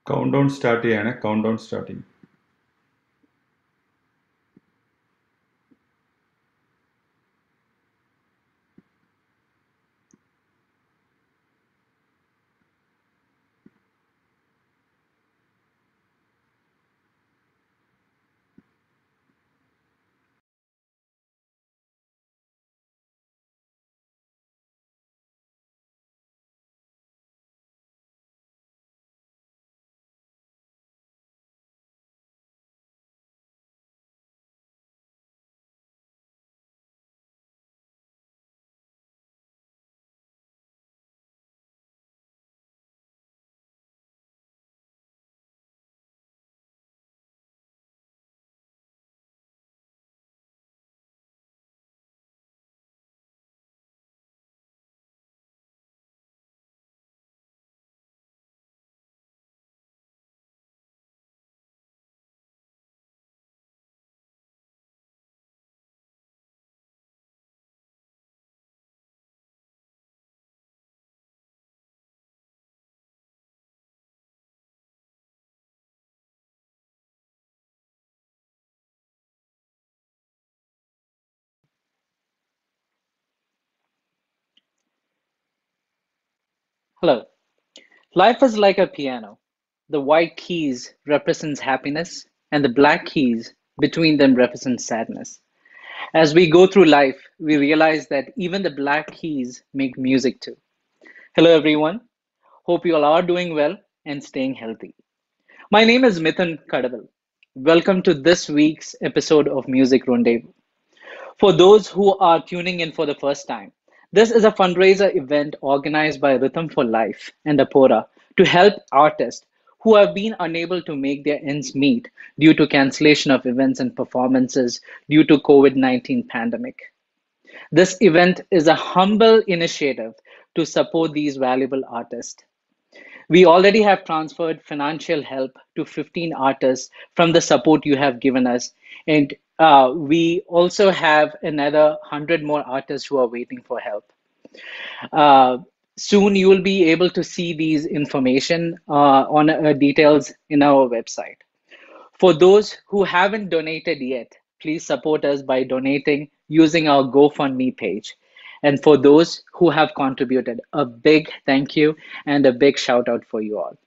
Count down start ചെയ്യാണ് count down starting Hello. Life is like a piano. The white keys represents happiness and the black keys between them represent sadness. As we go through life, we realize that even the black keys make music too. Hello everyone. Hope you all are doing well and staying healthy. My name is Mithun Kadaval. Welcome to this week's episode of Music Rendezvous. For those who are tuning in for the first time, this is a fundraiser event organized by Rhythm for Life and Apora to help artists who have been unable to make their ends meet due to cancellation of events and performances due to COVID-19 pandemic. This event is a humble initiative to support these valuable artists. We already have transferred financial help to 15 artists from the support you have given us. And uh, we also have another 100 more artists who are waiting for help. Uh, soon you will be able to see these information uh, on uh, details in our website. For those who haven't donated yet, please support us by donating using our GoFundMe page. And for those who have contributed, a big thank you and a big shout out for you all.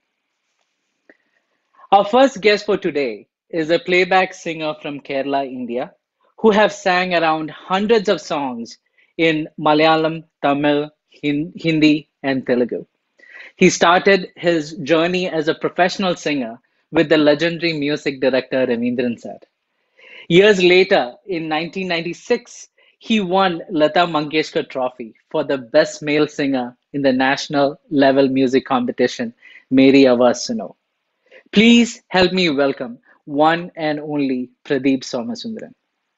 Our first guest for today is a playback singer from Kerala, India, who have sang around hundreds of songs in Malayalam, Tamil, Hin- Hindi, and Telugu. He started his journey as a professional singer with the legendary music director Ravindran Sir. Years later, in 1996, he won Lata Mangeshkar Trophy for the best male singer in the national level music competition, Meri Awaz Suno. Please help me welcome one and only Pradeep Somasundaran.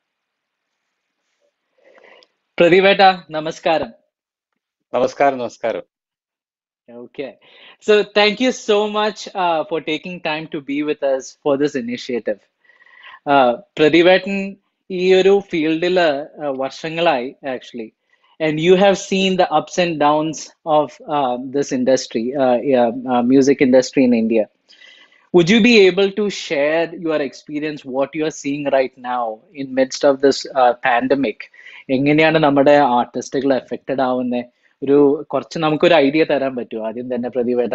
Pradeepeta, namaskaram. നമസ്കാരം നമസ്കാരം Okay. So thank you so much uh, for taking time to be with us for this initiative. Uh, പ്രതിവേട്ടൻ ഈ ഒരു ഫീൽഡിൽ വർഷങ്ങളായി actually and you have seen the ups and downs of uh, this industry, uh, yeah, uh, music industry in India. Would you be able to share your experience, what you are seeing right now in midst of this uh, pandemic? എങ്ങനെയാണ് നമ്മുടെ ആർട്ടിസ്റ്റുകൾ affected ആവുന്നത് ഒരു കുറച്ച് നമുക്കൊരു idea തരാൻ പറ്റുമോ ആദ്യം തന്നെ പ്രതിവേട്ട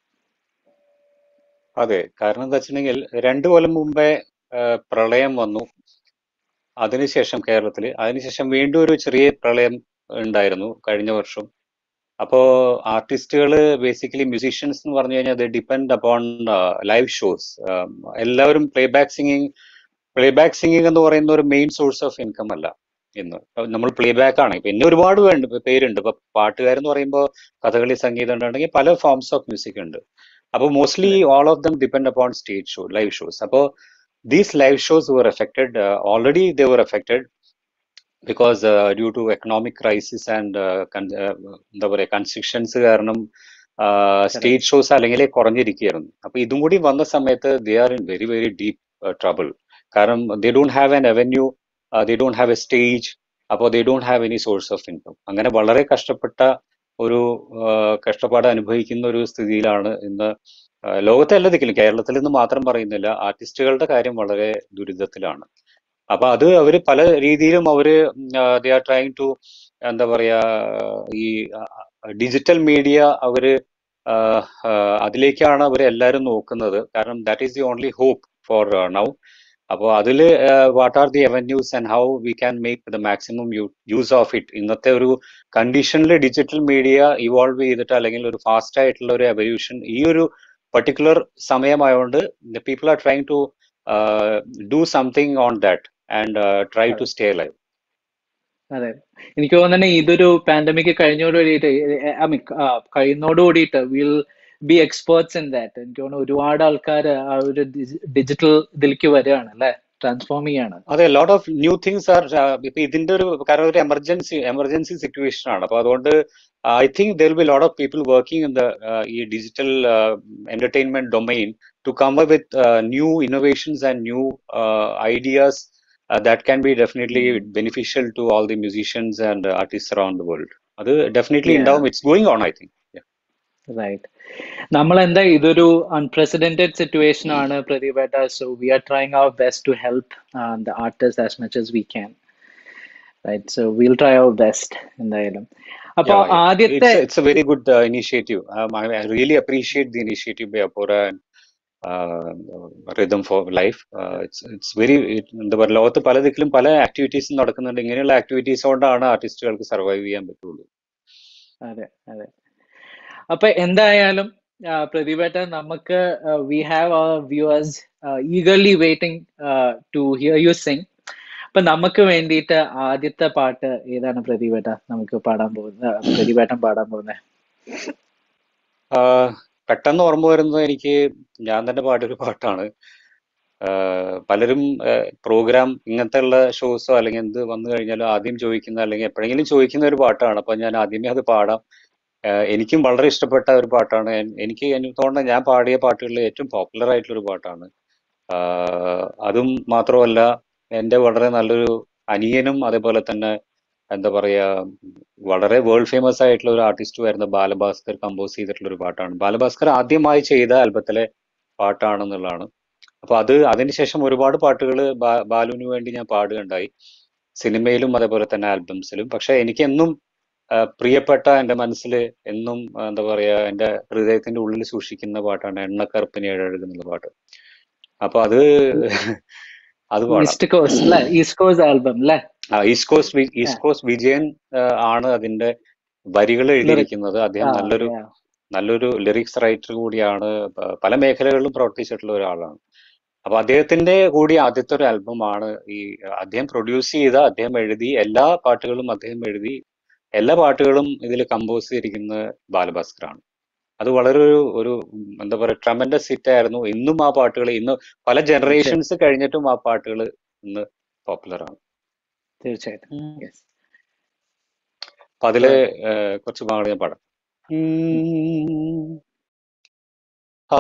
അതെ കാരണം എന്താ വെച്ചിട്ടുണ്ടെങ്കിൽ രണ്ടു കൊല്ലം മുമ്പേ ആ, പ്രളയം വന്നു അതിനുശേഷം കേരളത്തിൽ അതിനുശേഷം വീണ്ടും ഒരു ചെറിയ പ്രളയം ഉണ്ടായിരുന്നു കഴിഞ്ഞ വർഷം അപ്പോ ആർട്ടിസ്റ്റുകൾ ബേസിക്കലി മ്യൂസീഷ്യൻസ് എന്ന് പറഞ്ഞു കഴിഞ്ഞാൽ അത് ഡിപ്പെൻഡ് അപ്പോൺ ലൈവ് ഷോസ് എല്ലാവരും പ്ലേബാക്ക് സിംഗിങ് പ്ലേബാക്ക് സിംഗിങ് എന്ന് പറയുന്ന ഒരു മെയിൻ സോഴ്സ് ഓഫ് ഇൻകം അല്ല ഇന്ന് ഇപ്പൊ നമ്മൾ പ്ലേബാക്ക് ആണ് പിന്നെ ഒരുപാട് വേണ്ട പേരുണ്ട് ഇപ്പൊ പാട്ടുകാരെന്ന് പറയുമ്പോൾ കഥകളി സംഗീതം ഉണ്ടെങ്കിൽ പല ഫോംസ് ഓഫ് മ്യൂസിക് ഉണ്ട് അപ്പോൾ mostly all of them depend upon stage show live shows അപ്പോൾ these live shows were affected uh, already they were affected because uh, due to economic crisis and uh, con- uh, എന്താ പറയുക constructions കാരണം stage shows അല്ലെങ്കിൽ കുറഞ്ഞിരിക്കുകയായിരുന്നു അപ്പൊ ഇതും കൂടി വന്ന സമയത്ത് they are in very very deep trouble കാരണം they don't have an avenue they don't have a stage അപ്പോൾ they don't have any source of income അങ്ങനെ വളരെ കഷ്ടപ്പെട്ട ഒരു ആ, കഷ്ടപ്പാട് അനുഭവിക്കുന്ന ഒരു സ്ഥിതിയിലാണ് ഇന്ന് ലോകത്തെ എല്ലാ ദിക്കിലും കേരളത്തിൽ നിന്ന് മാത്രം പറയുന്നില്ല ആർട്ടിസ്റ്റുകളുടെ കാര്യം വളരെ ദുരിതത്തിലാണ് അപ്പൊ അത് അവര് പല രീതിയിലും അവര് ദേ ആർ ട്രൈങ് ടു എന്താ പറയാ ഈ ഡിജിറ്റൽ മീഡിയ അവര് ആ, ആ, അതിലേക്കാണ് അവർ എല്ലാവരും നോക്കുന്നത് കാരണം that is the only hope for now അപ്പോൾ അതിൽ what are the avenues and how we can make the maximum use of it ഇന്നത്തെ ഒരു കണ്ടീഷനിൽ ഡിജിറ്റൽ മീഡിയ ഇവോൾവ് ചെയ്തിട്ട് അല്ലെങ്കിൽ ഒരു ഫാസ്റ്റ് ആയിട്ടുള്ള ഒരു എവല്യൂഷൻ ഈ ഒരു പർട്ടിക്കുലർ സമയമായതുകൊണ്ട് the people are trying to do something on that and try to stay live അതെ എനിക്ക് തോന്നുന്നു ഇതൊരു പാൻഡമിക് കഴിഞ്ഞോട് കൂടിയിട്ട് ഐ മീൻ കഴിയുന്നോട് കൂടിയിട്ട് will be experts in that എനിക്ക് തോന്നുന്നു ഒരുപാട് ആൾക്കാർ ആ ഒരു ഡിജിറ്റൽ ഇതിലേക്ക് വരികയാണ് അല്ലെ ട്രാൻസ്ഫോം ചെയ്യാണ് അതെ lot of new things are ഇപ്പൊ ഇതിന്റെ ഒരു കാരണം ഒരു എമർജൻസി എമർജൻസി സിറ്റുവേഷൻ ആണ് അപ്പൊ അതുകൊണ്ട് I think there be lot of people working in the ഈ digital entertainment domain to come with new innovations and new ideas that can be definitely beneficial to all the musicians and artist around the world അത് definitely Yeah. ഉണ്ടാവും it's going on I think right നമ്മൾ എന്താ ഇതൊരു unprecedented situation ആണ് പ്രതിഭേട്ട so we are trying our best to help the artist as much as V can right so will try our best എന്തായാലും അപ്പൊ Yeah, yeah. ആദ്യത്തെ It's it's a very good uh, initiative. Um, I, I really appreciate the initiative by Apora and uh, Rhythm for Life. Uh, it's it's very it, എന്താ പറയുക ലോകത്ത് പല ദിക്കിലും പല ആക്ടിവിറ്റീസും നടക്കുന്നുണ്ട് ഇങ്ങനെയുള്ള ആക്ടിവിറ്റീസ് കൊണ്ടാണ് ആർട്ടിസ്റ്റുകൾക്ക് സർവൈവ് ചെയ്യാൻ പറ്റുള്ളൂ അതെ അതെ അപ്പൊ എന്തായാലും പ്രതിഭേട്ട നമുക്ക് we have our viewers eagerly waiting to hear you sing അപ്പൊ നമുക്ക് വേണ്ടിയിട്ട് ആദ്യത്തെ പാട്ട് ഏതാണ് പ്രതിഭേട്ട നമുക്ക് പാടാൻ പോകുന്നത് പ്രതിഭേട്ടൻ പാടാൻ പോകുന്നത് ആഹ് പെട്ടെന്ന് ഓർമ്മ വരുന്നത് എനിക്ക് ഞാൻ തന്നെ പാടിയൊരു പാട്ടാണ് ആഹ് പലരും പ്രോഗ്രാം ഇങ്ങനത്തെ ഉള്ള ഷോസോ അല്ലെങ്കിൽ എന്ത് വന്നു കഴിഞ്ഞാലും ആദ്യം ചോദിക്കുന്ന അല്ലെങ്കിൽ എപ്പോഴെങ്കിലും ചോദിക്കുന്ന ഒരു പാട്ടാണ് അപ്പൊ ഞാൻ ആദ്യമേ അത് പാടാം ആഹ് എനിക്കും വളരെ ഇഷ്ടപ്പെട്ട ഒരു പാട്ടാണ് എൻ- എനിക്ക് എനിക്ക് തോന്നുന്നത് ഞാൻ പാടിയ പാട്ടുകളിൽ ഏറ്റവും പോപ്പുലർ ആയിട്ടുള്ള ഒരു പാട്ടാണ് ആഹ് അതും മാത്രമല്ല എൻ്റെ വളരെ നല്ലൊരു അനിയനും അതേപോലെ തന്നെ എന്താ പറയാ വളരെ വേൾഡ് ഫേമസ് ആയിട്ടുള്ള ഒരു ആർട്ടിസ്റ്റും ആയിരുന്ന ബാലഭാസ്കർ കമ്പോസ് ചെയ്തിട്ടുള്ള ഒരു പാട്ടാണ് ബാലഭാസ്കർ ആദ്യമായി ചെയ്ത ആൽബത്തിലെ പാട്ടാണെന്നുള്ളതാണ് അപ്പൊ അത് അതിനുശേഷം ഒരുപാട് പാട്ടുകൾ ബാലുവിന് വേണ്ടി ഞാൻ പാടുകയുണ്ടായി സിനിമയിലും അതേപോലെ തന്നെ ആൽബംസിലും പക്ഷെ എനിക്ക് എന്നും ആ, പ്രിയപ്പെട്ട എൻ്റെ മനസ്സിൽ എന്നും ആ, എന്താ പറയാ എൻ്റെ ഹൃദയത്തിന്റെ ഉള്ളിൽ സൂക്ഷിക്കുന്ന പാട്ടാണ് എണ്ണക്കറുപ്പിന് ഏഴഴക് എന്നുള്ള പാട്ട് അപ്പൊ അത് അത് പാടാം ഈസ്റ്റ് കോസ്റ്റ് അല്ലെ ഈസ്റ്റ് കോസ്റ്റ് ആൽബം അല്ലെ ആ, ഈസ്റ്റ് കോസ്റ്റ് വി- ഈസ്റ്റ് കോസ്റ്റ് വിജയൻ ആ, ആണ് അതിന്റെ വരികൾ എഴുതിയിരിക്കുന്നത് അദ്ദേഹം നല്ലൊരു നല്ലൊരു ലിറിക്സ് റൈറ്റർ കൂടിയാണ് പ- പല മേഖലകളിലും പ്രവർത്തിച്ചിട്ടുള്ള ഒരാളാണ് അപ്പൊ അദ്ദേഹത്തിന്റെ കൂടി ആദ്യത്തെ ഒരു ആൽബമാണ് ഈ അദ്ദേഹം പ്രൊഡ്യൂസ് ചെയ്ത അദ്ദേഹം എഴുതി എല്ലാ പാട്ടുകളും അദ്ദേഹം എഴുതി എല്ലാ പാട്ടുകളും ഇതിൽ കമ്പോസ് ചെയ്തിരിക്കുന്ന ബാലഭാസ്കറാണ് അത് വളരെ ഒരു ഒരു ഉം, എന്താ പറയുക ട്രമൻഡസ് ഹിറ്റ് ആയിരുന്നു ഇന്നും ആ പാട്ടുകൾ ഇന്ന് പല ജനറേഷൻസ് കഴിഞ്ഞിട്ടും ആ പാട്ടുകൾ ഇന്ന് പോപ്പുലർ ആണ് തീർച്ചയായിട്ടും Yes. അപ്പൊ അതില് ഏഹ്, കുറച്ച് ഭാഗങ്ങൾ ഞാൻ പാടാം ആ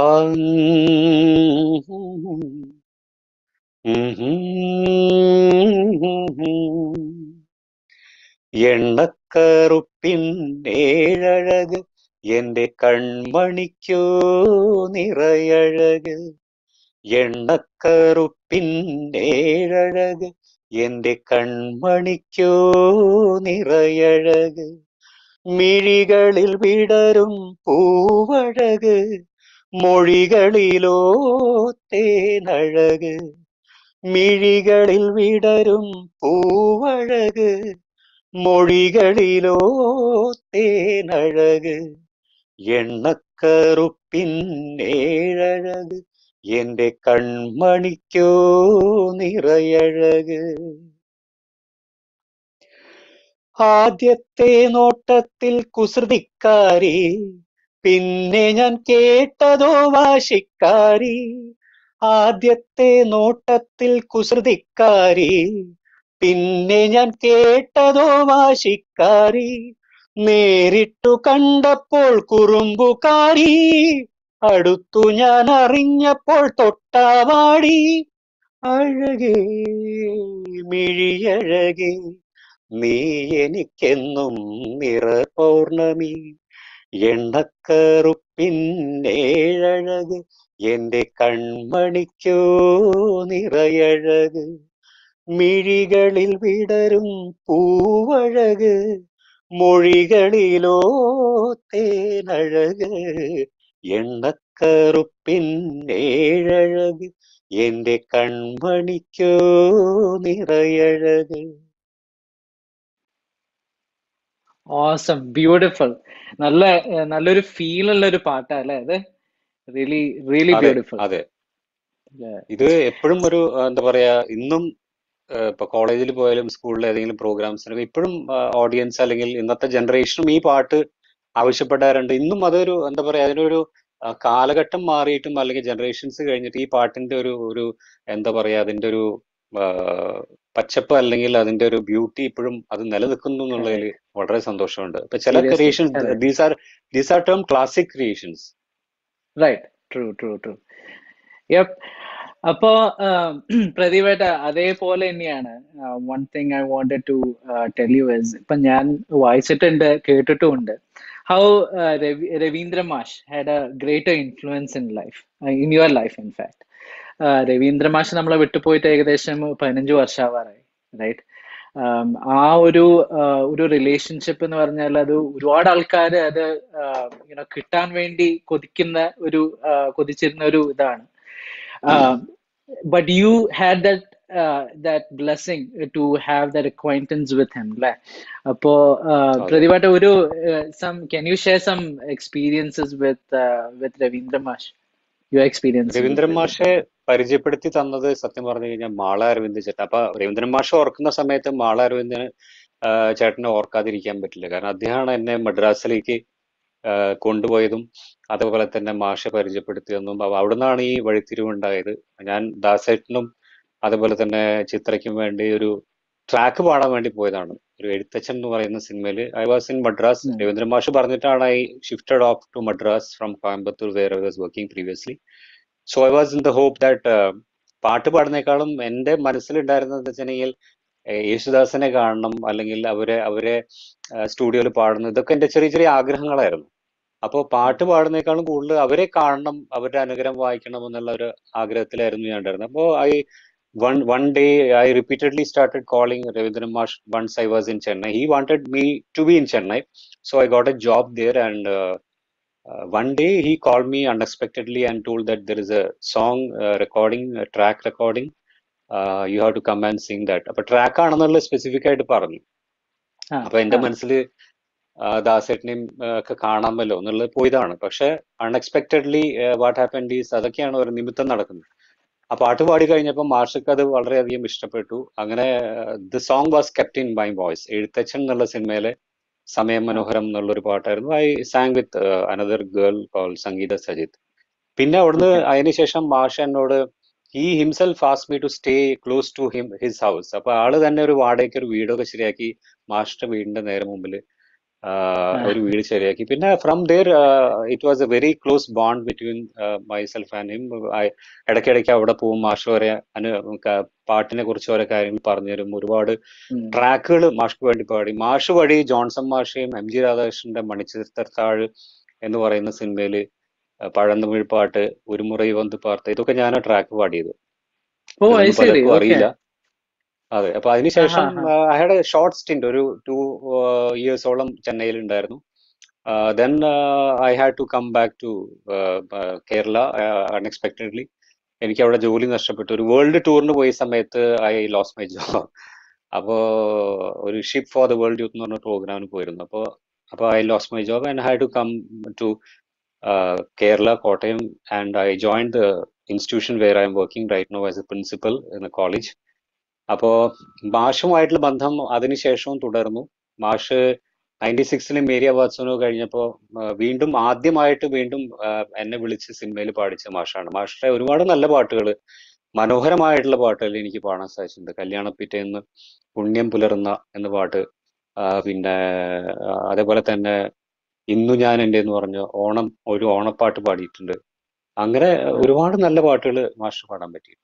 എണ്ണക്കറുപ്പിന്നേഴഴക് എന്റെ കൺമണിക്കോ നിറയഴക് എണ്ണക്കറുപ്പിന്നേഴഴക് എന്റെ കൺമണിക്കോ നിറയഴക് മിഴികളിൽ വിടരും പൂവഴക് മൊഴികളിലോ തേനഴക് മിഴികളിൽ വിടരും പൂവഴക് മൊഴികളിലോ തേനഴക് എണ്ണക്കറുപ്പിന്നേഴഴക് എന്റെ കൺമണിക്കോ നിറയഴക് ആദ്യത്തെ നോട്ടത്തിൽ കുസൃതിക്കാരി പിന്നെ ഞാൻ കേട്ടതോ വാശിക്കാരി ആദ്യത്തെ നോട്ടത്തിൽ കുസൃതിക്കാരി പിന്നെ ഞാൻ കേട്ടതോ വാശിക്കാരി നേരിട്ടു കണ്ടപ്പോൾ കുറുമ്പുകാരി അടുത്തു ഞാൻ അറിഞ്ഞപ്പോൾ തൊട്ടാവാടി അഴകേ മിഴിയഴകേ നീ എനിക്കെന്നും നിറ പൗർണമി എണ്ണക്കറുപ്പിന്നേഴഴക് എന്റെ കൺമണിക്കോ നിറയഴക് മിഴികളിൽ വിടരും പൂവഴക് മൊഴികളിലോ തേനഴക് എണ്ണക്കറുപ്പിന്നേഴഴക് എന്റെ കൺമണിക്കോ നിറയഴക് ഓസം ബ്യൂട്ടിഫുൾ നല്ല ഏർ നല്ലൊരു ഫീൽ ഉള്ള ഒരു പാട്ടാ അല്ലേ അത് റിയലി റിയലി അതെ ബ്യൂട്ടിഫുൾ അതെ ഇത് എപ്പോഴും ഒരു ആ, എന്താ പറയാ ഇന്നും ആ, ഇപ്പൊ കോളേജിൽ പോയാലും സ്കൂളിൽ ഏതെങ്കിലും പ്രോഗ്രാംസിനൊക്കെ ഇപ്പോഴും ഓഡിയൻസ് അല്ലെങ്കിൽ ഇന്നത്തെ ജനറേഷനും ഈ പാട്ട് ആവശ്യപ്പെടാറുണ്ട് ഇന്നും അതൊരു എന്താ പറയാ അതിനൊരു ആ, കാലഘട്ടം മാറിയിട്ടും അല്ലെങ്കിൽ ജനറേഷൻസ് കഴിഞ്ഞിട്ട് ഈ പാട്ടിന്റെ ഒരു ഒരു എന്താ പറയാ അതിന്റെ ഒരു ആ, പച്ചപ്പ് അല്ലെങ്കിൽ അതിന്റെ ഒരു ബ്യൂട്ടി ഇപ്പോഴും അത് നിലനിൽക്കുന്നു എന്നുള്ളതിൽ വളരെ സന്തോഷമുണ്ട് ഇപ്പൊ ചില Seriously, ക്രിയേഷൻസ് അതെ. These are these are term classic creations right true true true yup അപ്പോ ആം, പ്രദീപേട്ട അതേപോലെ തന്നെയാണ് one thing I wanted to tell you is ഇപ്പൊ ഞാൻ വായിച്ചിട്ടുണ്ട് കേട്ടിട്ടുമുണ്ട് how Ravindra Mash had a greater influence in life in your life in fact Ravindra Mash നമ്മളെ വിട്ടുപോയിട്ട് ഏകദേശം പതിനഞ്ച് വർഷമാവാറായി റൈറ്റ് ആ ഒരു ആ, ഒരു റിലേഷൻഷിപ്പ് എന്ന് പറഞ്ഞാൽ അത് ഒരുപാട് ആൾക്കാർ അത് യുനോ കിട്ടാൻ വേണ്ടി കൊതിക്കുന്ന ഒരു ആ, കൊതിച്ചിരുന്ന ഒരു ഇതാണ് but you had that that blessing to have that acquaintance with him അല്ലേ അപ്പോ പ്രതിഭാട്ട ഒരു some can you share some experiences with with Ravindra Mash your experience Raveendran മാഷെ പരിചയപ്പെടുത്തി തന്നത് സത്യം പറഞ്ഞു കഴിഞ്ഞാൽ മാള അരവിന്ദ് ചേട്ടൻ അപ്പൊ രവീന്ദ്രൻ മാഷ് ഓർക്കുന്ന സമയത്ത് മാള അരവിന്ദന് ആ, ചേട്ടനെ ഓർക്കാതിരിക്കാൻ പറ്റില്ല കാരണം അദ്ദേഹമാണ് എന്നെ മദ്രാസിലേക്ക് ആ, കൊണ്ടുപോയതും അതുപോലെ തന്നെ മാഷെ പരിചയപ്പെടുത്തിയതെന്നും അപ്പൊ അവിടുന്നാണ് ഈ വഴിത്തിരിവുണ്ടായത് ഞാൻ ദാസേട്ടനും അതുപോലെ തന്നെ ചിത്രയ്ക്കും വേണ്ടി ഒരു ട്രാക്ക് പാടാൻ വേണ്ടി പോയതാണ് ഒരു എഴുത്തച്ഛൻ എന്ന് പറയുന്ന സിനിമയിൽ ഐ വാസ് ഇൻ മദ്രാസ് ഉം. രവീന്ദ്രൻ മാഷ് പറഞ്ഞിട്ടാണ് I shifted off to Madras from Coimbatore where I was working previously so I was in the hope that പാട്ട് പാടുന്നേക്കാളും എൻ്റെ മനസ്സിലുണ്ടായിരുന്നത് എന്താ വെച്ചിട്ടുണ്ടെങ്കിൽ ഏഹ് യേശുദാസിനെ കാണണം അല്ലെങ്കിൽ അവരെ അവരെ സ്റ്റുഡിയോയിൽ പാടുന്നു ഇതൊക്കെ എൻ്റെ ചെറിയ ചെറിയ ആഗ്രഹങ്ങളായിരുന്നു അപ്പോൾ പാട്ട് പാടുന്നേക്കാളും കൂടുതൽ അവരെ കാണണം അവരുടെ അനുഗ്രഹം വായിക്കണം എന്നുള്ള ഒരു ആഗ്രഹത്തിലായിരുന്നു ഞാൻ ഉണ്ടായിരുന്നത് അപ്പോൾ I one one day I repeatedly started calling Raveendran Mash once I was in Chennai he wanted me to be in Chennai so I got a job there and uh, one day he called me unexpectedly and told that there is a song uh, recording a track recording uh, you have to come and sing that അപ്പൊ track ആണെന്നുള്ള specific ആയിട്ട് പറഞ്ഞു അപ്പൊ എന്റെ മനസ്സിൽ ദാസേട്ടനെയും ആ, ഒക്കെ കാണാമല്ലോ എന്നുള്ളത് പോയതാണ് പക്ഷെ അൺഎക്സ്പെക്ടഡ്ലി വാട്ട് ഹാപ്പൻഡ് ഈസ് അതൊക്കെയാണ് ഒരു നിമിത്തം നടക്കുന്നത് ആ പാട്ട് പാടി കഴിഞ്ഞപ്പോൾ മാഷക്ക് അത് വളരെയധികം ഇഷ്ടപ്പെട്ടു അങ്ങനെ the song was kept in my voice Ezhuthachan എന്നുള്ള സിനിമയിലെ സമയം മനോഹരം എന്നുള്ള ഒരു പാട്ടായിരുന്നു I sang with another girl call Sangeetha Sajith പിന്നെ അവിടുന്ന് Okay. അതിനുശേഷം മാഷ എന്നോട് ഈ himself as me to stay close to him his house അപ്പൊ ആള് തന്നെ ഒരു വാടകയ്ക്ക് ഒരു വീടൊക്കെ ശരിയാക്കി മാഷിന്റെ വീടിന്റെ നേരെ മുമ്പിൽ ഒരു വീട് ശരിയാക്കി പിന്നെ from there it was a very close bond between myself and him ഇടയ്ക്കിടയ്ക്ക് അവിടെ പോകും മാഷ് വരെ അനു ക- പാട്ടിനെ കുറിച്ച് ഓരോ കാര്യങ്ങൾ പറഞ്ഞുതരും ഒരുപാട് ട്രാക്കുകൾ മാഷ്ക്ക് വേണ്ടി പാടി മാഷ് വഴി ജോൺസൺ മാഷയും എം ജി രാധാകൃഷ്ണന്റെ മണിച്ചിത്രത്താഴ് എന്ന് പറയുന്ന സിനിമയിൽ പഴന്തമിഴ് പാട്ട് ഒരു മുറൈ വന്ന് പാർത്ത ഇതൊക്കെ ഞാൻ ട്രാക്ക് പാടിയത് ഓ ഐ ഇതൊന്നും ശരി പലർക്കും ഓക്കെ അറിയില്ല അതെ അപ്പൊ അതിനുശേഷം ആഹാ, I had a short stint ഒരു ടു ഇയേഴ്സോളം ചെന്നൈയിൽ ഉണ്ടായിരുന്നു then I had to come back to Kerala unexpectedly എനിക്ക് അവിടെ ജോലി നഷ്ടപ്പെട്ടു ഒരു വേൾഡ് ടൂറിന് പോയ സമയത്ത് ഐ ലോസ് മൈ ജോബ് അപ്പോ ഒരു ship for the world youth എന്ന് പറഞ്ഞ പ്രോഗ്രാമിന് പോയിരുന്നു അപ്പോൾ അപ്പോൾ I lose my job and had to come to Kerala Kottayam and I join the institution where I am working right now as a principal in a college അപ്പോ മാഷുമായിട്ടുള്ള ബന്ധം അതിനുശേഷവും തുടർന്നു മാഷ് നയൻറ്റി സിക്സിൽ മേരിയ വാത്സനോ കഴിഞ്ഞപ്പോൾ വീണ്ടും ആദ്യമായിട്ട് വീണ്ടും ആ, എന്നെ വിളിച്ച് സിനിമയിൽ പാടിച്ച മാഷാണ് മാഷിന്റെ ഒരുപാട് നല്ല പാട്ടുകൾ മനോഹരമായിട്ടുള്ള പാട്ടുകൾ എനിക്ക് പാടാൻ സാധിച്ചിട്ടുണ്ട് കല്യാണപ്പിറ്റേന്ന് പുണ്യം പുലർന്ന എന്ന പാട്ട് ആ, പിന്നെ ആ, അതേപോലെ തന്നെ ഇന്നു ഞാൻ എൻ്റെ എന്ന് പറഞ്ഞ ഓണം ഒരു ഓണപ്പാട്ട് പാടിയിട്ടുണ്ട് അങ്ങനെ ഒരുപാട് നല്ല പാട്ടുകൾ മാഷ് പാടാൻ പറ്റി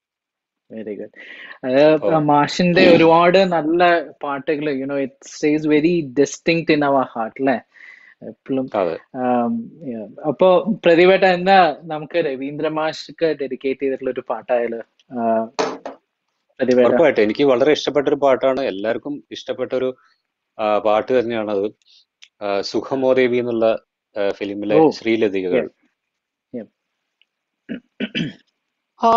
വെരി ഗുഡ് അത് ഓ മാഷിന്റെ ഒരുപാട് നല്ല പാട്ടുകൾ you know it stays very distinct in our heart അല്ലേ എപ്പോഴും അതെ അപ്പോ പ്രതിവേട്ട എന്നാ നമുക്ക് രവീന്ദ്ര മാഷ്ക്ക് ഡെഡിക്കേറ്റ് ചെയ്തിട്ടുള്ള ഒരു പാട്ടായാലോ പ്രതിവേട്ട ഉറപ്പായിട്ടും എനിക്ക് വളരെ ഇഷ്ടപ്പെട്ട ഒരു പാട്ടാണ് എല്ലാവർക്കും ഇഷ്ടപ്പെട്ട ഒരു ആ, പാട്ട് തന്നെയാണത് ആ, സുഖമോദേവി എന്നുള്ള ആ, ഫിലിമിലെ ഓ ശ്രീലതികകൾ yeah. ആ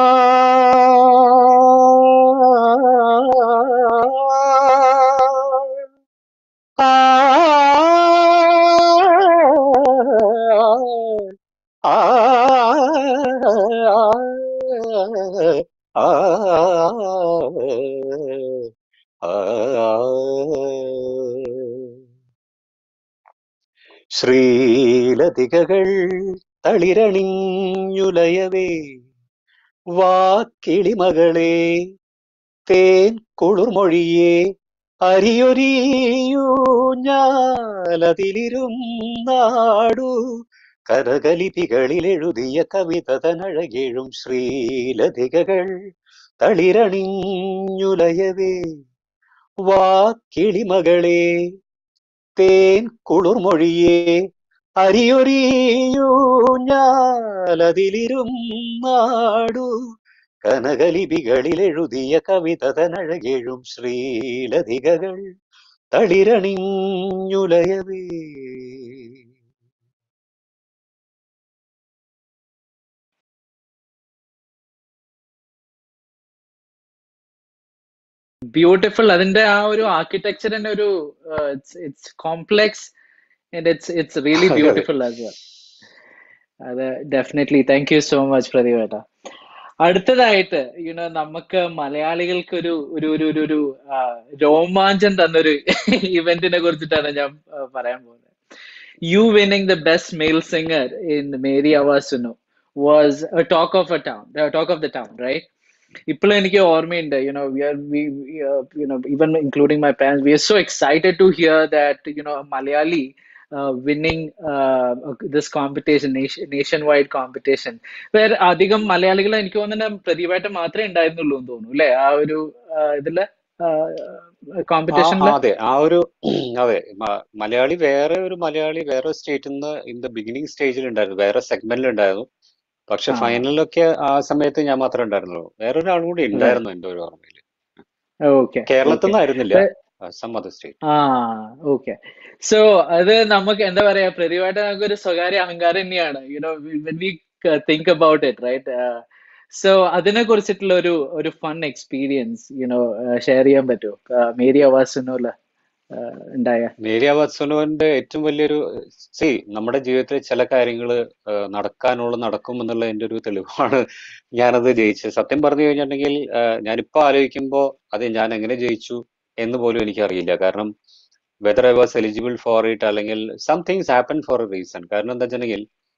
ആ ആ ആ ശ്രീലതികകൾ തളിരണിഞ്ഞുലയവേ വാക്കിളിമകളെ തേൻ കുളിർമൊഴിയെ അരിയൊരിയൂ ഞാലതിലിരുന്നാടു കരകലിപികളിൽ എഴുതിയ കവിത തനഴകേഴും ശ്രീലതികകൾ തളിരണിഞ്ഞുലയവേ വാക്കിളിമകളെ തേൻ കുളിർമൊഴിയെ അരിയൊരിയൂ ഞാലതിലിരുന്നാടു കനകലിപികളിൽ എഴുതിയ കവിത തനഴകേഴും ശ്രീലതികകൾ തളിരണിഞ്ഞുലയവേ ബ്യൂട്ടിഫുൾ അതിന്റെ ആ ഒരു ആർക്കിടെക്ചറിന്റെ ഒരു it's it's complex and it's it's really അതെ അതെ ബ്യൂട്ടിഫുൾ ആസ് വെൽ അത് definitely thank you so much പ്രതിവേട്ട അടുത്തതായിട്ട് യുനോ നമുക്ക് മലയാളികൾക്ക് ഒരു ഒരു ഒരു ഒരു ഒരു ആ, രോമാഞ്ചം തന്നൊരു ഇവന്റിനെ കുറിച്ചിട്ടാണ് ഞാൻ ആ, പറയാൻ പോകുന്നത് you winning the best male singer in Meri Awaaz Suno was a talk of a town, a talk of the town, right? ഇപ്പോഴും എനിക്ക് ഓർമ്മയുണ്ട് you know we are we you know even including my parents we are so excited to hear that you know Malayali winning this competition nationwide competition വേറെ അധികം മലയാളികൾ എനിക്ക് തോന്നുന്നത് പ്രതിഭായിട്ട് മാത്രമേ ഉണ്ടായിരുന്നുള്ളൂ എന്ന് തോന്നുന്നു അല്ലെ ആ ഒരു ആ, ഇതില് ആ ആ, കോമ്പറ്റീഷനില് അതെ ആ ഒരു അതെ മ- മലയാളി വേറെ ഒരു മലയാളി വേറെ സ്റ്റേറ്റിൽ നിന്ന് ഇൻ ദ ബിഗിനിങ് സ്റ്റേജിൽ ഉണ്ടായിരുന്നു വേറെ സെഗ്മെന്റിൽ ഉണ്ടായിരുന്നു പക്ഷെ ആ ഫൈനലിലൊക്കെ ആ സമയത്ത് ഞാൻ മാത്രമേ ഉണ്ടായിരുന്നുള്ളൂ വേറൊരാളും കൂടി right. ഉണ്ടായിരുന്നു എന്റെ ഒരു ഓർമ്മയിൽ ഓക്കെ കേരളത്തിൽ ഓക്കെ നിന്നായിരുന്നില്ല സം അതർ സ്റ്റേറ്റ് ആ ഓക്കെ സോ അത് നമുക്ക് എന്താ പറയാ പ്രതിഭായിട്ട് നമുക്ക് ഒരു സ്വകാര്യ അഹങ്കാരം തന്നെയാണ് you know when we think about it right so അതിനെ കുറിച്ചിട്ടുള്ള ഒരു ഒരു ഫൺ എക്സ്പീരിയൻസ് യുനോ ഷെയർ ചെയ്യാൻ പറ്റുമോ മേരി അവാസിനുള്ള ഉണ്ടായ മേരി വത്സനുവിന്റെ ഏറ്റവും വലിയൊരു സി നമ്മുടെ ജീവിതത്തിൽ ചില കാര്യങ്ങൾ നടക്കാനുള്ള നടക്കും എന്നുള്ള എന്റെ ഒരു തെളിവാണ് ഞാനത് ജയിച്ചത് സത്യം പറഞ്ഞു കഴിഞ്ഞിട്ടുണ്ടെങ്കിൽ ഞാനിപ്പോ ആലോചിക്കുമ്പോൾ അത് ഞാൻ എങ്ങനെ ജയിച്ചു എന്ന് പോലും എനിക്കറിയില്ല കാരണം whether I was eligible for it അല്ലെങ്കിൽ some things happen for a reason കാരണം എന്താ വെച്ചിട്ടുണ്ടെങ്കിൽ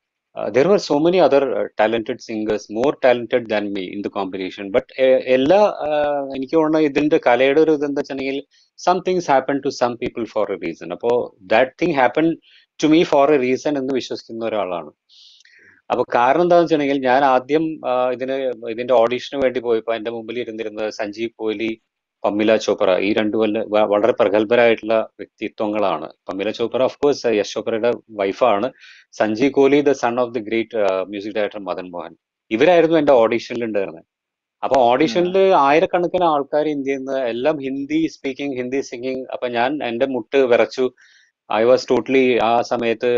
there were so many other talented singers more talented than me in the competition but എല്ലാ uh, എനിക്ക് തോന്നുന്നു ഇതിന്റെ കലയുടെ ഒരു ഇതെന്താ വെച്ചിട്ടുണ്ടെങ്കിൽ some things happen to some people for a reason അപ്പോ that thing happen to me for a reason എന്ന് വിശ്വസിക്കുന്ന ഒരാളാണ് അപ്പൊ കാരണം എന്താണെന്ന് വെച്ചിട്ടുണ്ടെങ്കിൽ ഞാൻ ആദ്യം ആ, ഇതിന് ഇതിന്റെ ഓഡീഷന് വേണ്ടി പോയപ്പോ എന്റെ മുമ്പിൽ ഇരുന്നിരുന്നത് സഞ്ജീവ് കോഹ്ലി പമ്മില ചോപ്ര ഈ രണ്ടു വല്ല വ- വളരെ പ്രഗത്ഭരായിട്ടുള്ള വ്യക്തിത്വങ്ങളാണ് Pamela Chopra of course Yash ചോപ്രയുടെ വൈഫാണ് Sanjeev Kohli the son of the great music director Madan Mohan ഇവരായിരുന്നു എന്റെ ഓഡീഷനിൽ ഉണ്ടായിരുന്നത് അപ്പൊ ഓഡീഷനിൽ ആയിരക്കണക്കിന് ആൾക്കാർ ഇന്ത്യയിൽ നിന്ന് എല്ലാം ഹിന്ദി സ്പീക്കിംഗ് ഹിന്ദി സിംഗിങ് അപ്പൊ ഞാൻ എന്റെ മുട്ട് വിറച്ചു ഐ വാസ് ടോട്ടലി ആ സമയത്ത്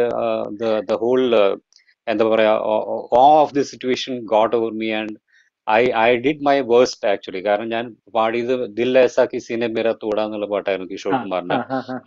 ദ ഹോൾ എന്താ പറയാ of the situation got over me and I I did my worst actually കാരണം ഞാൻ പാടിയത് ദിൽ ഏസാ കിസിനെ മേര തോടാ എന്നുള്ള പാട്ടായിരുന്നു കിഷോർ കുമാറിന്റെ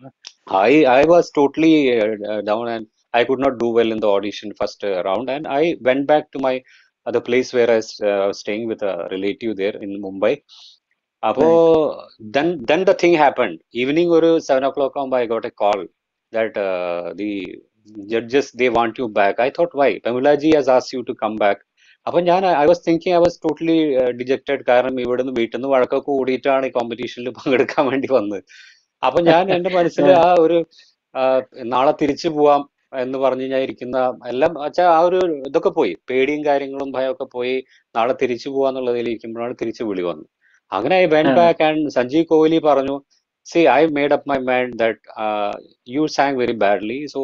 I I was totally uh, uh, down and I could not do well in the audition first uh, round and I went back to my uh, the place where I was, uh, I was staying with a relative there in Mumbai. അപ്പോ then then the thing happened. Evening ഒരു seven o'clock ആകുമ്പോൾ I got a call that uh, the judges they want you back. I thought why? Pamelaji has asked you to come back. അപ്പൊ ഞാൻ I was thinking I was totally dejected കാരണം ഇവിടുന്ന് വീട്ടിൽ നിന്ന് വഴക്കൊക്കെ കൂടിയിട്ടാണ് ഈ കോമ്പറ്റീഷനിൽ പങ്കെടുക്കാൻ വേണ്ടി വന്നത് അപ്പൊ ഞാൻ എന്റെ മനസ്സിൽ ആ ഒരു ആ, നാളെ തിരിച്ചു പോവാം എന്ന് പറഞ്ഞ് ഞാൻ ഇരിക്കുന്ന എല്ലാം വെച്ചാൽ ആ ഒരു ഇതൊക്കെ പോയി പേടിയും കാര്യങ്ങളും ഭയമൊക്കെ പോയി നാളെ തിരിച്ചു പോവാന്നുള്ളതിൽ ഇരിക്കുമ്പോഴാണ് തിരിച്ചു വിളി വന്നു അങ്ങനെ ഐ വെൻ ആ. ബാക്ക് ആൻഡ് സഞ്ജീവ് കോഹ്ലി പറഞ്ഞു see, I made up my mind that uh, you sang very badly, so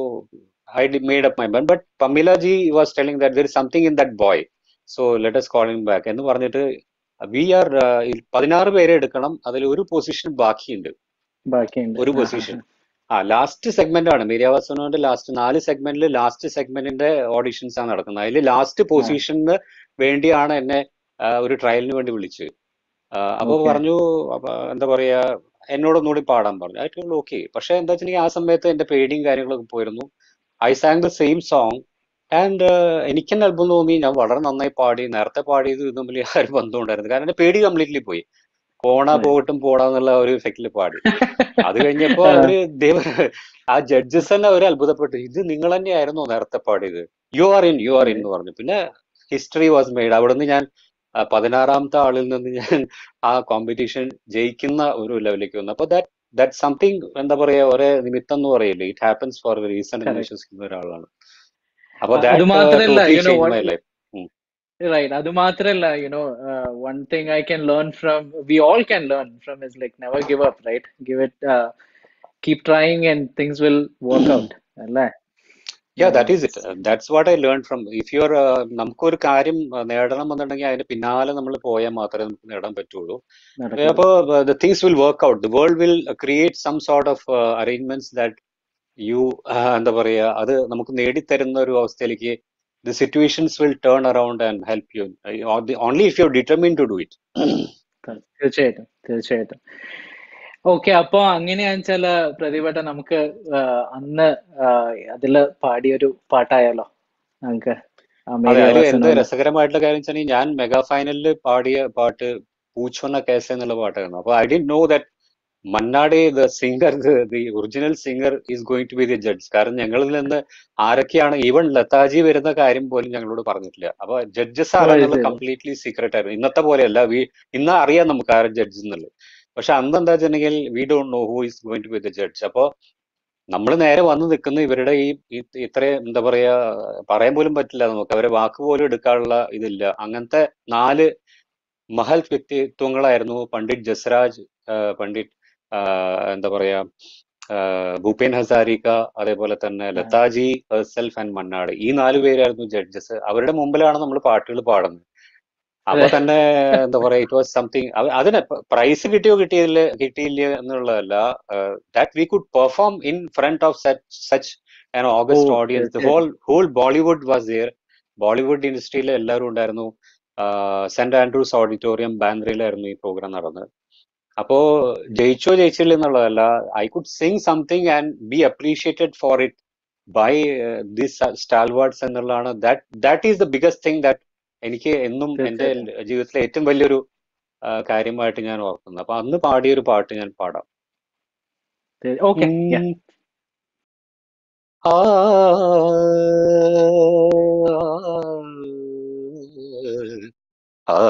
I did made up my mind. But Pamela ji was telling that there is something in that boy, so let us call him back. എന്ന് പറഞ്ഞിട്ട് V R പതിനാറ് പേരെ എടുക്കണം അതിൽ ഒരു position ബാക്കിയുണ്ട് ബാക്കിയുണ്ട് ഒരു ആ, ആ, പൊസിഷൻ ആ ലാസ്റ്റ് സെഗ്മെന്റ് ആണ് മീരിയാവാസനോന്റെ ലാസ്റ്റ് നാല് സെഗ്മെന്റിൽ ലാസ്റ്റ് സെഗ്മെന്റിന്റെ ഓഡിഷൻസ് ആണ് നടക്കുന്നത് അതിൽ ലാസ്റ്റ് പൊസിഷന് വേണ്ടിയാണ് എന്നെ ആ, ഒരു ട്രയലിന് വേണ്ടി വിളിച്ചത് ആ, അപ്പൊ Okay. പറഞ്ഞു അപ്പൊ എന്താ പറയാ എന്നോടൊന്നുകൂടി പാടാൻ പറഞ്ഞു ആയിട്ടുള്ള ഓക്കെ പക്ഷെ എന്താ വെച്ചിട്ടുണ്ടെങ്കിൽ ആ സമയത്ത് എന്റെ പേടിയും കാര്യങ്ങളൊക്കെ പോയിരുന്നു I sang the same song and എനിക്ക് തന്നെ അത്ഭുതം തോന്നി ഞാൻ വളരെ നന്നായി പാടി നേരത്തെ പാടിയത് ഇത് തമ്മിൽ ആ ഒരു ബന്ധം ഉണ്ടായിരുന്നു കാരണം എന്റെ പേടി കംപ്ലീറ്റ്ലി പോയി പോണ Right. പോകട്ടും പോടാന്നുള്ള ഒരു ഇഫക്റ്റിൽ പാടി അത് കഴിഞ്ഞപ്പോ അവര് ദൈവ ആ ജഡ്ജസ് തന്നെ അവര് അത്ഭുതപ്പെട്ടു ഇത് നിങ്ങൾ തന്നെയായിരുന്നോ നേരത്തെ പാടിയത് you are in you are in എന്ന് പറഞ്ഞു പിന്നെ ഹിസ്റ്ററി വാസ് മെയ്ഡ് അവിടുന്ന് ഞാൻ ആ, പതിനാറാമത്തെ ആളിൽ നിന്ന് ഞാൻ ആ കോമ്പറ്റീഷൻ ജയിക്കുന്ന ഒരു ലെവലിലേക്ക് വന്നു അപ്പൊ ദാറ്റ് ദാറ്റ് സംതിങ് എന്താ പറയാ ഒരേ നിമിത്തം എന്ന് പറയില്ലേ ഇറ്റ് ഹാപ്പൻസ് ഫോർ റീസൺ എന്ന് Correct. വിശ്വസിക്കുന്ന ഒരാളാണ് അപ്പൊ അത് ദാറ്റ് മാത്രല്ല, totally you know change what- my life Right. അത് മാത്രല്ല, you know, uh, one thing I can learn from, we all can learn from is like never give up, right? Give it, uh, keep trying and things will work out. അല്ലേ? Yeah that is it that's what I learn from if you are നമുക്കൊരു കാര്യം uh, നേടണം എന്നുണ്ടെങ്കിൽ അതിന് പിന്നാലെ നമ്മൾ പോയാൽ മാത്രമേ നമുക്ക് നേടാൻ പറ്റുള്ളൂ നടക്കുള്ളൂ. അപ്പോൾ the things will work out the world will create some sort of arrangements that you എന്താ പറയാ അത് നമുക്ക് നേടിത്തരുന്ന ഒരു അവസ്ഥയിലേക്ക് the situations will turn around and help you only if you determine to do it തീർച്ചയായിട്ടും തീർച്ചയായിട്ടും ഓക്കെ അപ്പൊ അങ്ങനെയാണെന്ന് വെച്ചാല് പ്രതിഭട്ട നമുക്ക് ആ, അന്ന് ആ, അതില് പാടിയൊരു പാട്ടായാലോ നമുക്ക് ആ അതെ മേരി അതിൽ എന്ത് ആവാസനോട് രസകരമായിട്ടുള്ള കാര്യം വെച്ചാൽ ഞാൻ മെഗാ ഫൈനലിൽ പാടിയ പാട്ട് പൂച്ചോന്ന കേസ എന്നുള്ള പാട്ടായിരുന്നു അപ്പൊ I D know that മന്നാടെ the singer the original singer is going to be the judge കാരണം ഞങ്ങളിൽ നിന്ന് ആരൊക്കെയാണ് ഈവൻ ലതാജി വരുന്ന കാര്യം പോലും ഞങ്ങളോട് പറഞ്ഞിട്ടില്ല അപ്പൊ ജഡ്ജസ് ആരാന്നുള്ള ശരി. കംപ്ലീറ്റ്ലി സീക്രട്ട് ആയിരുന്നു ഇന്നത്തെ പോലെയല്ല വി ഇന്ന് അറിയാം നമുക്ക് ആരും ജഡ്ജ് എന്നുള്ളത് പക്ഷെ അന്ന് എന്താ വെച്ചിട്ടുണ്ടെങ്കിൽ we don't know who is going to be the judge അപ്പോ നമ്മൾ നേരെ വന്ന് നിൽക്കുന്ന ഇവരുടെ ഈ ഈ- ഇത്ര എന്താ പറയാ പറയാൻ പോലും പറ്റില്ല നമുക്ക് അവരെ വാക്ക് പോലും എടുക്കാനുള്ള ഇതില്ല അങ്ങനത്തെ നാല് മഹൽ വ്യക്തിത്വങ്ങളായിരുന്നു പണ്ഡിറ്റ് ജസ്രാജ് ആ, പണ്ഡിറ്റ് ആ, എന്താ പറയാ ആ, ഭൂപേൻ ഹസാരിക അതേപോലെ തന്നെ ലതാജി സെൽഫ് ആൻഡ് മന്നാട് ഈ നാല് പേരായിരുന്നു ജഡ്ജസ് അവരുടെ മുമ്പിലാണ് നമ്മൾ പാട്ടുകൾ പാടുന്നത് അപ്പൊ അതെ. തന്നെ എന്താ പറയാ ഇറ്റ് വാസ് സംതിങ് അതിന് പ്രൈസ് കിട്ടിയോ കിട്ടിയില്ല കിട്ടിയില്ല എന്നുള്ളതല്ല that we could perform in front of such an august ഓ, ഓഡിയൻസ് തീർച്ചയായും. Whole whole Bollywood was there Bollywood ഇൻഡസ്ട്രിയിലെ എല്ലാവരും ഉണ്ടായിരുന്നു സെന്റ് ആൻഡ്രൂസ് ഓഡിറ്റോറിയം ബാൻഡ്രയിലായിരുന്നു ഈ പ്രോഗ്രാം നടന്നത് അപ്പോ ജയിച്ചോ ജയിച്ചില്ല എന്നുള്ളതല്ല I could sing something and be appreciated for it by this stalwarts എന്നുള്ളതാണ് that that is the biggest thing that എനിക്ക് എന്നും എന്റെ തീർച്ചയായിട്ടും. ജീവിതത്തിലെ ഏറ്റവും വലിയൊരു ആ, കാര്യമായിട്ട് ഞാൻ ഓർക്കുന്നത് അപ്പൊ അന്ന് പാടിയ ഒരു പാട്ട് ഞാൻ പാടാം ഓക്കെ ഉം. ആ ആ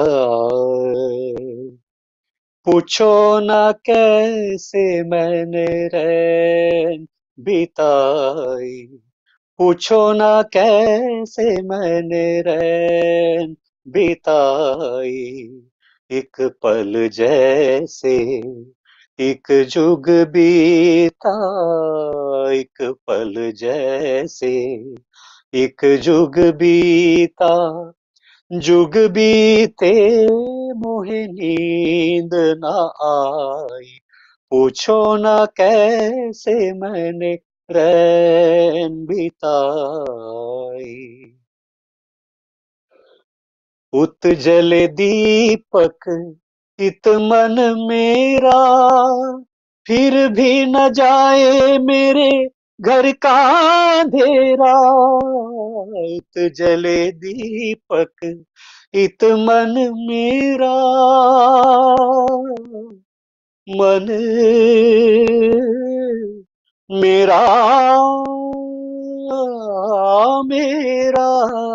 पूछो ना कैसे मैंने रैन बिताई पूछो ना कैसे मैंने रैन बिताई एक पल जैसे एक जुग बीता एक पल जैसे एक जुग बीता जुग बीते मोहे नींद न आई पूछो ना कैसे मैंने रैन बिताई उत जले दीपक इत मन मेरा फिर भी न जाए मेरे घर का अंधेरा उत जले दीपक इत मन मेरा मन मेरा मेरा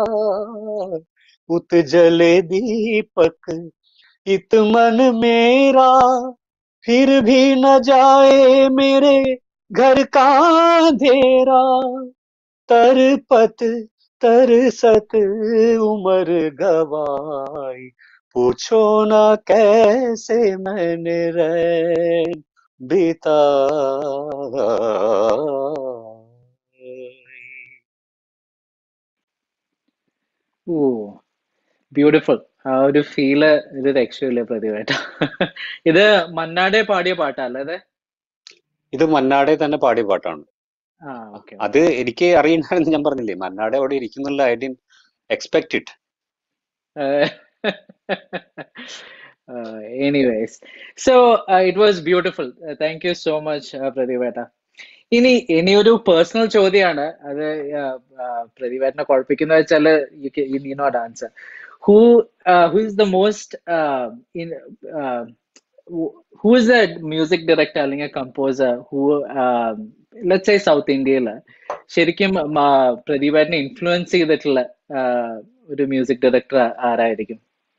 उत जले दीपक इत मन मेरा फिर भी न जाए मेरे घर का अंधेरा तरपत तरसत उमर गवाई पूछो ना कैसे मैंने रैन ബിതായി ഓ ബ്യൂട്ടിഫുൾ ആ ഒരു ഫീല് ഒരു രക്ഷയില്ല പ്രതിവേട്ട ഇത് മന്നാടെ പാടിയ പാട്ടാ അല്ലേ ഇത് മന്നാടെ തന്നെ പാടിയ പാട്ടാണ് ആ ഓക്കെ അത് എനിക്ക് അറിയണമെന്ന് ഞാൻ പറഞ്ഞില്ലേ മന്നാടെ അവിടെ ഇരിക്കുന്നുള്ള I didn't expect it anyways so it was beautiful thank you so much പ്രതിവേട്ട ഇനി ഇനിയൊരു പേഴ്സണൽ ചോദ്യമാണ് അത് പ്രതിവേട്ടനെ കുഴപ്പിക്കുന്ന വെച്ചാല് you need not answer who who is the most who is the music director അല്ലെങ്കിൽ composer who let's say south ഇന്ത്യയില് ശരിക്കും പ്രതിഭേട്ടനെ influence ചെയ്തിട്ടുള്ള ആഹ്, ഒരു മ്യൂസിക് ഡയറക്ടർ ആരായിരിക്കും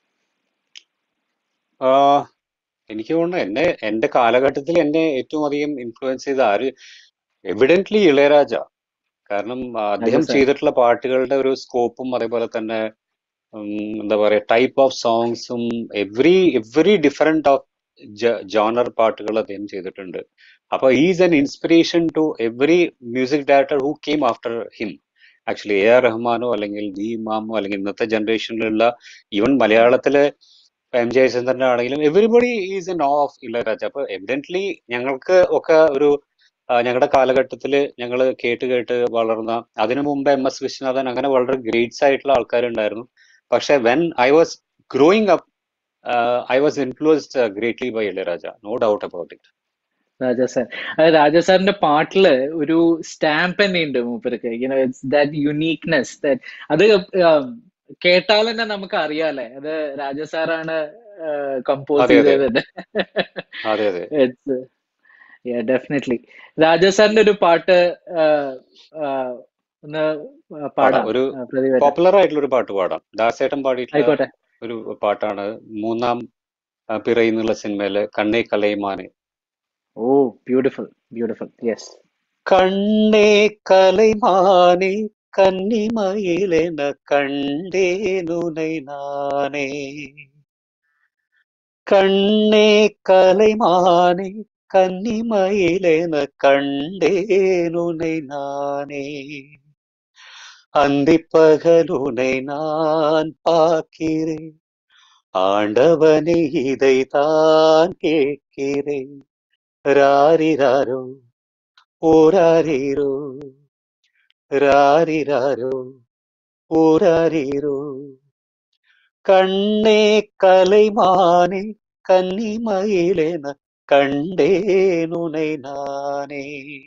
ആഹ് എനിക്ക് തോന്നുന്നു എന്നെ എന്റെ കാലഘട്ടത്തിൽ എന്നെ ഏറ്റവും അധികം ഇൻഫ്ലുവൻസ് ചെയ്ത ആര് എവിഡന്റ്ലി ഇളയരാജ കാരണം ആ, അദ്ദേഹം sir. ചെയ്തിട്ടുള്ള പാട്ടുകളുടെ ഒരു സ്കോപ്പും അതേപോലെ തന്നെ ഉം, എന്താ പറയാ ടൈപ്പ് ഓഫ് സോങ്സും every every different of genre പാട്ടുകൾ അദ്ദേഹം ചെയ്തിട്ടുണ്ട് അപ്പൊ is an inspiration to every music director who came after him actually A R റഹ്മാനോ അല്ലെങ്കിൽ വി ഇമാമോ അല്ലെങ്കിൽ ഇന്നത്തെ ജനറേഷനിലുള്ള ഈവൻ മലയാളത്തിലെ എം ജയചന്ദ്രൻ ആണെങ്കിലും everybody is an of Ilaiyaraaja അപ്പൊ എവിഡന്റ്ലി ഞങ്ങൾക്ക് ഒക്കെ ഒരു ഞങ്ങളുടെ കാലഘട്ടത്തിൽ ഞങ്ങൾ കേട്ട് കേട്ട് വളർന്ന അതിനു മുമ്പ് എം എസ് വിശ്വനാഥൻ അങ്ങനെ വളരെ ഗ്രേറ്റ്സ് ആയിട്ടുള്ള ആൾക്കാരുണ്ടായിരുന്നു പക്ഷെ when I was growing up I was influenced greatly by Ilaiyaraaja no doubt about it Raja sir അത് രാജാ സാറിന്റെ പാട്ടില് ഒരു സ്റ്റാമ്പ് തന്നെ ഉണ്ട് മൂപ്പർക്ക് യുനോ ഇറ്റ്സ് ദാറ്റ് യുണീക്നെസ് അത് um, കേട്ടാൽ തന്നെ നമുക്ക് അറിയാലേ അത് രാജാ സാറാണ് കമ്പോസ് അതെ, അതെ. ചെയ്തത് അതെ അതെ ഇറ്റ്സ് ഡെഫിനറ്റ്ലി രാജാ സാറിന്റെ ഒരു പാട്ട് ആഹ്, ആഹ്, ഒന്ന് പാടാം ഒരു ആ, പ്രതിഭ പോപ്പുലർ ആയിട്ടുള്ള ഒരു പാട്ട് പാടാം ദാസേട്ടൻ പാടിയിട്ടുള്ള ആയിക്കോട്ടെ ഒരു പാട്ടാണ് മൂന്നാം ആ, പിറ എന്നുള്ള സിനിമയിലെ കണ്ണേ കലൈമാനെ ഓ ബ്യൂട്ടിഫുൾ ബ്യൂട്ടിഫുൾ യെസ് കണ്ണേ കലൈമാനെ കന്നിമയിലെന കണ്ടേനുனை நானே கண்ணே கலைமானே கன்னிமயிலென கண்டேனுனை நானே அந்திப்பகலுனை நான் பார்க்கிறேன் ஆண்டவனே இதைத்தான் கேட்கிறேன் ராரிராரோ ஓராரிரோ ராரிராரோ ஓராரிரோ கண்ணே கலைமானே கன்னிமயிலென கண்டேனுனை நானே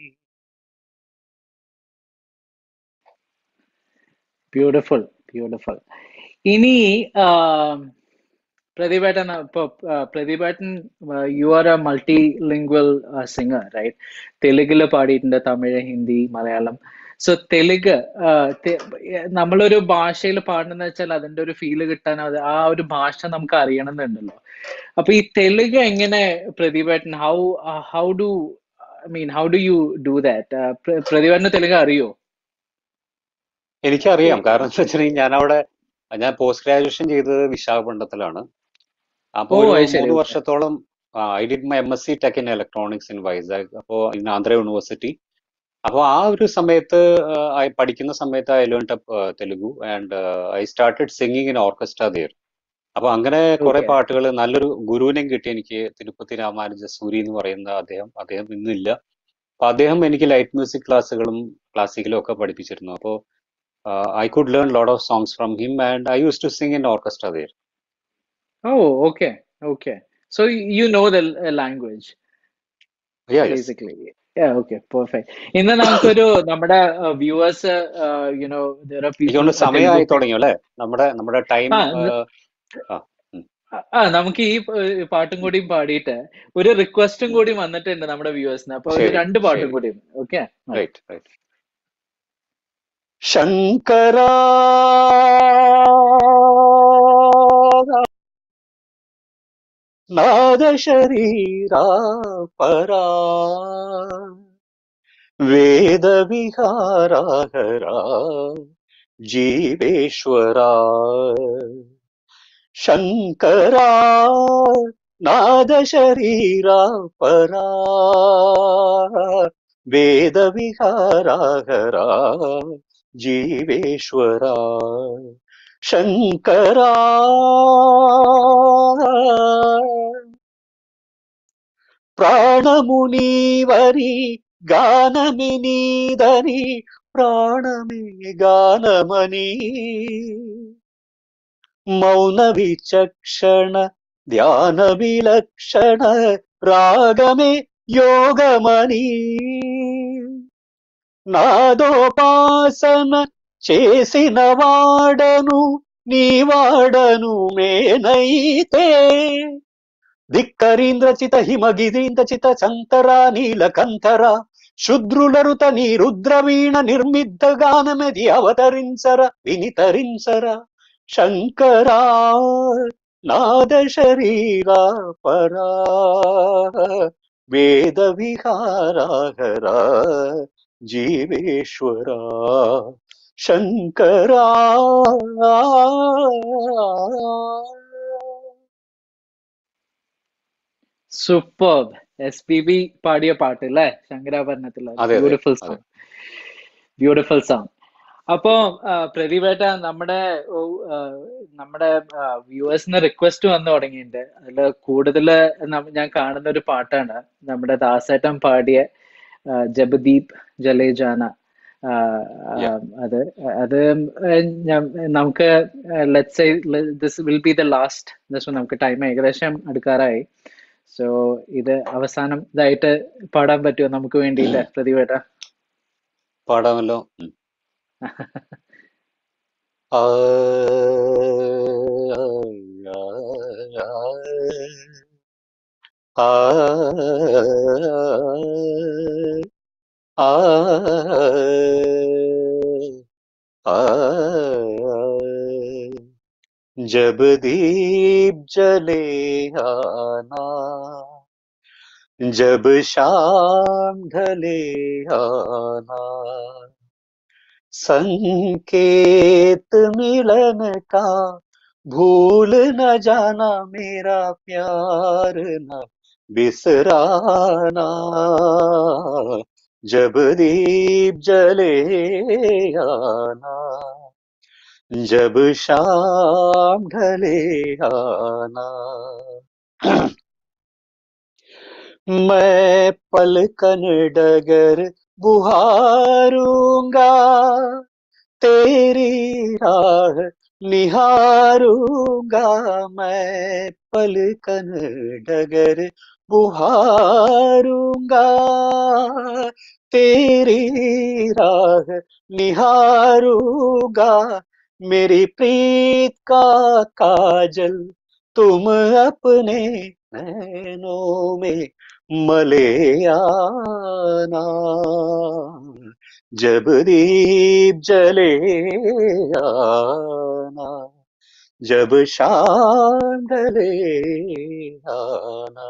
ബ്യൂട്ടിഫുൾ ബ്യൂട്ടിഫുൾ ഇനി പ്രതിഭേട്ടൻ ഇപ്പൊ പ്രതിഭേട്ടൻ you are a multilingual singer right തെലുങ്കില് പാടിയിട്ടുണ്ട് തമിഴ് ഹിന്ദി മലയാളം സോ തെലുങ്ക് ആ, തെ- നമ്മളൊരു ഭാഷയിൽ പാടണമെന്ന് വെച്ചാൽ അതിന്റെ ഒരു ഫീല് കിട്ടാൻ അത് ആ ഒരു ഭാഷ നമുക്ക് അറിയണമെന്നുണ്ടല്ലോ അപ്പൊ ഈ തെലുങ്ക് എങ്ങനെ പ്രതിഭേട്ടൻ how how do I mean how do you do that പ്രതിഭേട്ടന് തെലുങ്ക് അറിയോ എനിക്കറിയാം കാരണം എന്താ വെച്ചിട്ടുണ്ടെങ്കിൽ ഞാൻ അവിടെ ഞാൻ പോസ്റ്റ് ഗ്രാജുവേഷൻ ചെയ്തത് വിശാഖപട്ടണത്തിലാണ് അപ്പൊ ഓ, ഒരു അത് ശരി. മൂന്ന് വർഷത്തോളം I did my M S C tech in electronics in Vizag അപ്പോ ഇൻ ആന്ധ്ര യൂണിവേഴ്സിറ്റി അപ്പോൾ ആ ഒരു സമയത്ത് ആ, I പഠിക്കുന്ന സമയത്ത് I learn up Telugu and I started singing in orchestra there അപ്പൊ അങ്ങനെ കുറെ Okay. പാട്ടുകൾ നല്ലൊരു ഗുരുവിനെയും കിട്ടി എനിക്ക് തിരുപ്പതി രാമാനുജ സൂരി എന്ന് പറയുന്ന അദ്ദേഹം അദ്ദേഹം ഇന്നില്ല അപ്പൊ അദ്ദേഹം എനിക്ക് ലൈറ്റ് മ്യൂസിക് ക്ലാസ്സുകളും ക്ലാസിക്കലും ഒക്കെ പഠിപ്പിച്ചിരുന്നു അപ്പോൾ I could learn lot of songs from him and I use to sing in orchestra there Oh, okay, okay. So you know the uh, language basically. Yeah, okay, perfect. ഇന്ന് നമുക്കൊരു നമ്മുടെ viewers you know there are എനിക്ക് people തോന്നുന്നു for സമയമായി Telugu. തുടങ്ങി അല്ലേ നമ്മുടെ നമ്മുടെ ടൈം ആ, ആ നമുക്ക് ഈ പ- പാട്ടും കൂടി പാടിയിട്ട് ഒരു റിക്വസ്റ്റും കൂടി വന്നിട്ടുണ്ട് നമ്മുടെ വ്യൂവേഴ്സിന് അപ്പൊ ഒരു ശരി, രണ്ട് പാട്ടും ശരി. കൂടി ഓക്കെ റൈറ്റ് റൈറ്റ് ശങ്കരാ നാദശരീരാ പരാ വേദവിഹാരാഹരാ ജീവേശ്വരാ ശങ്കരാ നാദശരീരാ പരാ വേദവിഹാരാഹരാ ജീവേശ്വരാ ശങ്കരാ പ്രാണമുനീവരി ഗാനമിനീതനി പ്രാണമേ ഗാനമണി മൗനവിചക്ഷണ ധ്യാനവിലക്ഷണ రాగమే యోగమని నాదోపాసన చేసిన వాడను నీ వాడను మేనైతే ధిక్కరీంద్రచిత హిమగిరీంద్రచిత శంకర నీలకంఠర శుద్రులరుత నీ రుద్రవీణ నిర్మిద్ద గానమది అవతరించర వినితరించర శంకరా నాద శరీరా పరా వేద విహారాహరా జీవేశ్వరా శంకరా സൂപ്പർബ് എസ് പി ബി പാടിയ പാട്ട് അല്ലേ ശങ്കരാഭരണത്തില് അതെ അതെ ബ്യൂട്ടിഫുൾ അതെ സോങ് ബ്യൂട്ടിഫുൾ സോങ് അപ്പോ പ്രദീപേട്ട നമ്മുടെ ഓ, ആ, നമ്മുടെ വ്യൂവേഴ്സിന് റിക്വസ്റ്റ് വന്നു തുടങ്ങിയിട്ടുണ്ട് അതില് കൂടുതല് നം- ഞാൻ കാണുന്ന ഒരു പാട്ടാണ് നമ്മുടെ ദാസേട്ടൻ പാടിയ ആ, ജബദീപ് ജലേജാന ആ, ആ, Yeah. അത് അത് ഞാൻ- നമുക്ക് let's this will be the last ദിവസം നമുക്ക് ടൈം ഏകദേശം അടുക്കാറായി സോ ഇത് അവസാനം ഇതായിട്ട് പാടാൻ പറ്റുമോ നമുക്ക് വേണ്ടിയില്ലേ പ്രദീപേട്ട പാടാമല്ലോ ഉം. ആ, ആ, ആ, ആ, जब दीप जले आना जब शाम ढले आना संकेत मिलन का भूल न जाना मेरा प्यार न बिसराना जब दीप जले आना जब शाम ढले आना मैं पलकन डगर बुहारूंगा तेरी राह निहारूंगा मैं पलकन डगर बुहारूंगा तेरी राह निहारूंगा मेरी प्रीत का काजल तुम अपने नैनों में मले आना जब दीप जले आना जब शाम ढले आना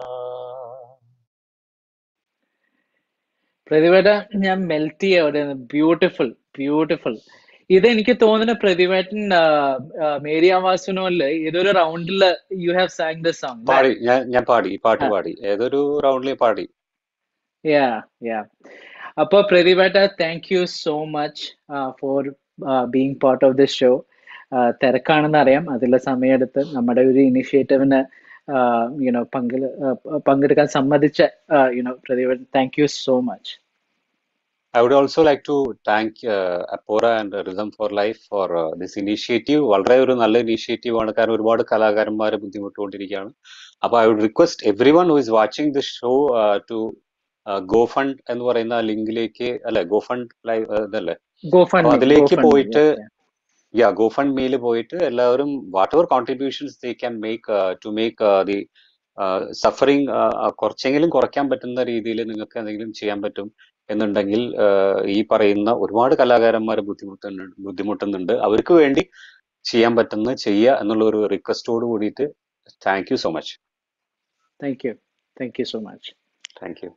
പ്രതിഭേട്ട ഞാൻ മെൽറ്റ് ചെയ്യാ അവിടെ ബ്യൂട്ടിഫുൾ ബ്യൂട്ടിഫുൾ ഇത് എനിക്ക് തോന്നുന്നു പ്രതിഭേട്ടൻ മേരി ആവാസുനോല് ഏതൊരു റൗണ്ടില് you have sang the song പാടി ഞാൻ ഞാൻ പാടി ഈ പാട്ട് പാടി ഏതൊരു റൗണ്ടിൽ പാടി യാ യാ അപ്പൊ പ്രതിഭേട്ട thank you so much for being part of this show തിരക്കാണെന്ന് അറിയാം അതിലെ സമയമെടുത്ത് നമ്മുടെ ഒരു ഇനിഷ്യേറ്റീവിന് യുനോ പങ്കെ പങ്കെടുക്കാൻ സമ്മതിച്ച യുനോ പ്രതിഭേട്ടൻ thank you so much I would also like to thank uh, Apora and uh, Rhythm for Life for uh, this initiative. വളരെ ഒരു നല്ല ഇനീഷ്യേറ്റീവ് ആണ് കാരണം ഒരുപാട് കലാകാരന്മാർ ബുദ്ധിമുട്ടുകൊണ്ടിരിക്കുകയാണ് അപ്പോൾ I would request everyone who is watching this show to go fund എന്ന് പറയുന്ന ലിങ്കിലേക്ക് അല്ലെ ഗോ ഫണ്ട് ലൈവ് ഇതല്ലേ ഗോ അപ്പൊ ഫണ്ട് അതിലേക്ക് പോയിട്ട് യാ ഗോ ഫണ്ട് മീല് പോയിട്ട് എല്ലാവരും whatever contributions they can make to make the suffering കുറച്ചെങ്കിലും കുറയ്ക്കാൻ പറ്റുന്ന രീതിയിൽ നിങ്ങൾക്ക് എന്തെങ്കിലും ചെയ്യാൻ പറ്റും എന്നുണ്ടെങ്കിൽ ആഹ് ഈ പറയുന്ന ഒരുപാട് കലാകാരന്മാർ ബുദ്ധിമുട്ടുന്നുണ്ട് ബുദ്ധിമുട്ടുന്നുണ്ട് അവർക്ക് വേണ്ടി ചെയ്യാൻ പറ്റുന്ന ചെയ്യുക എന്നുള്ള ഒരു റിക്വസ്റ്റോട് കൂടിയിട്ട് thank you so much thank you thank you so much thank you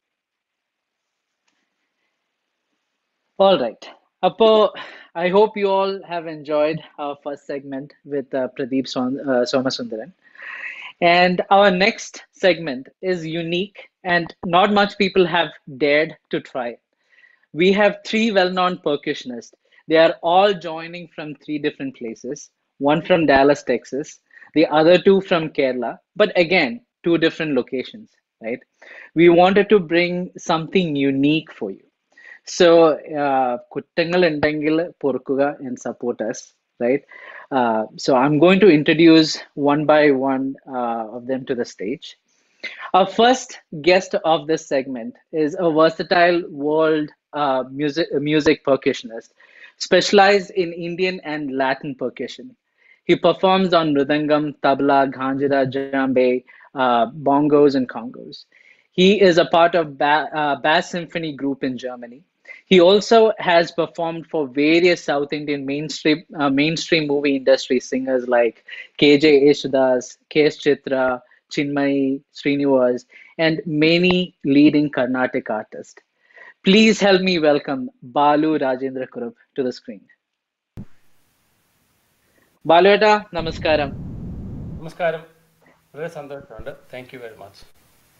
All right. Apo, I hope you all have enjoyed our first segment with uh, Pradeep Son- uh, Somasundaran. And our next segment is unique, and not much people have dared to try it. We have three well known percussionists. They are all joining from three different places one from Dallas, Texas, the other two from Kerala, but again, two different locations, right? We wanted to bring something unique for you. So, uh, കുറ്റങ്ങൾ ഉണ്ടെങ്കിൽ പൊറുക്കുക and support us, right? Uh, so, I'm going to introduce one by one uh, of them to the stage. Our first guest of this segment is a versatile world uh, music, music percussionist, specialized in Indian and Latin percussion. He performs on mridangam, tabla, ghanjira, djembe, uh, bongos, and congos. He is a part of ba- uh, Bass Symphony Group in Germany. He also has performed for various South Indian mainstream uh, mainstream movie industry singers like KJ Yeshudas, K.S. Chitra, Chinmay Srinivas, and many leading Carnatic artists. Please help me welcome Balu Rajendra Kurup to the screen. ബാലുവേട്ടാ നമസ്കാരം നമസ്കാരം വളരെ സന്തോഷമുണ്ട് thank you very much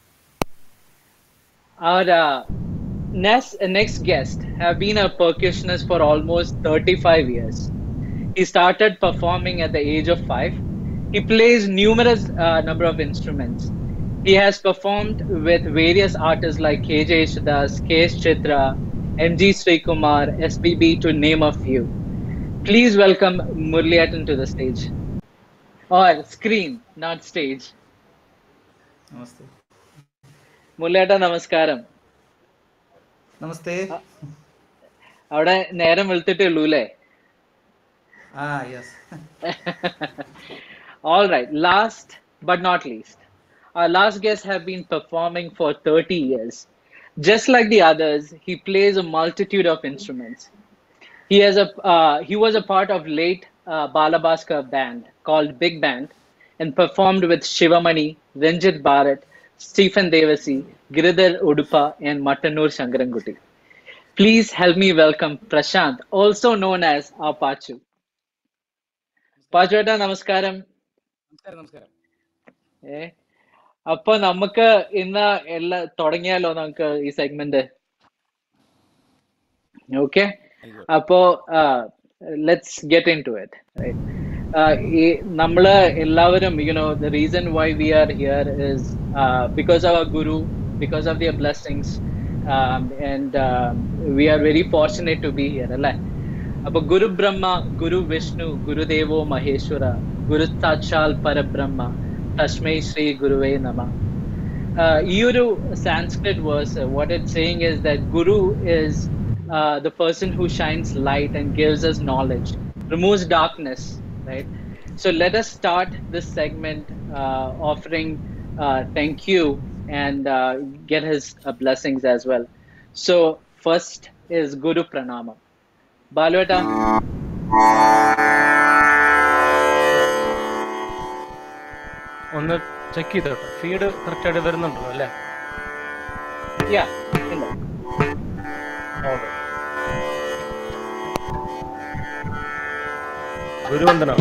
Our uh, next, next guest have been a percussionist for almost 35 years. He started performing at the age of five. He plays numerous uh, number of instruments. He has performed with various artists like KJ Yeshudas, K.S. Chitra, M.G. Srikumar, SPB, to name a few. Please welcome Murliatan to the stage. Or screen, not stage. നമസ്തേ മുരളിയേട്ടാ നമസ്കാരം നമസ്തേ അവിടെ നേരം വെളുത്തിട്ടേ ഉള്ളൂ അല്ലേ ആ yes All right, last but not least, our last guests have been performing for 30 years. Just like the others, he plays a multitude of instruments. He has a uh, he was a part of late uh, Balabhaskar band called Big Band and performed with Shivamani, Ranjit Bharat, Stephen Devasi, Giridhar Udupa, and Matanur Shankaranguti. Please help me welcome Prashant, also known as Apachu. പാച്ചുവേട്ടാ നമസ്കാരം നമസ്കാരം നമസ്കാരം ഏ അപ്പൊ നമുക്ക് ഇന്ന് എല്ലാ തുടങ്ങിയാലോ നമുക്ക് ഈ സെഗ്മെന്റ് ഓക്കെ അപ്പോ let's get into it ഈ നമ്മള് എല്ലാവരും you know the reason why we are here is because our guru because of their blessings and we are very fortunate to be here അല്ലേ അപ്പൊ ഗുരു ബ്രഹ്മ ഗുരു വിഷ്ണു ഗുരുദേവോ മഹേശ്വര ഗുരു സാക്ഷാൽ പരബ്രഹ്മ തസ്മൈ ശ്രീ ഗുരുവേ നമ ഈ ഒരു Sanskrit verse what it saying is that guru is the person who shines light and gives us knowledge removes darkness right so let us start this segment uh, offering uh, thank you and uh, get his uh, blessings as well so first is guru pranama ബാലുവേട്ടാ ഒന്ന് check ചെയ്തോട്ടെ feed correct ആയിട്ട് വരുന്നുണ്ടോ അല്ലേ യാ ഉണ്ട് ഗുരുവന്ദനം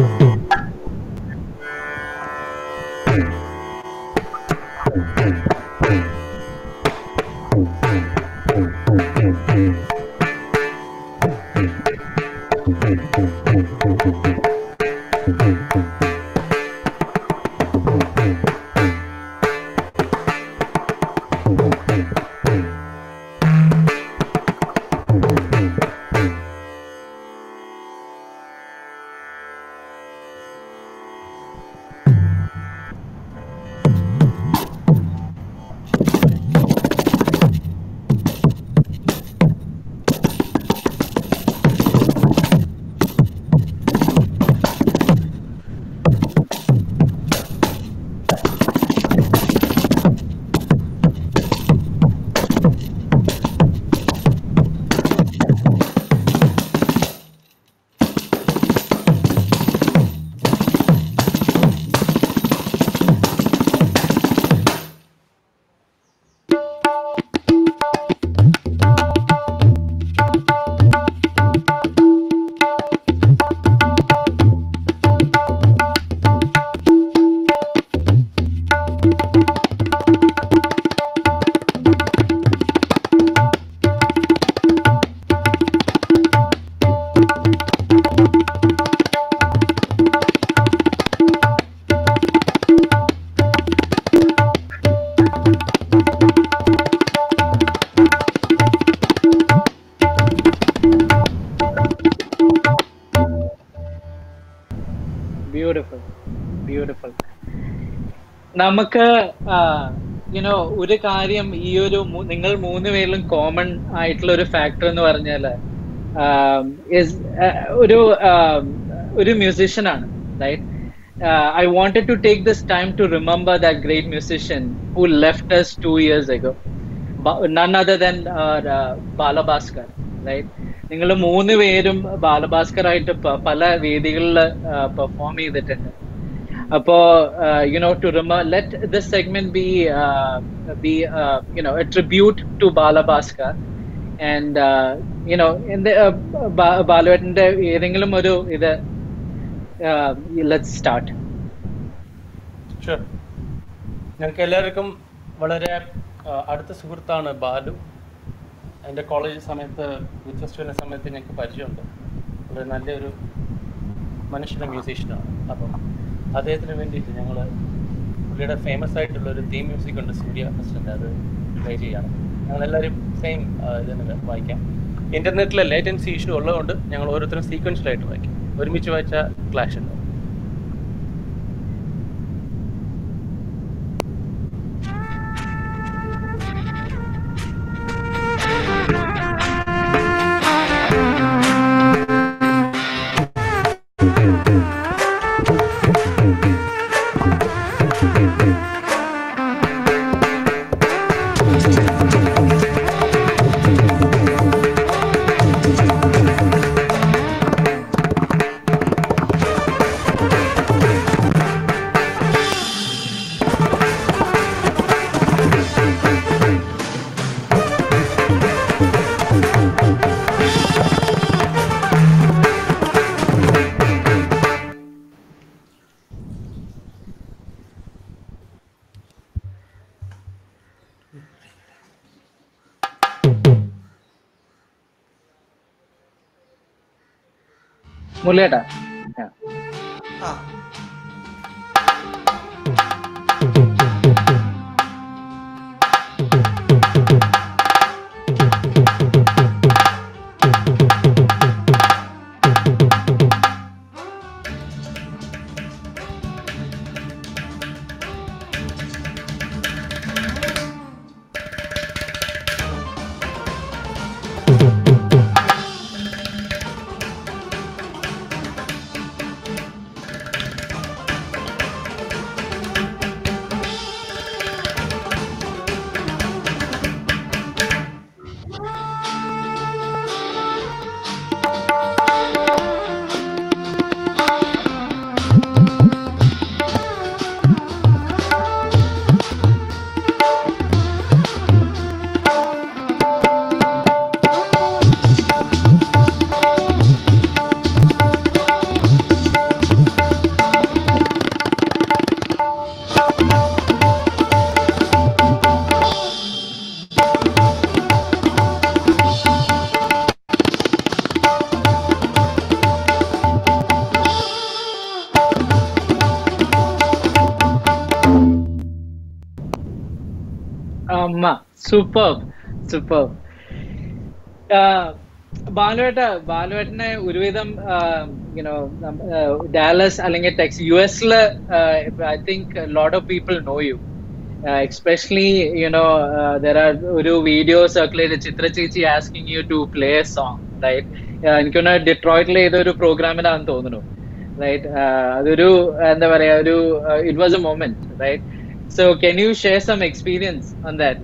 നമുക്ക് you know ഒരു കാര്യം ഈ ഒരു മൂ- നിങ്ങൾ മൂന്ന് പേരിലും കോമൺ ആയിട്ടുള്ള ഒരു ഫാക്ടർ എന്ന് പറഞ്ഞാല് ആം, is, ആ, ഒരു ആം, ഒരു മ്യൂസിഷ്യൻ ആണ് right I wanted to take this time to remember that great musician who left us two years ago none other than Balabhaskar right നിങ്ങൾ മൂന്ന് പേരും ബാലഭാസ്കർ ആയിട്ട് പ- പല വേദികളിൽ പെർഫോം ചെയ്തിട്ടുണ്ട് അപ്പോ യു നോ ടു റിമ let this segment be be you know a tribute to Balabhaskar and you know എന്ത് ബാലുവേട്ടന്റെ ഏതെങ്കിലും ഒരു ഇത് ലെറ്റ് സ്റ്റാർട്ട് ഷുവർ ഞങ്ങൾക്ക് എല്ലാവർക്കും വളരെ ആ, അടുത്ത സുഹൃത്താണ് ബാലു എൻ്റെ കോളേജ് സമയത്ത് യൂത്ത് ഫെസ്റ്റിവലിൻ്റെ സമയത്ത് ഞങ്ങൾക്ക് പരിചയമുണ്ട് വളരെ നല്ലൊരു മനുഷ്യൻ്റെ മ്യൂസീഷ്യനാണ് അപ്പം അദ്ദേഹത്തിന് വേണ്ടിയിട്ട് ഞങ്ങൾ പുള്ളിയുടെ ഫേമസ് ആയിട്ടുള്ള ഒരു തീം മ്യൂസിക് ഉണ്ട് സൂര്യ ഫെസ്റ്റിൻ്റെ അത് പ്ലേ ചെയ്യാണ് ഞങ്ങളെല്ലാവരും സെയിം ഇതിന് വായിക്കാം ഇൻ്റർനെറ്റിലെ ലേറ്റൻസി ഇഷ്യൂ ഉള്ളതുകൊണ്ട് ഞങ്ങൾ ഓരോരുത്തരും സീക്വൻഷ്യലായിട്ട് വായിക്കും ഒരുമിച്ച് വായിച്ചാൽ ക്ലാഷ് ഉണ്ടാവും മുരളിയേട്ടാ Yeah. ആ അമ്മ സൂപ്പർ സൂപ്പർ ബാലുവേട്ട ബാലുവേട്ടനെ ഒരുവിധം യുനോ ഡാലസ് അല്ലെങ്കിൽ ടെക്സ് യു എസില് I think lot of people know you especially you know there are ഒരു വീഡിയോ സർക്കുലേറ്റ് ചിത്ര ചേച്ചി asking you to play a song right എനിക്കൊന്ന് ഡിട്രോയിറ്റിലെ ഏതൊരു പ്രോഗ്രാമിലാണെന്ന് തോന്നുന്നു റൈറ്റ് അതൊരു എന്താ പറയാ ഒരു it was a moment right so can you share some experience on that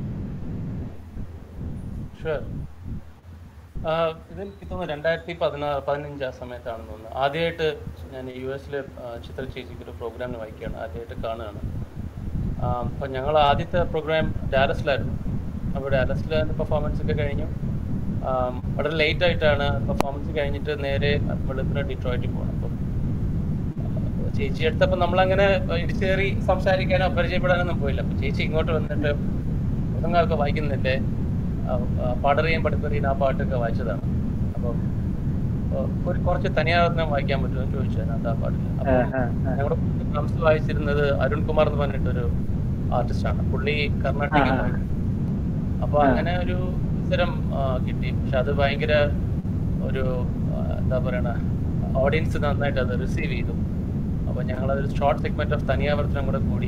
sure ഇതെനിക്ക് തോന്നുന്നു രണ്ടായിരത്തി പതിനാറ് പതിനഞ്ച് ആ സമയത്താണെന്ന് തോന്നുന്നു ആദ്യമായിട്ട് ഞാൻ യു എസിൽ ചിത്ര ചേച്ചിക്ക് ഒരു പ്രോഗ്രാമിന് വായിക്കുകയാണ് ആദ്യമായിട്ട് കാണുകയാണ് അപ്പം ഞങ്ങൾ ആദ്യത്തെ പ്രോഗ്രാം ഡാലസിലായിരുന്നു അപ്പോൾ ഡാലസിൽ പെർഫോമൻസ് ഒക്കെ കഴിഞ്ഞു ആം, വളരെ ലേറ്റ് ആയിട്ടാണ് പെർഫോമൻസ് കഴിഞ്ഞിട്ട് നേരെ വെളുപ്പിന് ഡിട്രോയിറ്റിൽ പോകണം അപ്പം ചേച്ചി എടുത്തപ്പോൾ നമ്മളങ്ങനെ ഇടിച്ചു കയറി സംസാരിക്കാനോ പരിചയപ്പെടാനൊന്നും പോയില്ല അപ്പം ചേച്ചി ഇങ്ങോട്ട് വന്നിട്ട് ഒതുങ്ങാക്കെ വായിക്കുന്നില്ലേ ആ, ആ, പാടറിയും പഠിപ്പറിയും ആ പാട്ടൊക്കെ വായിച്ചതാണ് അപ്പം ആ, ഒരു കുറച്ച് തനിയാർന്നം വായിക്കാൻ പറ്റുമോ എന്ന് ചോദിച്ചു അതിനകത്ത് ആ പാട്ടിൽ അപ്പം ഞങ്ങളുടെ ഡ്രംസ് വായിച്ചിരുന്നത് അരുൺ കുമാർ എന്ന് പറഞ്ഞിട്ടൊരു ആർട്ടിസ്റ്റാണ് പുള്ളി കർണാടക ആ, ആ. അപ്പൊ ആ. അങ്ങനെ ഒരു അവസരം ആ, കിട്ടി പക്ഷെ അത് ഭയങ്കര ഒരു ആ, എന്താ പറയണ ഓഡിയൻസ് നന്നായിട്ട് അത് റിസീവ് ചെയ്തു അപ്പൊ ഞങ്ങൾ അതൊരു ഷോർട്ട് സെഗ്മെന്റ് ഓഫ് തനിയാവർത്തനം കൂടെ കൂടി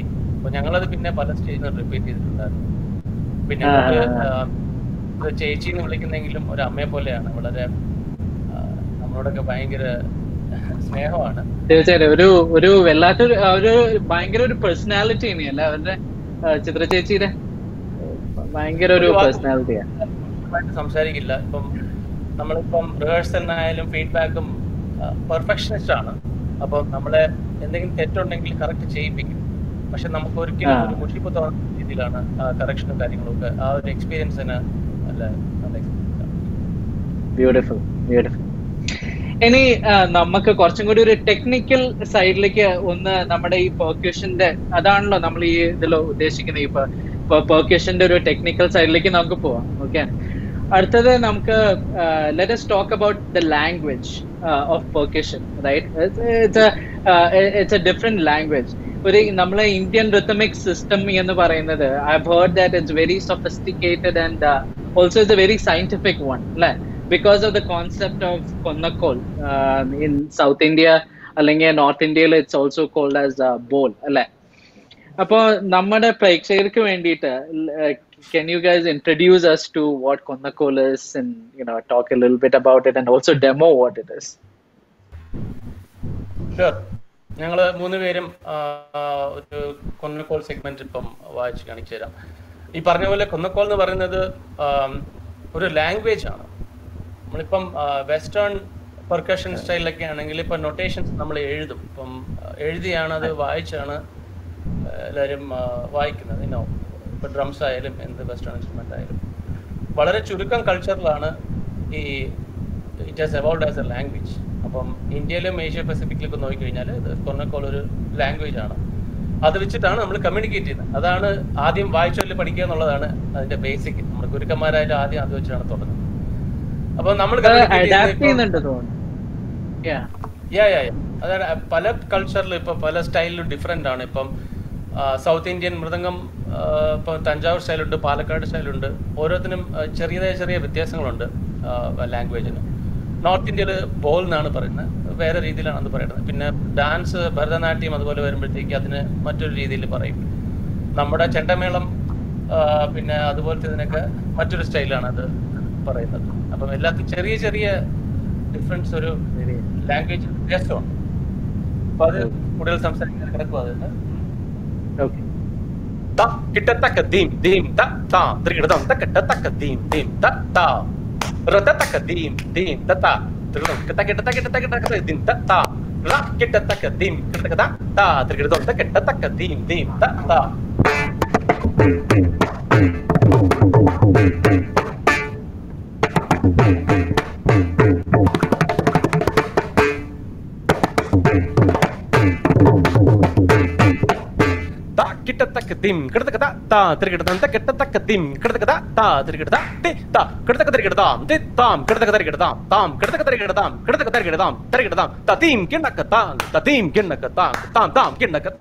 അപ്പൊ ഞങ്ങളത് പിന്നെ പല സ്റ്റേജിൽ റിപ്പീറ്റ് ചെയ്തിട്ടുണ്ടായിരുന്നു പിന്നെ ആ, ഞങ്ങൾക്ക് ആ, ആ. ഇത് ചേച്ചി എന്ന് വിളിക്കുന്നെങ്കിലും ഒരു അമ്മയെ പോലെയാണ് വളരെ ആ, നമ്മളോടൊക്കെ ഭയങ്കര സ്നേഹമാണ് തീർച്ചയായിട്ടും ഒരു ഒരു വല്ലാത്തൊരു ആ, ഒരു ഭയങ്കര ഒരു പേഴ്സണാലിറ്റി അല്ല അവരുടെ ആ, ചിത്ര ചേച്ചിയുടെ ഭയങ്കര ഒരു ഒരു വാക്ക് പേഴ്സണാലിറ്റിയാണ് വ്യക്തമായിട്ട് സംസാരിക്കില്ല ഇപ്പം നമ്മളിപ്പം റിഹേഴ്സലിനായാലും ഫീഡ്ബാക്കും പെർഫെക്ഷനിസ്റ്റ് ആണ് അപ്പം നമ്മളെ എന്തെങ്കിലും തെറ്റുണ്ടെങ്കിൽ കറക്റ്റ് ചെയ്യിപ്പിക്കും പക്ഷെ നമുക്ക് ഒരിക്കലും ആ. ഒരു മുഷിപ്പ് തോന്നുന്ന രീതിയിലാണ് കറക്ഷനും കാര്യങ്ങളും ഒക്കെ ആ ഒരു എക്സ്പീരിയൻസിന് നല്ല നല്ല experience ആണ്. ബ്യൂട്ടിഫുൾ ബ്യൂട്ടിഫുൾ ഇനി ആ, നമുക്ക് കുറച്ചും കൂടി ഒരു ടെക്നിക്കൽ സൈഡിലേക്ക് ഒന്ന് നമ്മുടെ ഈ പെർക്യൂഷന്റെ അതാണല്ലോ നമ്മൾ ഈ ഇതിൽ ഉദ്ദേശിക്കുന്നത് ഇപ്പൊ പെർക്യൂഷന്റെ ഒരു ടെക്നിക്കൽ സൈഡിലേക്ക് നമുക്ക് പോവാം ഓക്കെ അടുത്തത് നമുക്ക് let talk about the language of percussion right it's it's a different language ഒരു നമ്മളെ ഇന്ത്യൻ റിത്തമിക് സിസ്റ്റം എന്ന് പറയുന്നത് I heard that it's very sophisticated and also it's a very scientific one അല്ലേ because of the concept of konnakol in south India അല്ലെങ്കിൽ north ഇന്ത്യയിൽ it's also called as bol അല്ലേ അപ്പോ നമ്മുടെ പ്രേക്ഷകർക്ക് വേണ്ടിയിട്ട് can you guys introduce us to what Konnakol is and you know talk a little bit about it and also demo what it is sure ഞങ്ങൾ മൂന്ന് പേരും ആ, ഒരു കൊന്നക്കോൾ സെഗ്മെന്റ് ഇപ്പം വായിച്ച് കാണിച്ചു തരാം ഈ പറഞ്ഞ പോലെ കൊന്നക്കോൾ എന്ന് പറയുന്നത് ആം, ഒരു ലാംഗ്വേജ് ആണ് നമ്മളിപ്പം വെസ്റ്റേൺ പെർക്കഷൻ സ്റ്റൈലിലൊക്കെ ആണെങ്കിൽ ഇപ്പം നൊട്ടേഷൻസ് നമ്മൾ എഴുതും ഇപ്പം ആ, എഴുതിയാണ് അത് വായിച്ചാണ് എല്ലാവരും ആ, വായിക്കുന്നത് ഇനോ ഇപ്പം ഡ്രംസ് ആയാലും എന്ത് വെസ്റ്റേൺ ഇൻസ്ട്രുമെൻ്റ് ആയാലും വളരെ ചുരുക്കം കൾച്ചറിലാണ് ഈ it has evolved as a language അപ്പം ഇന്ത്യയിലും ഏഷ്യ പസഫിക്കിലൊക്കെ നോക്കിക്കഴിഞ്ഞാൽ ഇത് കൊന്നക്കോൾ ഒരു ലാംഗ്വേജ് ആണ് അത് വെച്ചിട്ടാണ് നമ്മൾ കമ്മ്യൂണിക്കേറ്റ് ചെയ്യുന്നത് അതാണ് ആദ്യം വായിച്ചൊല്ലി പഠിക്കുക എന്നുള്ളതാണ് അതിന്റെ ബേസിക് നമ്മൾ ഗുരുക്കന്മാരായാലും ആദ്യം അത് വെച്ചാണ് തുടങ്ങുന്നത് അപ്പൊ നമ്മൾ അഡാപ്റ്റ് ചെയ്യുന്നുണ്ട് തോന്നുന്നു Yeah. യാ യാ യാ അതാണ് പല കൾച്ചറിലും ഇപ്പം പല സ്റ്റൈലിലും ഡിഫറെൻ്റ് ആണ് ഇപ്പം സൗത്ത് ഇന്ത്യൻ മൃദംഗം ആ, ഇപ്പം തഞ്ചാവൂർ സ്റ്റൈലുണ്ട് പാലക്കാട് സ്റ്റൈലുണ്ട് ഓരോത്തിനും ആ, ചെറിയതായ ചെറിയ വ്യത്യാസങ്ങളുണ്ട് ലാംഗ്വേജിന് നോർത്ത് ഇന്ത്യയിൽ ബോൾ എന്നാണ് പറയുന്നത് വേറെ രീതിയിലാണ് അത് പറയുന്നത് പിന്നെ ഡാൻസ് ഭരതനാട്യം അതുപോലെ വരുമ്പോഴത്തേക്ക് അതിന് മറ്റൊരു രീതിയിൽ പറയും നമ്മുടെ ചെണ്ടമേളം ആ, പിന്നെ അതുപോലത്തെ ഇതിനൊക്കെ മറ്റൊരു സ്റ്റൈലാണ് അത് പറയുന്നത് അപ്പം എല്ലാത്തിനും ചെറിയ ചെറിയ ഡിഫറൻസ് ഒരു ലാംഗ്വേജ് വ്യത്യാസമാണ് അപ്പൊ അത് കൂടുതൽ സംസാരിക്കാൻ കിടക്കും അത് Okay. Ta kita taka dim dim ta ta trigidam ta kita taka dim dim ta ta rata taka dim dim ta ta trigidam kita kita taka kita taka taka dim ta ta ra kita taka dim kita kita ta trigidam ta kita taka dim dim ta ta ta kita taka dim kita taka ta ta trigidam ta kita taka dim kita taka ta ta trigidam ti ta kita taka trigidam ti tam kita taka trigidam tam kita taka trigidam kita taka trigidam trigidam ta dim kinna ka ta ta dim kinna ka ta tam tam kinna ka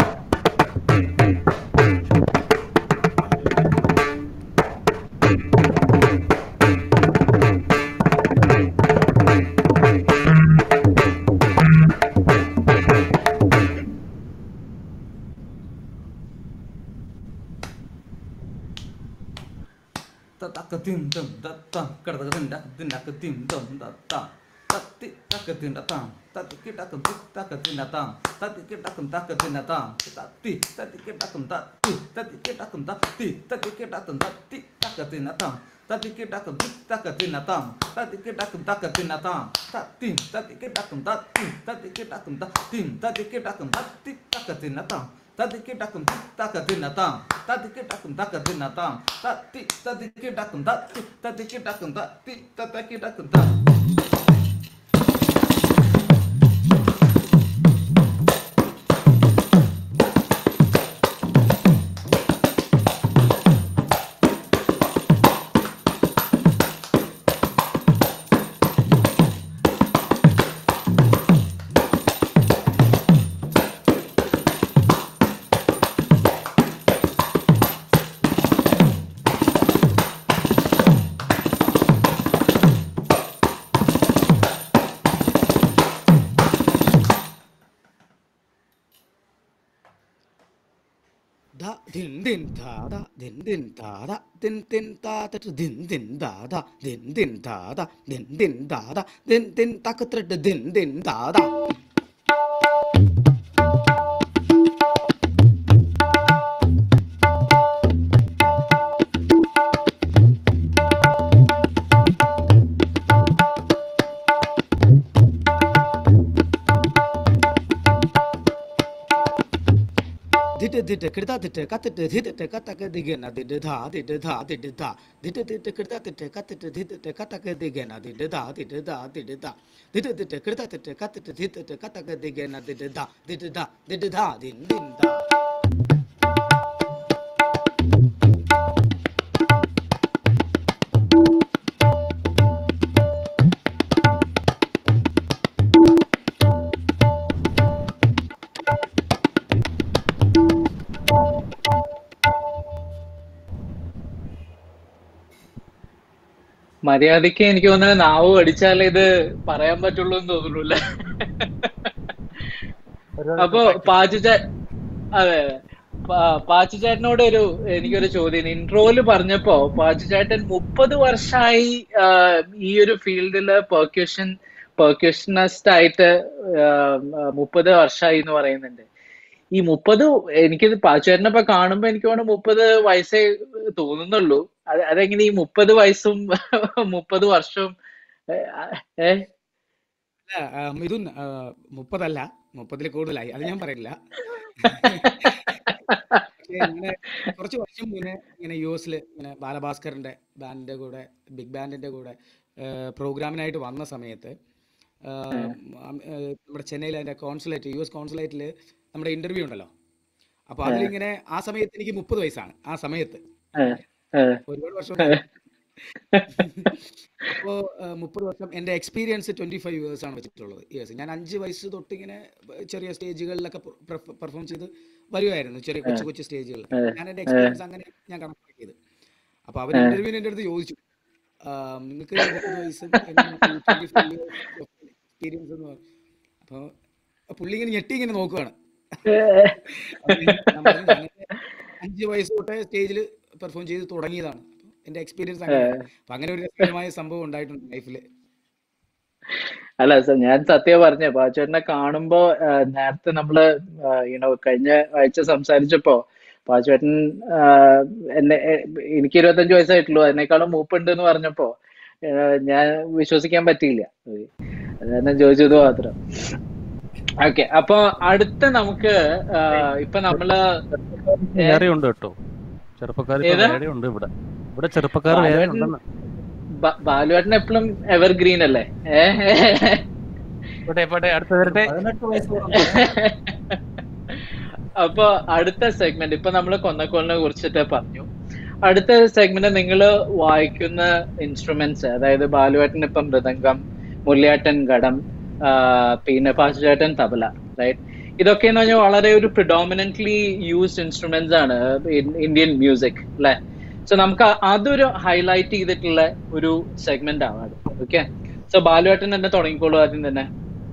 Tatakatim dum da tam, kadakatim da din da katim dum da tam. Tati takatim da tam, tati kitakum takatim da tam, tati kitakum takatim da tam, tati tati kitakum tati, tati kitakum tati, tati kitakum tati takatim da tam. Tati kitakum takatim da tam, tati kitakum takatim da tam, tati tati kitakum tati, tati kitakum tati, tati kitakum tati takatim da tam. Tati kita kum taka dinatam. Tati kita kum taka dinatam. Tati tati kita kum tati tati kita kum tati tati kita kum tati. ദിൻ ദിൻ ദാദ ദിൻ ദിൻ ദാദ ദിൻ ദിൻ ദാദ ദിൻ ദിൻ ദാദ ദിൻ ദിൻ ദാദ ദിൻ ദിൻ ദാദ ദിൻ ദിൻ തക്കത്തിട്ട് ദിൻ ദിൻ ദാദ ദിട്ട് ദിട്ട് കിടത്താ തിട്ട് കത്തിട്ട് ധിട്ട് കത്തക്ക ദിഗന ദിട്ട് ധാ ദിട്ട് ധാ ദിട്ട് ധാ ദിട്ട് ദിട്ട് കിടത്താ തിട്ട് കത്തിട്ട് ധിട്ട് കത്തക്ക ദിഗന ദിട്ട് ധാ ദിട്ട് ധാ ദിട്ട് ധാ ദിട്ട് ദിട്ട് കിടത്താ തിട്ട് കത്തിട്ട് ധിട്ട് കത്തക്ക ദിഗന ദിട്ട് ധാ ദിട്ട് ധാ ദിട്ട് ധാ ദിൻ ദിൻ ധാ മര്യാദക്ക് എനിക്ക് തോന്നുന്നത് നാവ് അടിച്ചാലേ ഇത് പറയാൻ പറ്റുള്ളൂ എന്ന് തോന്നുന്നില്ല അപ്പൊ പാച്ചു ചേ അതെ അതെ പാ- പാച്ചു ചേട്ടനോട് ഒരു എനിക്കൊരു ചോദ്യം ഇൻട്രോയില് പറഞ്ഞപ്പോ പാച്ചു ചേട്ടൻ മുപ്പത് വർഷമായി ആഹ്, ഈ ഒരു ഫീൽഡില് പെർക്യൂഷൻ പെർക്യൂഷനിസ്റ്റ് ആയിട്ട് മുപ്പത് വർഷമായി എന്ന് പറയുന്നുണ്ട് ഈ മുപ്പത് എനിക്കിത് പാച്ചുവേട്ടനെ ഇപ്പൊ കാണുമ്പോ എനിക്ക് തോന്നുന്നു മുപ്പത് വയസ്സേ തോന്നുന്നുള്ളൂ അത് അതെങ്ങനെ ഈ മുപ്പത് വയസ്സും മുപ്പത് വർഷവും ഏ അല്ല ആ, മിഥുൻ ആ, മുപ്പതല്ല മുപ്പതിൽ കൂടുതലായി അത് ഞാൻ പറയില്ല പക്ഷേ ഇങ്ങനെ കുറച്ച് വർഷം മുന്നേ ഇങ്ങനെ യു എസിൽ ഇങ്ങനെ ബാലഭാസ്കറിന്റെ ബാൻഡിന്റെ കൂടെ ബിഗ് ബാൻഡിന്റെ കൂടെ പ്രോഗ്രാമിനായിട്ട് വന്ന സമയത്ത് ആ, ഉം, ആ, നമ്മുടെ ചെന്നൈയിലെ അതിന്റെ കോൺസുലേറ്റ് യു എസ് കോൺസുലേറ്റിൽ നമ്മുടെ ഇന്റർവ്യൂ ഉണ്ടല്ലോ അപ്പൊ അതിലിങ്ങനെ ആ സമയത്ത് എനിക്ക് മുപ്പത് വയസ്സാണ് ആ സമയത്ത് ഏ, ഏ, ഒരുപാട് വർഷം ഏ. അപ്പോൾ മുപ്പത് വർഷം എൻ്റെ എക്സ്പീരിയൻസ് ട്വൻറ്റി ഫൈവ് ഇയേഴ്സ് ആണ് വെച്ചിട്ടുള്ളത് ഇയേഴ്സ് ഞാൻ അഞ്ച് വയസ്സ് തൊട്ട് ഇങ്ങനെ ചെറിയ സ്റ്റേജുകളിലൊക്കെ പെർഫോം ചെയ്ത് വരുമായിരുന്നു ചെറിയ കൊച്ചു കൊച്ചു സ്റ്റേജുകളിൽ ഞാൻ എൻ്റെ എക്സ്പീരിയൻസ് അങ്ങനെ ഞാൻ കണക്കാക്കിയത് അപ്പോൾ അവർ ഇന്റർവ്യൂവിന് എൻ്റെ അടുത്ത് ചോദിച്ചു "ആം, നിങ്ങൾക്ക് മുപ്പത് വയസ്സും ട്വൻറ്റി ഫൈവ് ഇയേഴ്സ് എക്സ്പീരിയൻസ് എന്ന് പറഞ്ഞു അപ്പോൾ പുള്ളി ഇങ്ങനെ ഞെട്ടി ഇങ്ങനെ നോക്കുവാണ് അപ്പൊ ഞാൻ പറഞ്ഞു, "ഞാനൊക്കെ അഞ്ച് വയസ്സ് തൊട്ടേ സ്റ്റേജിൽ പെർഫോം ചെയ്ത് തുടങ്ങിയതാണ് അപ്പൊ എന്റെ എക്സ്പീരിയൻസ് അങ്ങനെ അപ്പൊ അങ്ങനെ ഒരു രസകരമായ സംഭവം ഉണ്ടായിട്ടുണ്ട് ലൈഫിൽ അല്ല സ- ഞാൻ സത്യം പറഞ്ഞ പാച്ചുവേട്ടനെ കാണുമ്പോ ആ, നേരത്തെ നമ്മള് യുനോ കഴിഞ്ഞ ആഴ്ച സംസാരിച്ചപ്പോ പാച്ചുവേട്ടൻ ആ, എന്നെ എ- എനിക്ക് ഇരുപത്തഞ്ച് വയസ്സായിട്ടുള്ളൂ അതിനേക്കാളും മൂപ്പുണ്ട് എന്ന് പറഞ്ഞപ്പോ ആ, ഞാൻ വിശ്വസിക്കാൻ പറ്റിയില്ല അത് കാരണം ചോദിച്ചത് മാത്രം ഓക്കെ അപ്പൊ അടുത്ത നമുക്ക് ആ, ഇപ്പൊ നമ്മള് ഏ? വേറെ ഉണ്ട് കേട്ടോ ചെറുപ്പക്കാർ ഏതാ? വേറെ ഉണ്ട് ഇവിടെ ഇവിടെ ചെറുപ്പക്കാർ വേറെ ബാലുവേട്ടൻ ഉണ്ടെന്ന് ബ- ബാലുവേട്ടൻ എപ്പോഴും എവർഗ്രീൻ അല്ലേ ഏ പോട്ടെ പോട്ടെ അടുത്ത വരട്ടെ പതിനെട്ട് വയസ്സ് പറഞ്ഞത് അപ്പൊ അടുത്ത സെഗ്മെന്റ് ഇപ്പൊ നമ്മൾ കൊന്നക്കോലിനെ കുറിച്ചിട്ട് പറഞ്ഞു അടുത്ത സെഗ്മെന്റ് നിങ്ങൾ വായിക്കുന്ന ഇൻസ്ട്രുമെന്റ്സ് അതായത് ബാലുവേട്ടൻ ഇപ്പം മൃദംഗം മുരളിയാട്ടൻ ഘടം ആ, പിന്നെ പാച്ചുചേട്ടൻ തബല റൈറ്റ് ഇതൊക്കെ എന്ന് പറഞ്ഞാൽ വളരെ ഒരു പ്രിഡോമിനന്റ്ലി യൂസ്ഡ് ഇൻസ്ട്രുമെന്റ്സ് ആണ് ഇന്ത്യൻ മ്യൂസിക് അല്ലെ സോ നമുക്ക് അ- അതൊരു ഹൈലൈറ്റ് ചെയ്തിട്ടുള്ള ഒരു സെഗ്മെന്റ് ആണ് അത് ഓക്കെ സോ ബാലുവേട്ടൻ തന്നെ തുടങ്ങിക്കോളൂ ആദ്യം തന്നെ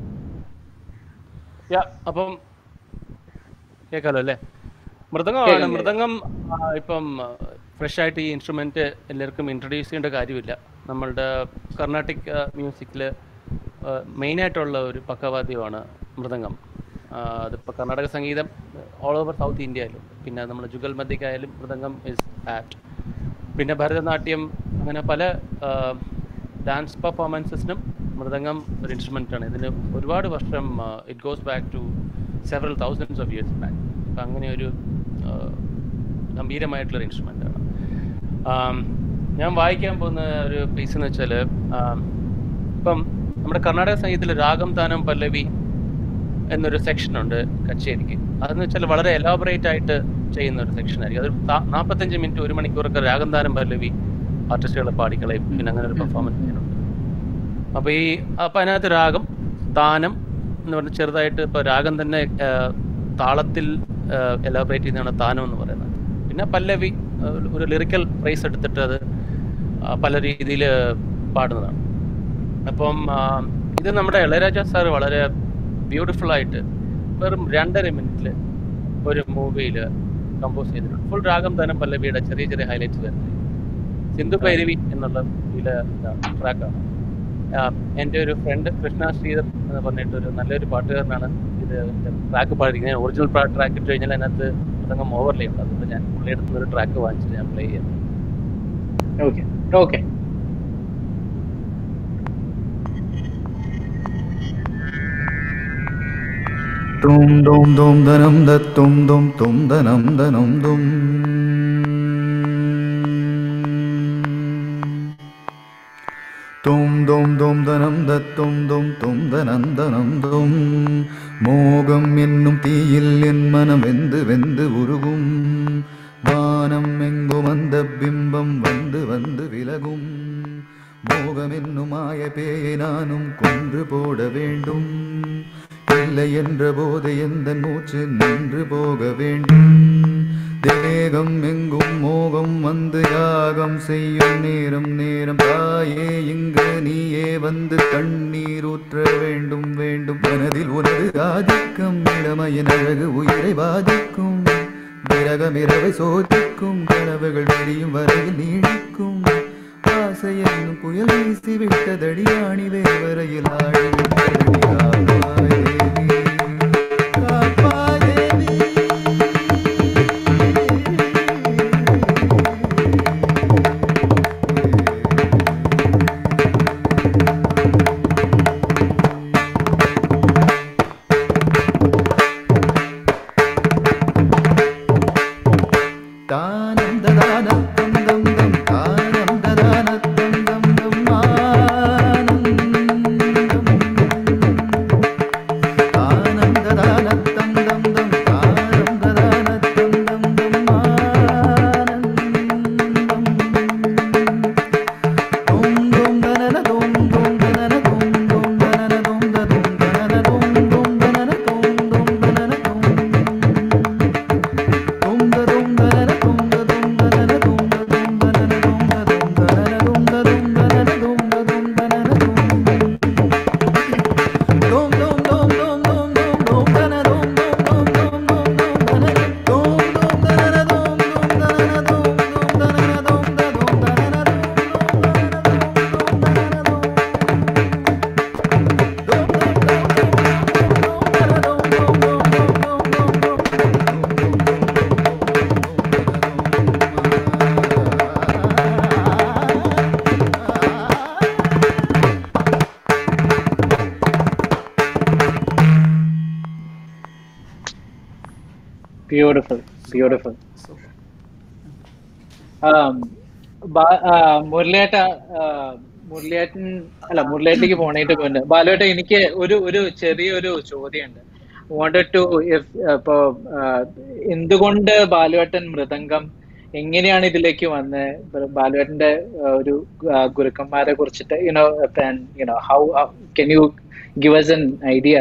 യാ അപ്പം കേൾക്കാലോ അല്ലേ മൃദംഗമാണ് കേൾക്കാം, മൃദംഗം ആ, ഇപ്പം ഫ്രഷ് ആയിട്ട് ഈ ഇൻസ്ട്രുമെന്റ് എല്ലാവർക്കും ഇൻട്രൊഡ്യൂസ് ചെയ്യേണ്ട കാര്യമില്ല നമ്മളുടെ കർണാട്ടിക് മ്യൂസിക്കിൽ മെയിനായിട്ടുള്ള ഒരു പക്കവാദ്യമാണ് മൃദംഗം ആ, അതിപ്പോൾ കർണാടക സംഗീതം ഓൾ ഓവർ സൗത്ത് ഇന്ത്യയിലും പിന്നെ നമ്മൾ ജുഗൽ മധ്യക്കായാലും മൃദംഗം ഇസ് ആപ്റ്റ് പിന്നെ ഭരതനാട്യം അങ്ങനെ പല ഡാൻസ് പെർഫോമൻസസിനും മൃദംഗം ഒരു ഇൻസ്ട്രുമെൻ്റ് ആണ് ഇതിന് ഒരുപാട് വർഷം it goes back to several thousands of years back അപ്പം അങ്ങനെ ഒരു ആ, ഗംഭീരമായിട്ടുള്ളൊരു ഇൻസ്ട്രുമെൻ്റ് ആണ് ആം, ഞാൻ വായിക്കാൻ പോകുന്ന ഒരു പീസ് എന്ന് വെച്ചാൽ ഇപ്പം നമ്മുടെ കർണാടക സംഗീതത്തിൽ രാഗം താനം പല്ലവി എന്നൊരു സെക്ഷൻ ഉണ്ട് കച്ചേരിക്ക് അതെന്ന് വെച്ചാൽ വളരെ എലാബറേറ്റ് ആയിട്ട് ചെയ്യുന്ന ഒരു സെക്ഷൻ ആയിരിക്കും അത് നാൽപ്പത്തഞ്ച് മിനിറ്റ് ഒരു മണിക്കൂറൊക്കെ രാഗം താനം പല്ലവി ആർട്ടിസ്റ്റുകളെ പാടിക്കളയും പിന്നെ അങ്ങനെ ഒരു പെർഫോമൻസ് ചെയ്യുന്നുണ്ട് അപ്പോൾ ഈ അപ്പം അതിനകത്ത് രാഗം താനം എന്ന് പറഞ്ഞ് ചെറുതായിട്ട് ഇപ്പോൾ രാഗം തന്നെ ആ, താളത്തിൽ എലാബറേറ്റ് ചെയ്യുന്നതാണ് താനം എന്ന് പറയുന്നത് പിന്നെ പല്ലവി ആ, ഒരു ലിറിക്കൽ പ്രൈസ് എടുത്തിട്ട് അത് ആ, പല രീതിയിൽ പാടുന്നതാണ് അപ്പം ആ, ഇത് നമ്മുടെ ഇളയരാജ സാർ വളരെ ബ്യൂട്ടിഫുൾ ആയിട്ട് വെറും രണ്ടര മിനിറ്റിൽ ഒരു മൂവിയിൽ കമ്പോസ് ചെയ്തിട്ടുണ്ട് ഫുൾ രാഗം തന്നെ പല്ലവിയുടെ ചെറിയ ചെറിയ ഹൈലൈറ്റ്സ് വരുന്നത് സിന്ധു ഭൈരവി എന്നുള്ള ഇതിലെ ട്രാക്കാണ് എൻ്റെ ഒരു ഫ്രണ്ട് കൃഷ്ണ ശ്രീധർ എന്ന് പറഞ്ഞിട്ട് ഒരു നല്ലൊരു പാട്ടുകാരനാണ് ഇത് ട്രാക്ക് പാടിയിരിക്കുന്നത് ഞാൻ ഒറിജിനൽ ട്രാക്ക് ഇട്ട് കഴിഞ്ഞാൽ അതിനകത്ത് അതങ്ങ് ഓവർലേ ഉണ്ട് അതുകൊണ്ട് ഞാൻ പുള്ളിയുടെ അടുത്ത് ഒരു ട്രാക്ക് വാങ്ങിച്ചിട്ട് ഞാൻ പ്ലേ ചെയ്യാം ഓക്കെ ഓക്കെ തും തും തും ധനം ദത്തും തും തും ധനം ധനം തും തും തും തും ധനം ദത്തും തും തും ധനം ധനം തും മോകം എന്നും തീയിൽ എൻ മനം വെന്ത് വെന്ത് ഉരുകും வானம் எங்கும் அந்த பிம்பம் வந்து வந்து விலகும் மோகம் என்னும் மாய பேயை நானும் கொன்று போட வேண்டும் இல்லை என்ற போது எந்த மூச்சு நின்று போக வேண்டும் தேகம் எங்கும் மோகம் வந்து யாகம் செய்யும் நேரம் நேரம் தாயே இங்கு நீயே வந்து கண்ணீர் ஊற்ற வேண்டும் வேண்டும் மனதில் உனது ஆதிக்கம் இளமையின் அழகு உயிரை பாதிக்கும் விரகம் இரவை சோதிக்கும் கனவுகள் விரியும் வரையில் நீடிக்கும் ஆசை என்னும் புயல் வீசி விட்டதடி ஆணி வேவரையில் ஆடி விட்டதடி காப்பாயேவி, காப்பாயேவி. தானம் ததானம் தம் தம் தம் தானம் ததானத்தம் தம் தம் ஆனந்தம் தானம் ததானத்தம் தம் தம் தானம் ததானத்தம் தம் தம் ஆனந்தம் தும் தும் தனன தும் தும் தனன தும் தும் தனன தும் ததும் தனன தும் தும் தனன தும் தும் தனன தும் ബ്യൂട്ടിഫുൾ ബ്യൂട്ടിഫുൾ മുരളിയേട്ട മുരളിയേട്ടൻ അല്ല മുരളിയേട്ടിലേക്ക് പോണേറ്റ് മുന്നേ ബാലുവേട്ട എനിക്ക് ഒരു ഒരു ചെറിയൊരു ചോദ്യമുണ്ട് വാണ്ടഡ് ടു ഇപ്പോ ആഹ്, എന്തുകൊണ്ട് ബാലുവേട്ടൻ മൃദംഗം എങ്ങനെയാണ് ഇതിലേക്ക് വന്നത് ബാലുവേട്ടന്റെ ആഹ്, ഒരു ആഹ്, ഗുരുക്കന്മാരെ കുറിച്ചിട്ട് you know you know how can you give us an idea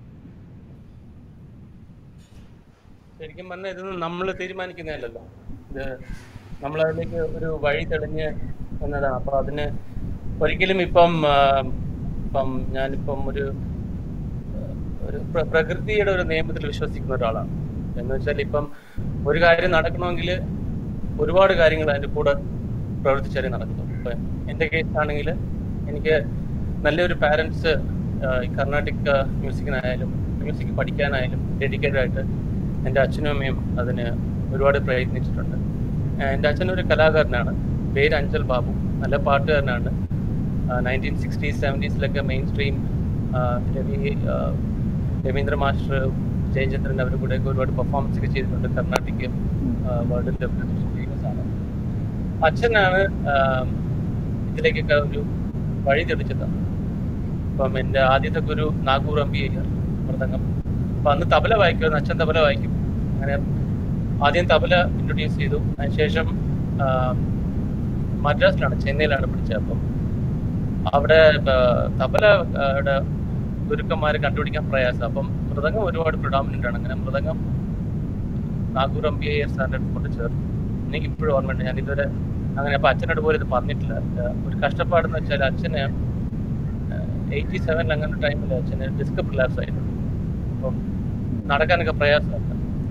ശരിക്കും പറഞ്ഞാൽ ഇതൊന്നും നമ്മൾ തീരുമാനിക്കുന്നതല്ലല്ലോ ഇത് നമ്മളതിലേക്ക് ഒരു വഴി തെളിഞ്ഞ് വന്നതാണ് അപ്പോൾ അതിന് ഒരിക്കലും ഇപ്പം ആ, ഇപ്പം ഞാനിപ്പം ഒരു ആ, ഒരു പ്ര- പ്രകൃതിയുടെ ഒരു നിയമത്തിൽ വിശ്വസിക്കുന്ന ഒരാളാണ് എന്ന് വെച്ചാൽ ഇപ്പം ഒരു കാര്യം നടക്കണമെങ്കിൽ ഒരുപാട് കാര്യങ്ങൾ അതിൻ്റെ കൂടെ പ്രവർത്തിച്ചാലേ നടക്കുള്ളൂ ഇപ്പം എൻ്റെ കേസ് ആണെങ്കിൽ എനിക്ക് നല്ലൊരു പാരൻസ് കർണാട്ടിക് മ്യൂസിക്കിനായാലും മ്യൂസിക് പഠിക്കാനായാലും ഡെഡിക്കേറ്റഡ് ആയിട്ട് എൻ്റെ അച്ഛനും അമ്മയും അതിന് ഒരുപാട് പ്രയത്നിച്ചിട്ടുണ്ട് ആ, എൻ്റെ അച്ഛൻ ഒരു കലാകാരനാണ് പേര് അഞ്ചൽ ബാബു നല്ല പാട്ടുകാരനാണ് നയൻറ്റീൻ സിക്സ്റ്റീസ് സെവൻറ്റീസിലൊക്കെ മെയിൻ സ്ട്രീം രവി ആ, രവീന്ദ്ര മാസ്റ്റർ ജയചന്ദ്രൻ അവരുടെ കൂടെയൊക്കെ ഒരുപാട് പെർഫോമൻസ് ഒക്കെ ചെയ്തിട്ടുണ്ട് കർണാട്ടിക് വേൾഡിൽ ഫേമസ് ആണ് അച്ഛനാണ് ആ, ഇതിലേക്കൊക്കെ ഒരു വഴി തെളിച്ചത് അപ്പം എൻ്റെ ആദ്യത്തെ ഗുരു നാഗൂർ അമ്പി അയ്യർ മൃദംഗം അപ്പം അന്ന് തബല വായിക്കുമായിരുന്നു അച്ഛൻ തബല വായിക്കും അങ്ങനെ ആദ്യം തബല ഇൻട്രൊഡ്യൂസ് ചെയ്തു അതിനുശേഷം ആ, മദ്രാസിലാണ് ചെന്നൈയിലാണ് പഠിച്ചത് അപ്പം അവിടെ ആ, തബലയുടെ ഗുരുക്കന്മാരെ കണ്ടുപിടിക്കാൻ പ്രയാസം അപ്പം മൃദംഗം ഒരുപാട് പ്രൊഡാമിനൻ്റ് ആണ് അങ്ങനെ മൃദംഗം Nagoor M B I S സാറിൻ്റെ അടുത്ത് കൊണ്ട് ചേർന്നു എനിക്ക് ഇപ്പോഴും ഓർമ്മയുണ്ട് ഞാൻ ഇതുവരെ അങ്ങനെ അപ്പം അച്ഛനോട് പോലും ഇത് പറഞ്ഞിട്ടില്ല ആ, ഒരു കഷ്ടപ്പാടെന്ന് വെച്ചാൽ അച്ഛന് എയ്റ്റി സെവനിൽ അങ്ങനെ ടൈമിൽ അച്ഛന് ഡിസ്ക് പ്രിലാപ്സ് ആയിരുന്നു അപ്പം നടക്കാനൊക്കെ പ്രയാസമാണ്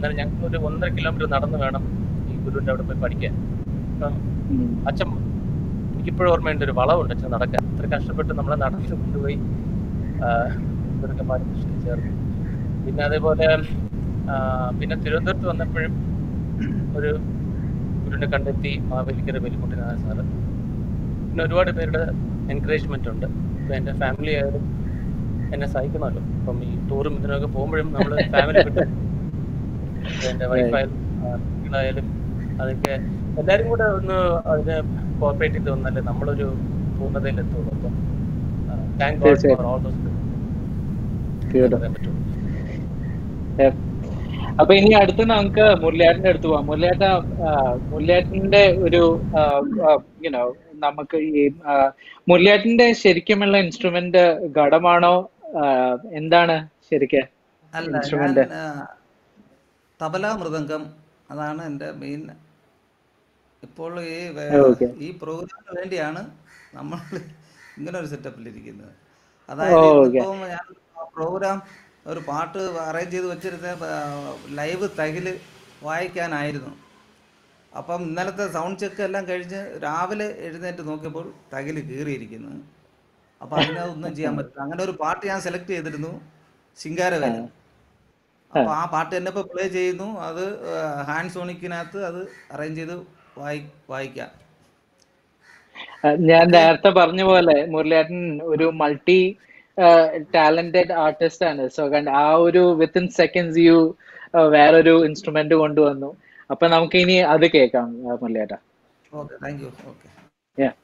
അന്നേരം ഞങ്ങൾക്ക് ഒരു ഒന്നര കിലോമീറ്റർ നടന്ന് വേണം ഈ ഗുരുവിൻ്റെ അവിടെ പോയി പഠിക്കാൻ അപ്പം ഉം. അച്ഛൻ എനിക്കിപ്പോഴും ഓർമ്മയുണ്ട് ഒരു വളവുണ്ട് അച്ഛൻ നടക്കാൻ അത്ര കഷ്ടപ്പെട്ട് നമ്മളെ നടത്തി കൊണ്ടുപോയി ആ, ഗുരുക്കന്മാരും കൃഷ്ണൻ ചേർന്ന് പിന്നെ അതേപോലെ ആ, പിന്നെ തിരുവനന്തപുരത്ത് വന്നപ്പോഴും ഒരു ഗുരുവിനെ കണ്ടെത്തി മാവേലിക്കര വെലിക്കുട്ടിനായ സാറ് പിന്നെ ഒരുപാട് പേരുടെ എൻകറേജ്മെന്റ് ഉണ്ട് ഇപ്പം എൻ്റെ ഫാമിലി ആയാലും എന്നെ സഹായിക്കണമല്ലോ അപ്പം ഈ ടൂറും ഇതിനൊക്കെ പോകുമ്പോഴും നമ്മൾ ഫാമിലി വിട്ട് ഇപ്പൊ എൻ്റെ വൈഫായാലും കുട്ടികളായാലും അതൊക്കെ എല്ലാവരും കൂടെ ഒന്ന് അതിനെ കോർപ്പറേറ്റ് ചെയ്ത് വന്നാലേ നമ്മളൊരു പൂർണ്ണതയിലെത്തുള്ളൂ അപ്പം താങ്ക് ഗോഡ് തീർച്ചയായും. For all those Good. പറയാൻ പറ്റുള്ളൂ Yep. അപ്പൊ ഇനി അടുത്ത് നമുക്ക് മുരളിയാട്ടിന്റെ അടുത്ത് പോവാം മുരളിയാട്ട മുരളിയാട്ടിന്റെ ഒരു യുനോ നമുക്ക് ഈ ആ, മുരളിയാട്ടിന്റെ ശരിക്കുമുള്ള ഇൻസ്ട്രുമെന്റ് ഘടമാണോ ആ, എന്താണ് ശരിക്കും അല്ല Instrument. ഞാൻ ആ, തബല മൃദംഗം അതാണ് എൻ്റെ മെയിൻ ഇപ്പോൾ ഈ വേ- Okay. ഈ പ്രോഗ്രാമിന് വേണ്ടിയാണ് നമ്മൾ ഇങ്ങനെ ഒരു സെറ്റപ്പിലിരിക്കുന്നത് Oh, അതായത് okay. ഇപ്പം ഞാൻ പ്രോഗ്രാം ഒരു പാട്ട് അറേഞ്ച് ചെയ്ത് വെച്ചിരുന്ന ലൈവ് തകില് വായിക്കാനായിരുന്നു അപ്പം ഇന്നലത്തെ സൗണ്ട് ചെക്ക് എല്ലാം കഴിഞ്ഞ് രാവിലെ എഴുന്നേറ്റ് നോക്കിയപ്പോൾ തകില് കീറിയിരിക്കുന്നു അപ്പം അതിനൊന്നും ചെയ്യാൻ പറ്റില്ല അങ്ങനെ ഒരു പാട്ട് ഞാൻ സെലക്ട് ചെയ്തിരുന്നു ശിങ്കാരവേലൻ അപ്പോൾ ആ പാട്ട് തന്നെ ഇപ്പോൾ പ്ലേ ചെയ്യുന്നു അത് ഹാൻഡ് സോണിക്കിനകത്ത് അത് അറേഞ്ച് ചെയ്ത് വായി വായിക്കാം ആ, ഞാൻ നേരത്തെ പറഞ്ഞ പോലെ മുരളിയേട്ടൻ ഒരു മൾട്ടി ടാലന്റഡ് ആർട്ടിസ്റ്റ് ആണ് സോ ആ ഒരു വിത്തിൻ സെക്കൻഡ്സ് യു വേറൊരു ഇൻസ്ട്രുമെന്റ് കൊണ്ടുവന്നു അപ്പൊ നമുക്ക് ഇനി അത് കേൾക്കാം ആ, മുരളിയേട്ടാ okay thank you okay Yeah.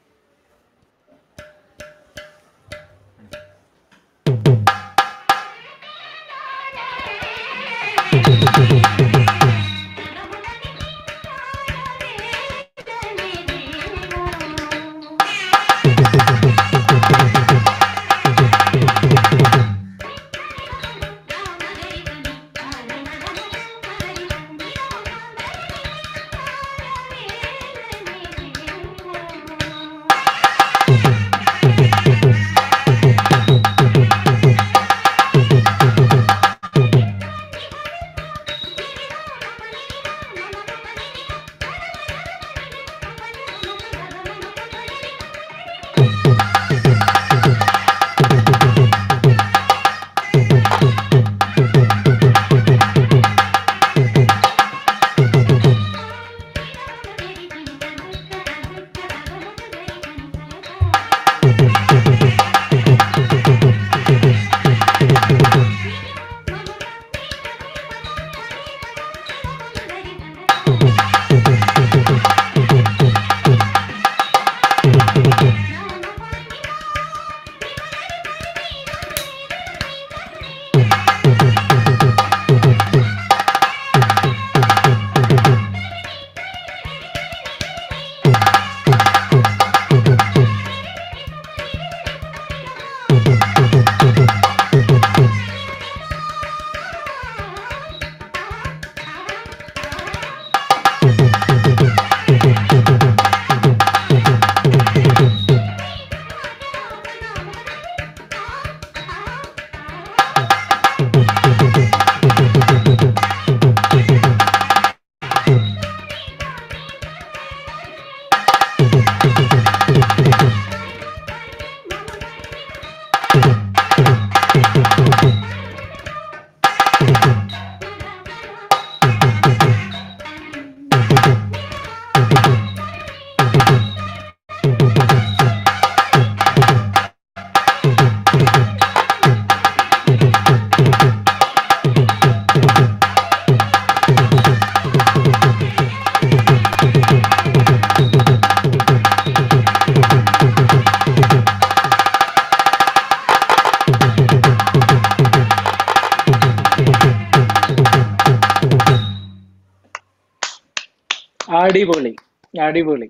അടിപൊളി അടിപൊളി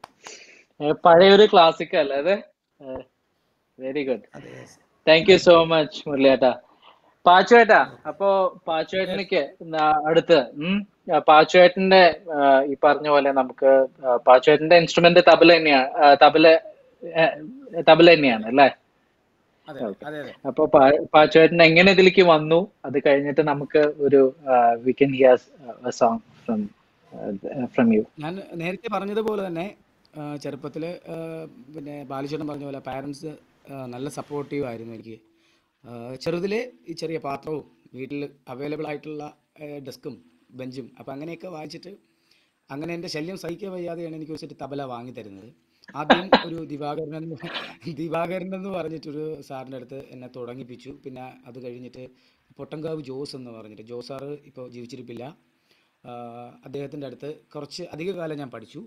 ഏ, പഴയൊരു ക്ലാസിക് അല്ലേ അത് വെരി ഗുഡ് അതെ yes. Thank you so much മുരളിയേട്ടാ പാച്ചുവേട്ടാ അപ്പോ പാച്ചുവേട്ടനിക്ക് ന- അടുത്ത് ഉം ആ, പാച്ചുവേട്ടന്റെ ആ, ഈ പറഞ്ഞ പോലെ നമുക്ക് ആ, പാച്ചുവേട്ടന്റെ ഇൻസ്ട്രുമെന്റ് തബല തന്നെയാണ് ആ, തബല ആ, തബല തന്നെയാണ് അല്ലേ അതെ ഓക്കെ അതെ അതെ അപ്പൊ പാച്ചുവേട്ടൻ എങ്ങനെ ഇതിലേക്ക് വന്നു അത് കഴിഞ്ഞിട്ട് നമുക്ക് ഒരു we can hear song from from you ഞാൻ നേരത്തെ പറഞ്ഞതുപോലെ തന്നെ ചെറുപ്പത്തിൽ പിന്നെ ബാലചേട്ടൻ പറഞ്ഞ പോലെ പാരൻസ് നല്ല സപ്പോർട്ടീവ് ആയിരുന്നു എനിക്ക് ചെറുതിലെ ഈ ചെറിയ പാത്രവും വീട്ടിൽ അവൈലബിൾ ആയിട്ടുള്ള ഡെസ്കും ബെഞ്ചും അപ്പം അങ്ങനെയൊക്കെ വായിച്ചിട്ട് അങ്ങനെ എൻ്റെ ശല്യം സഹിക്കാൻ വയ്യാതെയാണ് എനിക്ക് വെച്ചിട്ട് തബല വാങ്ങി തരുന്നത് ആദ്യം ഒരു ദിവാകരൻ എന്ന് ദിവാകരൻ എന്ന് പറഞ്ഞിട്ടൊരു സാറിൻ്റെ അടുത്ത് എന്നെ തുടങ്ങിപ്പിച്ചു പിന്നെ അത് കഴിഞ്ഞിട്ട് പൊട്ടങ്കാവ് ജോസ് എന്ന് പറഞ്ഞിട്ട് ജോസ് സാറ് ഇപ്പോൾ ജീവിച്ചിരിപ്പില്ല അദ്ദേഹത്തിൻ്റെ അടുത്ത് കുറച്ച് അധിക കാലം ഞാൻ പഠിച്ചു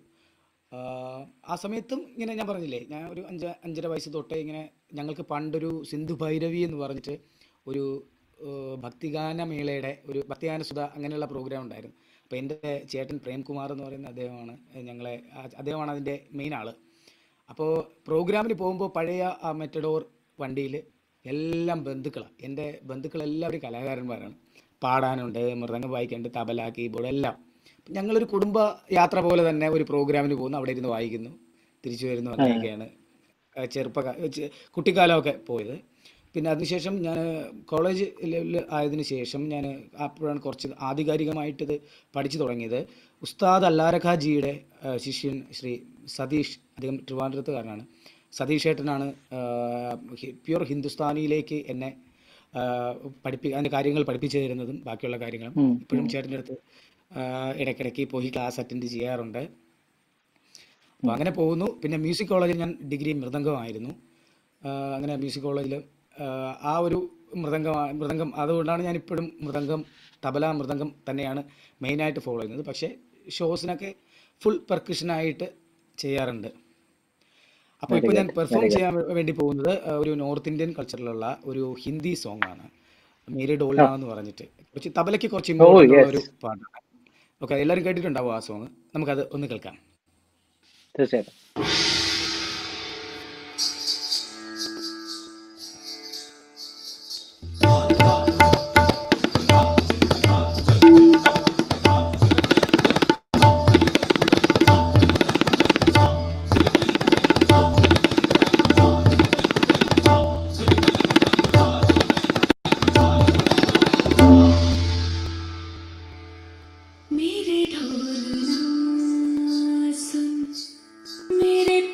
ആഹ് ആ സമയത്തും ഇങ്ങനെ ഞാൻ പറഞ്ഞില്ലേ ഞാൻ ഒരു അഞ്ച് അഞ്ചര വയസ്സ് തൊട്ടേ ഇങ്ങനെ ഞങ്ങൾക്ക് പണ്ടൊരു സിന്ധു ഭൈരവി എന്ന് പറഞ്ഞിട്ട് ഒരു ഏഹ് ഭക്തിഗാന മേളയുടെ ഒരു ഭക്തിഗാന സുധ അങ്ങനെയുള്ള പ്രോഗ്രാം ഉണ്ടായിരുന്നു അപ്പോൾ എൻ്റെ ചേട്ടൻ പ്രേംകുമാർ എന്ന് പറയുന്ന അദ്ദേഹമാണ് ഞങ്ങളെ ആ- അദ്ദേഹമാണ് അതിൻ്റെ മെയിൻ ആള് അപ്പോൾ പ്രോഗ്രാമിന് പോകുമ്പോൾ പഴയ ആ മെറ്റഡോർ വണ്ടിയിൽ എല്ലാം ബന്ധുക്കളാണ് എൻ്റെ ബന്ധുക്കളെല്ലാവരും കലാകാരന്മാരാണ് പാടാനുണ്ട് മൃദംഗം വായിക്കാനുണ്ട് തബല കീബോർഡ് എല്ലാം ഞങ്ങളൊരു കുടുംബ യാത്ര പോലെ തന്നെ ഒരു പ്രോഗ്രാമിന് പോകുന്നു അവിടെ ഇരുന്ന് വായിക്കുന്നു തിരിച്ചു വരുന്നു അങ്ങനെയൊക്കെയാണ് ആ, ചെറുപ്പകാ ചെ- കുട്ടിക്കാലമൊക്കെ പോയത് പിന്നെ അതിനുശേഷം ഞാൻ കോളേജ് ലെവലിൽ ആയതിനു ശേഷം ഞാൻ അപ്പോഴാണ് കുറച്ച് ആധികാരികമായിട്ട് ഇത് പഠിച്ചു തുടങ്ങിയത് ഉസ്താദ് അല്ലാരഖാജിയുടെ ആ, ശിഷ്യൻ ശ്രീ സതീഷ് അദ്ദേഹം ട്രിവാൻഡ്രത്തുകാരനാണ് സതീഷ് ഏട്ടനാണ് പ്യുർ ഹിന്ദുസ്ഥാനിയിലേക്ക് എന്നെ ആ, പഠിപ്പി അതിൻ്റെ കാര്യങ്ങൾ പഠിപ്പിച്ചു തരുന്നതും ബാക്കിയുള്ള കാര്യങ്ങളും ഉം, ഇപ്പോഴും ചേട്ടൻ്റെ അടുത്ത് ആ, ഇടയ്ക്കിടയ്ക്ക് പോയി ക്ലാസ് അറ്റൻഡ് ചെയ്യാറുണ്ട് അപ്പോൾ അങ്ങനെ പോകുന്നു പിന്നെ മ്യൂസിക് കോളേജിൽ ഞാൻ ഡിഗ്രി മൃദംഗമായിരുന്നു ആ, അങ്ങനെ മ്യൂസിക് കോളേജിൽ ആ ഒരു മൃദംഗം മൃദംഗം അതുകൊണ്ടാണ് ഞാൻ ഇപ്പോഴും മൃദംഗം തബല മൃദംഗം തന്നെയാണ് മെയിനായിട്ട് ഫോളോ ചെയ്യുന്നത് പക്ഷേ ഷോസിനൊക്കെ ഫുൾ പെർക്കഷനായിട്ട് ചെയ്യാറുണ്ട് അപ്പോൾ ഇപ്പോൾ ഞാൻ പെർഫോം ചെയ്യാൻ വേണ്ടി പോകുന്നത് ആ, ഒരു നോർത്ത് ഇന്ത്യൻ കൾച്ചറിലുള്ള ഒരു ഹിന്ദി സോങ് ആണ് മേരി ഡോൾന എന്ന് പറഞ്ഞിട്ട് കുറച്ച് തബലയ്ക്ക് കുറച്ച് ഇമ്പോർട്ടൻ്റ് ഉള്ള ഒരു പാട്ടാണ് ഓക്കെ എല്ലാവരും കേട്ടിട്ടുണ്ടാവും ആ സോങ് നമുക്കത് ഒന്ന് കേൾക്കാം തീർച്ചയായിട്ടും मेरे ढोल ना सुन मेरे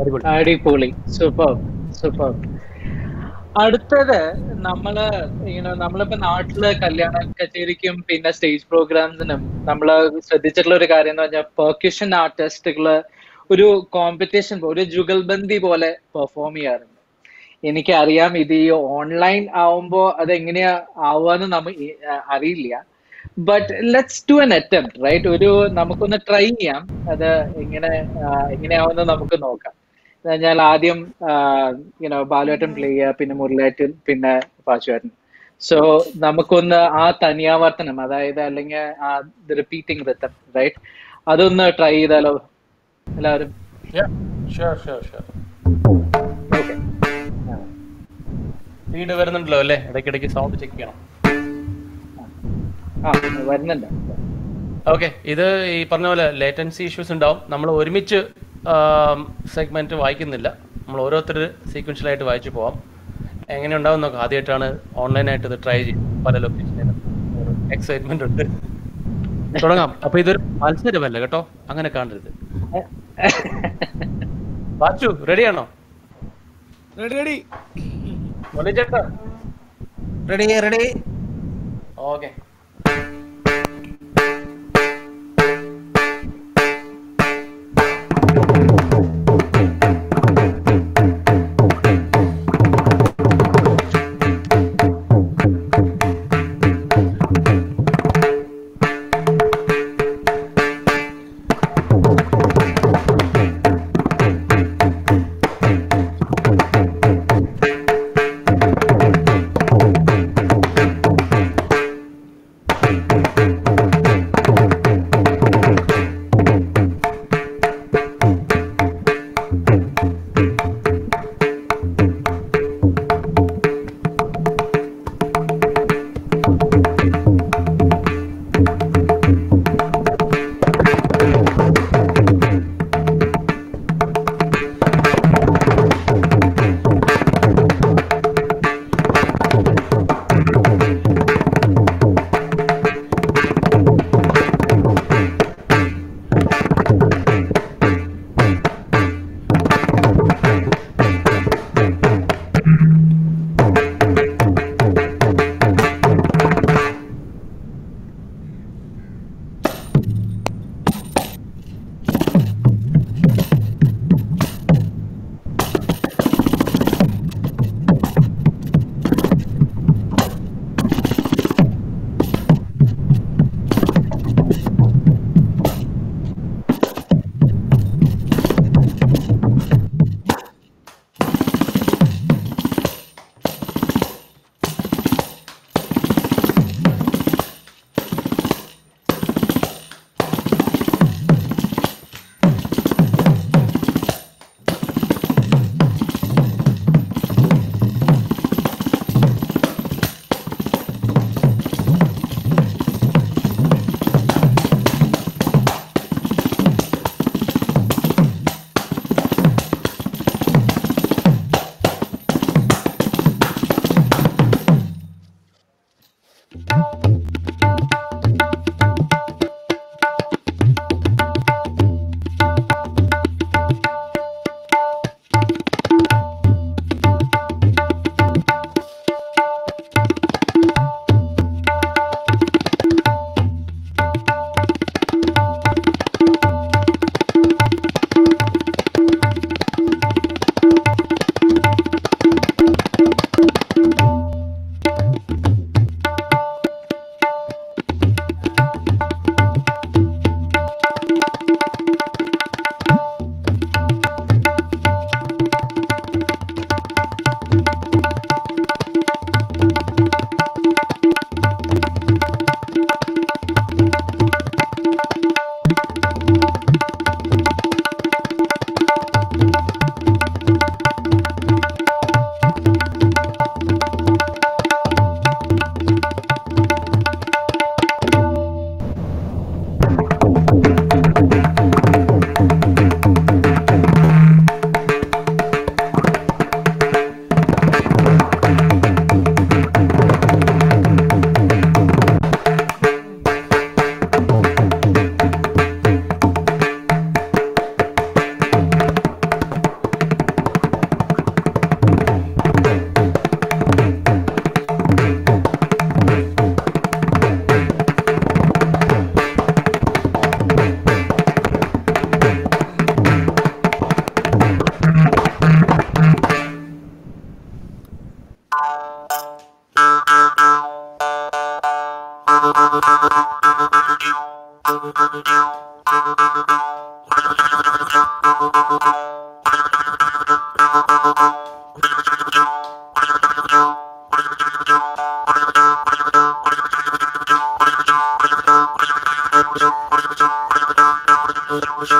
അടിപൊളി അടിപൊളി സൂപ്പർ സൂപ്പർ അടുത്തത് നമ്മള് ഇങ്ങനെ നമ്മളിപ്പോ നാട്ടില് കല്യാണ കച്ചേരിക്കും പിന്നെ സ്റ്റേജ് പ്രോഗ്രാംസിനും നമ്മള് ശ്രദ്ധിച്ചിട്ടുള്ള ഒരു കാര്യം എന്ന് പറഞ്ഞാൽ പെർക്യൂഷൻ ആർട്ടിസ്റ്റുകള് ഒരു കോമ്പറ്റീഷൻ ഒരു ജുഗൽബന്ദി പോലെ പെർഫോം ചെയ്യാറുണ്ട് എനിക്കറിയാം ഇത് ഈ ഓൺലൈൻ ആവുമ്പോ അതെങ്ങനെയാ ആവുകയെന്ന് നമ്മ ഈ- ആ- അറിയില്ല but let's do an attempt right ഒരു നമുക്കൊന്ന് ട്രൈ ചെയ്യാം അത് എങ്ങനെ ആ, എങ്ങനെയാവുമെന്ന് നമുക്ക് നോക്കാം എന്ന് പറഞ്ഞാൽ ആദ്യം യുനോ ബാലുവേട്ടൻ പ്ലേ ചെയ്യുക പിന്നെ മുരളിയേട്ടൻ പിന്നെ പാച്ചുവേട്ടൻ സോ നമുക്കൊന്ന് ആ തനിയാവർത്തനം അതായത് അല്ലെങ്കിൽ ആ റിപ്പീറ്റിംഗ് റിത്തം റൈറ്റ് അതൊന്ന് ട്രൈ ചെയ്താലോ എല്ലാവരും sure sure sure okay speed വരുന്നുണ്ടല്ലോ അല്ലേ ഇടയ്ക്കിടയ്ക്ക് സൗണ്ട് ചെക്ക് ചെയ്യണം ആ വരുന്നുണ്ട് ഓക്കെ ഇത് ഈ പറഞ്ഞ പോലെ ലേറ്റൻസി ഇഷ്യൂസ് ഉണ്ടാവും നമ്മൾ ഒരുമിച്ച് സെഗ്മെന്റ് വായിക്കുന്നില്ല നമ്മൾ ഓരോരുത്തർ സീക്വൻഷ്യലായിട്ട് വായിച്ചു പോവാം എങ്ങനെ ഉണ്ടാവും നോക്കാം ആദ്യമായിട്ടാണ് ഓൺലൈനായിട്ട് ഇത് ട്രൈ ചെയ്യും പല ലൊക്കേഷനിലും എക്സൈറ്റ്മെന്റ് ഉണ്ട് തുടങ്ങാം അപ്പൊ ഇതൊരു മത്സരമല്ല കേട്ടോ അങ്ങനെ കാണരുത് വാച്ചു റെഡിയാണോ റെഡി റെഡി ചേട്ടാ റെഡി റെഡി ഓക്കെ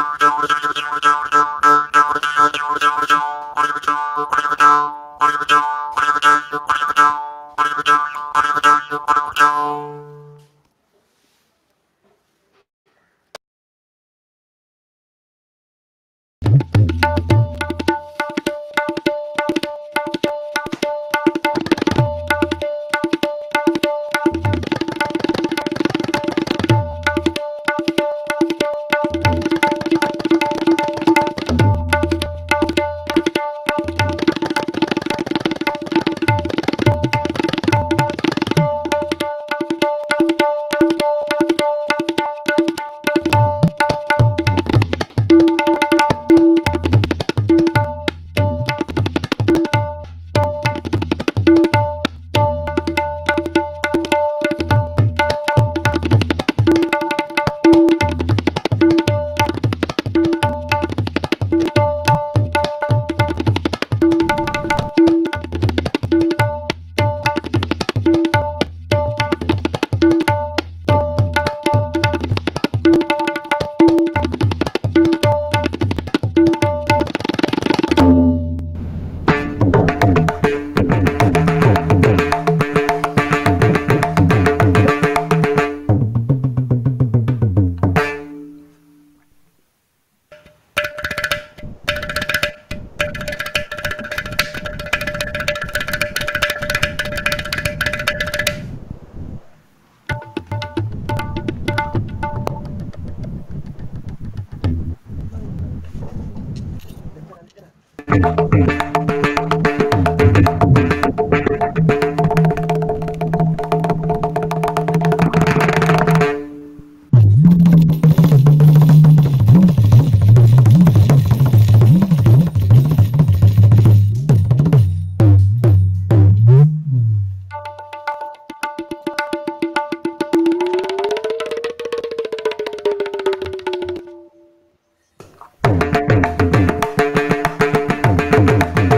Thank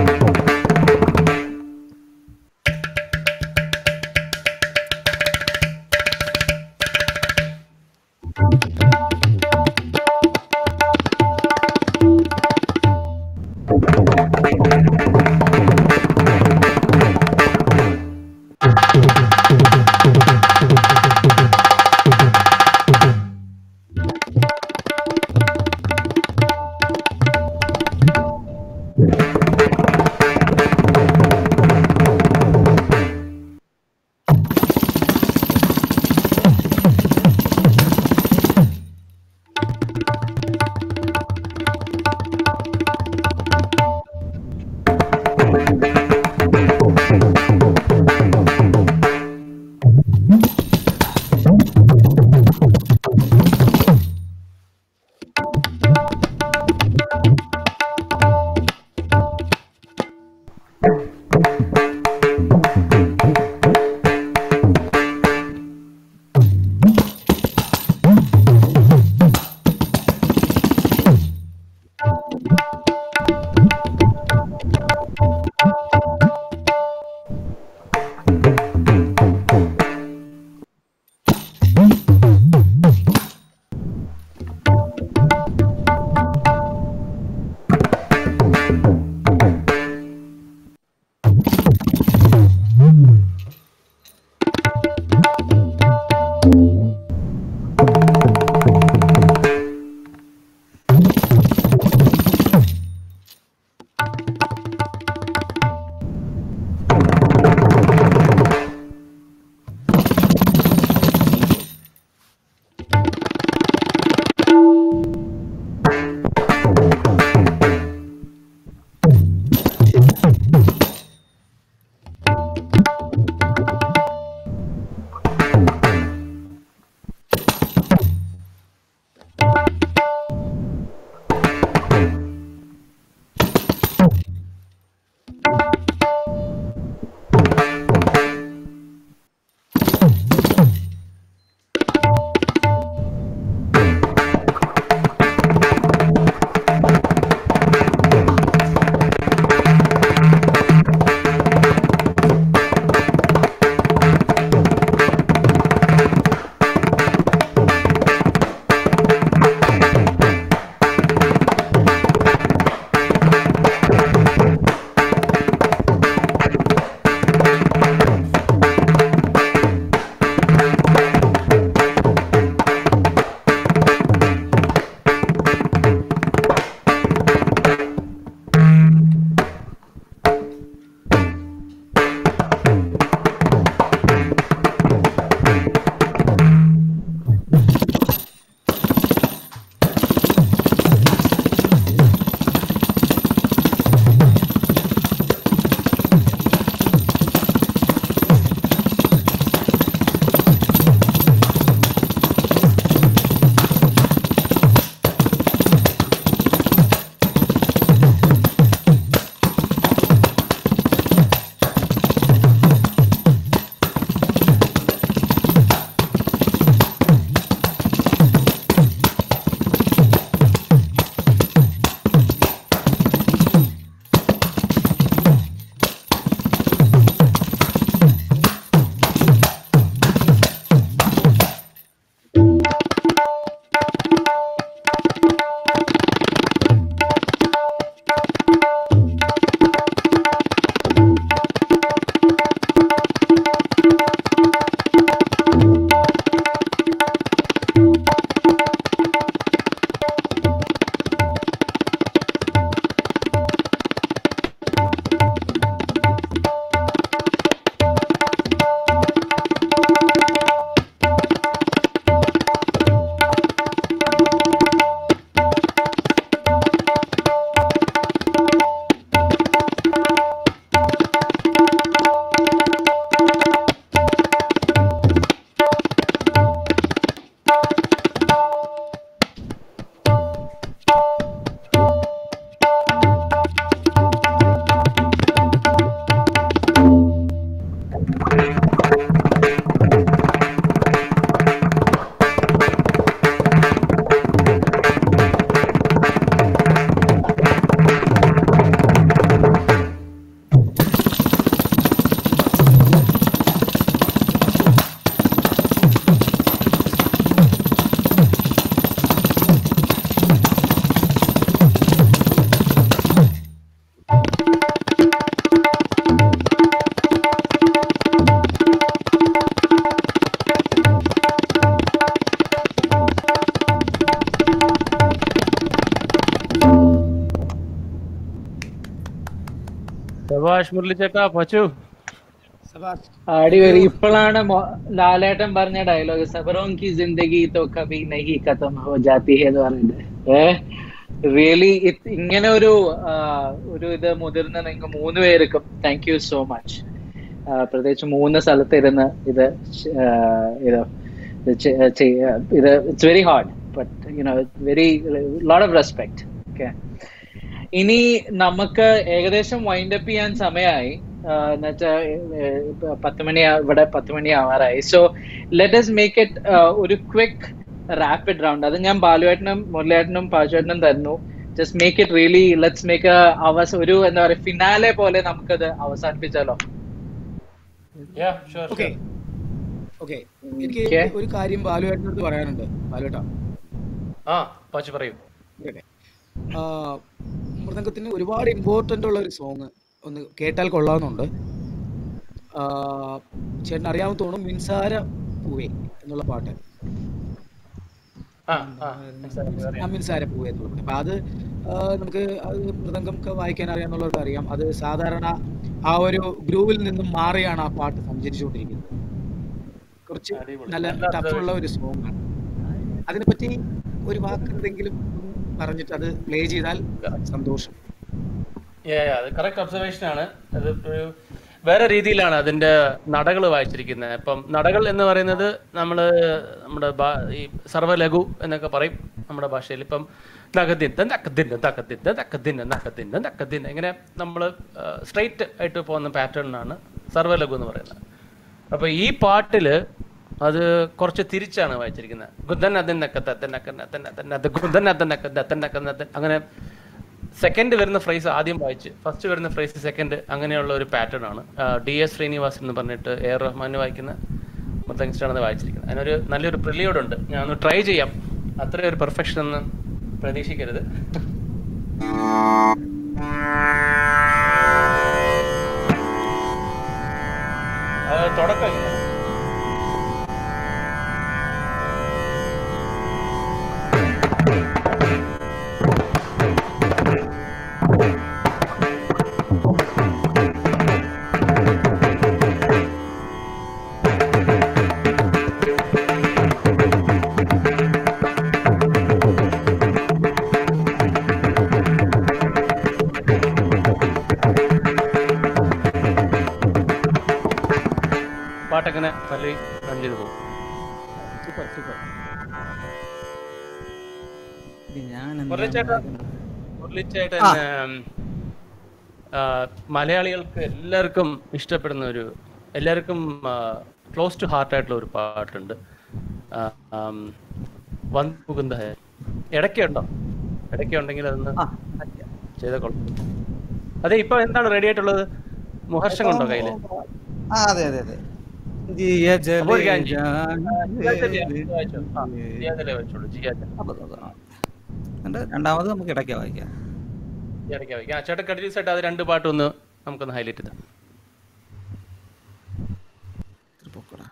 സഭാഷ് മുരളി ചേട്ടാ പച്ചു സബാഷ് അടിപൊളി ഇപ്പോഴാണ് മൊ- ലാലേട്ടൻ പറഞ്ഞ ഡയലോഗ് സബറോം കി ജിന്ദഗി തോ കഭി നഹി ഖത്തം ഹോ ജാത്തി ഹെ എന്ന് പറഞ്ഞിട്ട് ഏ റിയലി ഇങ്ങനെ ഒരു ആ, ഒരു ഇത് മുതിർന്ന നിങ്ങൾ മൂന്ന് പേർക്കും താങ്ക് യു സോ മച്ച് പ്രത്യേകിച്ച് മൂന്ന് സ്ഥലത്ത് ഇരുന്ന് ഇത് ചെ- ആ, ഇത് ഇത് ചെ- ചെയ്യ- ഇത് it's very hard but you know very lot of respect okay ഇനി നമുക്ക് ഏകദേശം വൈൻഡ് അപ്പ് ചെയ്യാൻ സമയമായി എന്നുവെച്ചാൽ പത്ത് മണി ആ- ഇവിടെ പത്ത് മണി ആവാറായി so let us make it ഒരു ക്വിക്ക് റാപ്പിഡ് റൗണ്ട് അത് ഞാൻ ബാലുവേട്ടനും മുരളിയേട്ടനും പാച്ചുവേട്ടനും തരുന്നു just make it really let's make അവസ ഒരു എന്താ പറയുക ഫിനാലെ പോലെ നമുക്കത് അവസാനിപ്പിച്ചാലോ യാ ഷുവർ ഓക്കെ ഓക്കെ എനിക്ക് Okay. ഒരു കാര്യം ബാലുവേട്ടനോട് പറയാനുണ്ട് ബാലുവേട്ടാ ആ പച്ചു പറയൂ കേട്ടെ ആ, മൃദംഗത്തിന് ഒരുപാട് ഇമ്പോർട്ടൻ്റ് ഉള്ള ഒരു സോങ് ഒന്ന് കേട്ടാൽ കൊള്ളാവുന്നുണ്ട് ആ, ചേട്ടൻ അറിയാമെന്ന് തോന്നുന്നു മിൻസാര പൂവേ എന്നുള്ള പാട്ട് ആ ആ മനസ്സിലായി, ആ അറിയാം. മിൻസാര പൂവേ എന്നുള്ള പാട്ട് അപ്പം അത് ആ, നമുക്ക് അത് മൃദംഗം ഒക്കെ വായിക്കാൻ അറിയാമെന്നുള്ളവർക്ക് അറിയാം അത് സാധാരണ ആ ഒരു ഗ്രൂവിൽ നിന്നും മാറിയാണ് ആ പാട്ട് സഞ്ചരിച്ചുകൊണ്ടിരിക്കുന്നത് കുറച്ച് അടിപൊളി. നല്ല നല്ല ടഫുള്ള ഒരു സോങ് ആണ് അതിനെപ്പറ്റി ഒരു വാക്ക് എന്തെങ്കിലും പറഞ്ഞിട്ട് അത് പ്ലേ ചെയ്താൽ സന്തോഷം Yeah, yeah, അത് കറക്റ്റ് ഒബ്സർവേഷൻ ആണ് അത് ഒരു വേറെ രീതിയിലാണ് അതിന്റെ നടകൾ വായിച്ചിരിക്കുന്നത് ഇപ്പം നടകൾ എന്ന് പറയുന്നത് നമ്മൾ നമ്മുടെ ഭാ- ഈ സർവ്വലഘു എന്നൊക്കെ പറയും നമ്മുടെ ഭാഷയിൽ ഇപ്പം നഖത്തിൻ നക്കത്തിൻ തക്കത്തിൻ തക്കത്തിൻ നക്കത്തിൻ നക്കത്തിൻ ഇങ്ങനെ നമ്മൾ സ്ട്രെയിറ്റ് ആയിട്ട് പോകുന്ന പാറ്റേണിനാണ് സർവ്വലഘു എന്ന് പറയുന്നത് അപ്പൊ ഈ പാട്ടില് അത് കുറച്ച് തിരിച്ചാണ് വായിച്ചിരിക്കുന്നത് ഗുദൻ അതിനൊക്കെ ഗുദൻ അതിനൊക്കെ അങ്ങനെ സെക്കൻഡ് വരുന്ന ഫ്രേസ് ആദ്യം വായിച്ച് ഫസ്റ്റ് വരുന്ന ഫ്രേസ് സെക്കൻഡ് അങ്ങനെയുള്ള ഒരു പാറ്റേൺ ആണ് ഡി എസ് ശ്രീനിവാസൻ എന്ന് പറഞ്ഞിട്ട് എ ആർ റഹ്മാൻ വായിക്കുന്ന മൊത്തം വായിച്ചിരിക്കുന്നത് അതിനൊരു നല്ലൊരു പ്രിലിയോഡ് ഉണ്ട് ഞാൻ ഒന്ന് ട്രൈ ചെയ്യാം അത്രയും ഒരു പെർഫെക്ഷൻ ഒന്നും പ്രതീക്ഷിക്കരുത് അത് തുടക്കം ഇങ്ങനെ. പാട്ടങ്ങനെ പല്ലി റൺ ചെയ്ത് പോകും സൂപ്പർ സൂപ്പർ ഞാൻ മുരളിച്ചേട്ടാ മുരളിച്ചേട്ടൻ ഉം, ആ, മലയാളികൾക്ക് എല്ലാവർക്കും ഇഷ്ടപ്പെടുന്ന ഒരു എല്ലാവർക്കും ക്ലോസ് ടു ഹാർട്ട് ആയിട്ടുള്ള ഒരു പാട്ടുണ്ട് ആ, ആം, വന്ന് പുകുന്ത ഹേ. ഇടയ്ക്കുണ്ടോ ഇടയ്ക്കുണ്ടെങ്കിൽ അതൊന്ന് ചെയ്ത കൊള്ളാം അതെ ഇപ്പൊ എന്താണ് റെഡി ആയിട്ടുള്ളത് മുഹർഷം കൊണ്ടോ കയ്യില് ആ അതെ അതെ അതെ ജിയ അപ്പൊ ഒരു കാര്യം ചെയ്യ്. ജലേ ജിയാദല്ലേ വായിച്ചോ? ആ, ജിയാദല്ലേ വായിച്ചോളൂ ജിയാദ എന്നിട്ട് രണ്ടാമത് നമുക്ക് ഇടയ്ക്ക് വായിക്കാം ഇടയ്ക്ക് വായിക്കാം ആ ചേട്ടൻ കണ്ടിന്യൂസ് ആയിട്ട് അത് രണ്ട് പാട്ടൊന്ന് നമുക്കൊന്ന് ഹൈലൈറ്റ് ചെയ്താം ഇത്തിരി പൊക്കടാ.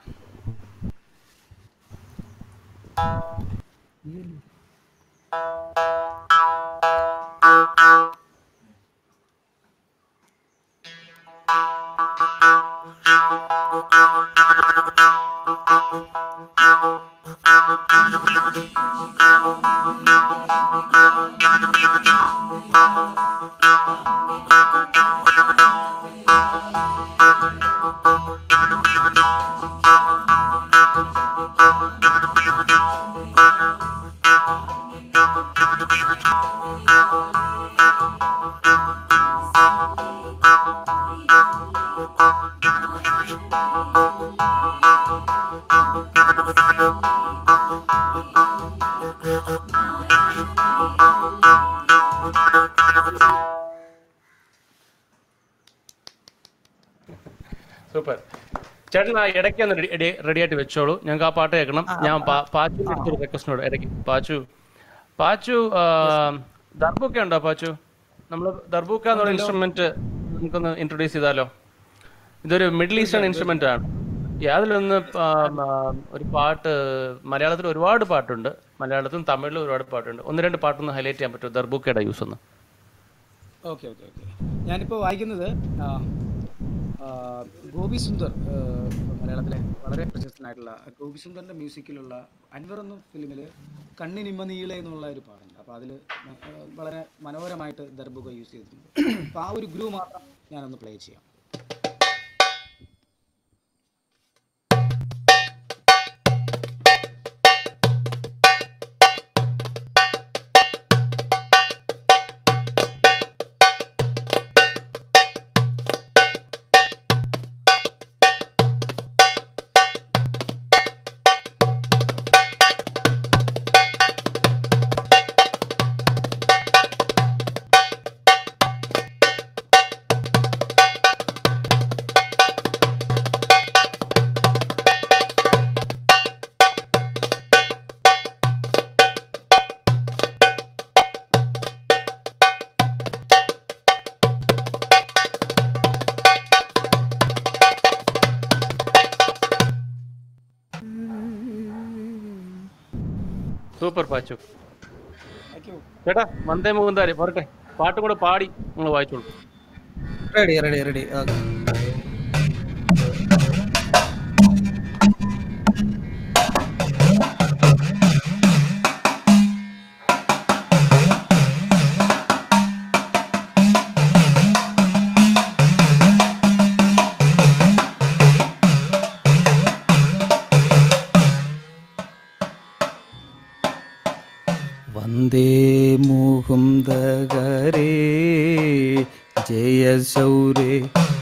സൂപ്പർ ചേട്ടൻ ആ ഇടയ്ക്ക് ഒന്ന് റെഡി റെഡി ആയിട്ട് വെച്ചോളൂ ഞങ്ങൾക്ക് ആ പാട്ട് കേൾക്കണം ഞാൻ പാ- പാച്ചു അടുത്തൊരു റിക്വസ്റ്റിനോട് ഇടയ്ക്ക് പാച്ചു പാച്ചു ആ, ദർബൂക്ക ഉണ്ടോ പാച്ചു നമ്മൾ ദർബൂക്ക എന്നുള്ള ഇൻസ്ട്രുമെന്റ് നമുക്കൊന്ന് ഇൻട്രൊഡ്യൂസ് ചെയ്താലോ ഇതൊരു മിഡിൽ ഈസ്റ്റേൺ ഇൻസ്ട്രുമെന്റ് ആണ് ഈ അതിലൊന്ന് ആ, ആ, ഒരു പാട്ട് മലയാളത്തിൽ ഒരുപാട് പാട്ടുണ്ട് മലയാളത്തിലും തമിഴിലും ഒരുപാട് പാട്ടുണ്ട് ഒന്ന് രണ്ട് പാട്ടൊന്ന് ഹൈലൈറ്റ് ചെയ്യാൻ പറ്റുമോ ദർബൂക്കയുടെ യൂസ് ഒന്ന് ഓക്കെ ഓക്കെ ഓക്കെ ഞാനിപ്പോൾ വായിക്കുന്നത് ആ, ആ, ഗോപി സുന്ദർ ആ, മലയാളത്തിലെ വളരെ പ്രശസ്തനായിട്ടുള്ള ഗോപി സുന്ദറിൻ്റെ മ്യൂസിക്കിലുള്ള അൻവർ എന്ന ഫിലിമിൽ കണ്ണിനിമ്മ നീളെ എന്നുള്ള ഒരു പാട്ടുണ്ട് അപ്പോൾ അതിൽ വളരെ മനോഹരമായിട്ട് ദർബുക യൂസ് ചെയ്തിട്ടുണ്ട് അപ്പോൾ ആ ഒരു ഗ്രൂ മാത്രം ഞാനൊന്ന് പ്ലേ ചെയ്യാം സൂപ്പർ പാച്ചു താങ്ക് യു ചേട്ടാ വന്ദേ മുകുന്ദാരി പോരട്ടെ പാട്ടും കൂടെ പാടി നിങ്ങൾ വായിച്ചോളൂ റെഡി റെഡി റെഡി വന്ദേ മുകുന്ദകരേ ജയ ശൗരേ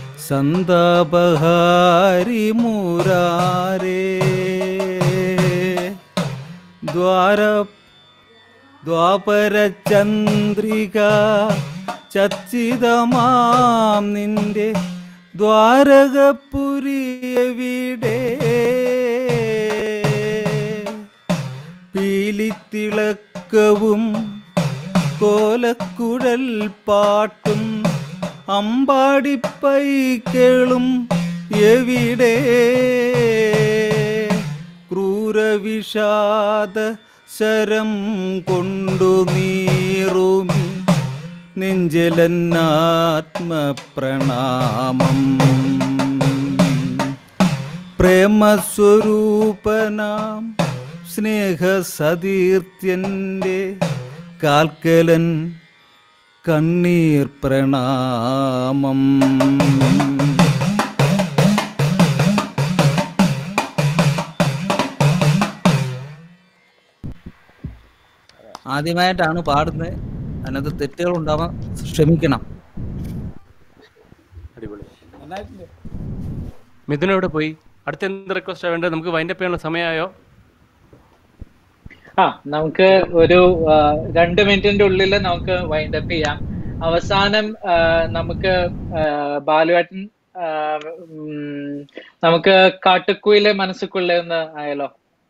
സന്താപഹാരി മുരാരേ ദ്വാര ദ്വാപരചന്ദ്രിക ചച്ചിതമാം നിന്റെ ദ്വാരകപുരിയവിടെ പീലിത്തിളക്കവും കോലക്കുഴൽ പാട്ടും അമ്പാടിപ്പൈക്കളും എവിടെ ക്രൂരവിഷാദ ശരം കൊണ്ടു നീറുമി നെഞ്ചലന്നാത്മപ്രണാമം പ്രേമസ്വരൂപനാം സ്നേഹസതീർത്യൻ്റെ കാൽക്കലൻ കണ്ണീർ പ്രണാമം ആദ്യമായിട്ടാണ് പാടുന്നത് അതിനകത്ത് തെറ്റുകൾ ഉണ്ടാവാൻ ക്ഷമിക്കണം അടിപൊളി നന്നായിട്ടുണ്ട് മിഥുൻ എവിടെ പോയി അടുത്ത എന്ത് റിക്വസ്റ്റാണ് വേണ്ടത് നമുക്ക് വൈൻഡപ്പ് ചെയ്യാനുള്ള സമയമായോ ആ നമുക്ക് ഒരു ആ, രണ്ട് മിനിറ്റിന്റെ ഉള്ളിൽ നമുക്ക് വൈൻഡ് അപ്പ് ചെയ്യാം അവസാനം ആ, നമുക്ക് ആ, ബാലുവേട്ടൻ ആ, ഉം, നമുക്ക് കാട്ടുക്കുയിലെ മനസ്സുക്കുള്ള എന്ന് ആയാലോ